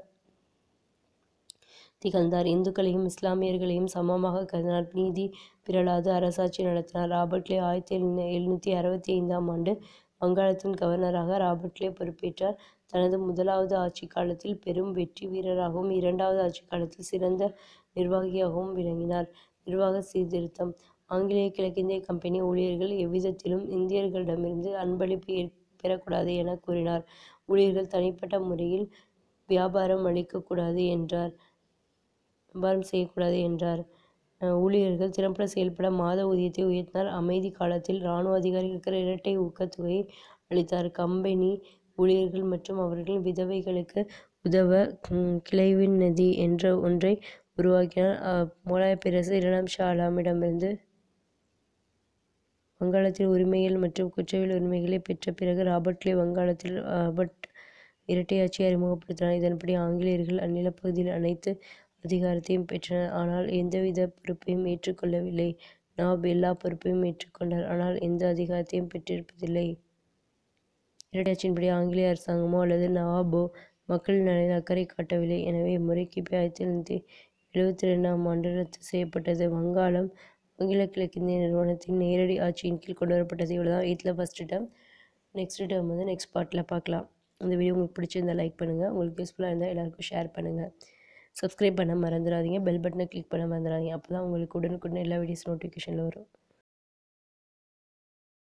திகழ்ந்தார் இந்துக்களையும் இஸ்லாமியர்களையும் சமமாக கருதினார் நீதி பிறழாது அரசாட்சி நடத்தினார் ராபர்ட்லே ஆயிரத்தி எழுநூற்றி அறுபத்தி ஐந்தாம் ஆண்டு வங்காளத்தின் கவர்னராக ராபர்ட்லே பொறுப்பேற்றார் தனது முதலாவது ஆட்சி காலத்தில் பெரும் வெற்றி வீரராகவும் இரண்டாவது ஆட்சி காலத்தில் சிறந்த நிர்வாகியாகவும் விளங்கினார் நிர்வாக சீர்திருத்தம் ஆங்கிலேய கிழக்கிந்திய கம்பெனி ஊழியர்கள் எவ்விதத்திலும் இந்தியர்களிடமிருந்து அன்பளிப்பு பெறக்கூடாது என கூறினார் ஊழியர்கள் தனிப்பட்ட முறையில் வியாபாரம் அளிக்கக்கூடாது என்றார் வியாபாரம் செய்யக்கூடாது என்றார் ஊழியர்கள் திறம்பட செயல்பட மாத ஊதியத்தை உயர்த்தினார் அமைதி காலத்தில் இராணுவ அதிகாரிகளுக்கு இரட்டை ஊக்கத்தொகையை அளித்தார் கம்பெனி ஊழியர்கள் மற்றும் அவர்களின் விதவைகளுக்கு உதவ கிளைவின் நதி என்ற ஒன்றை உருவாக்கினார் முகலாய பேரரசு இரண்டாம் ஷா ஆலமிடமிருந்து வங்காளத்தில் உரிமைகள் மற்றும் குற்றவியல் உரிமைகளை பெற்ற பிறகு ராபர்ட்லே வங்காளத்தில் ராபர்ட் இரட்டையாட்சியை அறிமுகப்படுத்தினார் இதன்படி ஆங்கிலேயர்கள் அந்நிலப்பகுதியில் அனைத்து அதிகாரத்தையும் பெற்றனர் ஆனால் எந்தவித பொறுப்பையும் ஏற்றுக்கொள்ளவில்லை நவாப் எல்லா பொறுப்பையும் ஏற்றுக்கொண்டார் ஆனால் எந்த அதிகாரத்தையும் பெற்றிருப்பதில்லை இரட்டையாட்சியின்படி ஆங்கிலேய அரசாங்கமோ அல்லது நவாபோ மக்கள் நலனில் அக்கறை காட்டவில்லை எனவே இம்முறை கிபி ஆயிரத்தி எழுநூற்றி எழுபத்தி ரெண்டாம் ஆண்டு ரத்து செய்யப்பட்டது வங்காளம் ஆங்கில கிழக்கிந்திய நிறுவனத்தின் நேரடி ஆட்சியின் கீழ் கொண்டு வரப்பட்டது இவ்வளோதான் எயித்தில் ஃபஸ்ட்டு டேர்ம் நெக்ஸ்ட் டேர்ம் வந்து நெக்ஸ்ட் பார்ட்டில் பார்க்கலாம் இந்த வீடியோ உங்களுக்கு பிடிச்சிருந்தால் லைக் பண்ணுங்கள் உங்களுக்கு யூஸ்ஃபுல்லாக இருந்தால் எல்லாருக்கும் ஷேர் பண்ணுங்கள் சப்ஸ்கிரைப் பண்ண மறந்துடாதீங்க பெல் பட்டனை கிளிக் பண்ண மறந்துடாதீங்க அப்போ தான் உங்களுக்கு உடனுக்குடன் எல்லா வீடியோஸ் நோட்டிஃபிகேஷனில் வரும்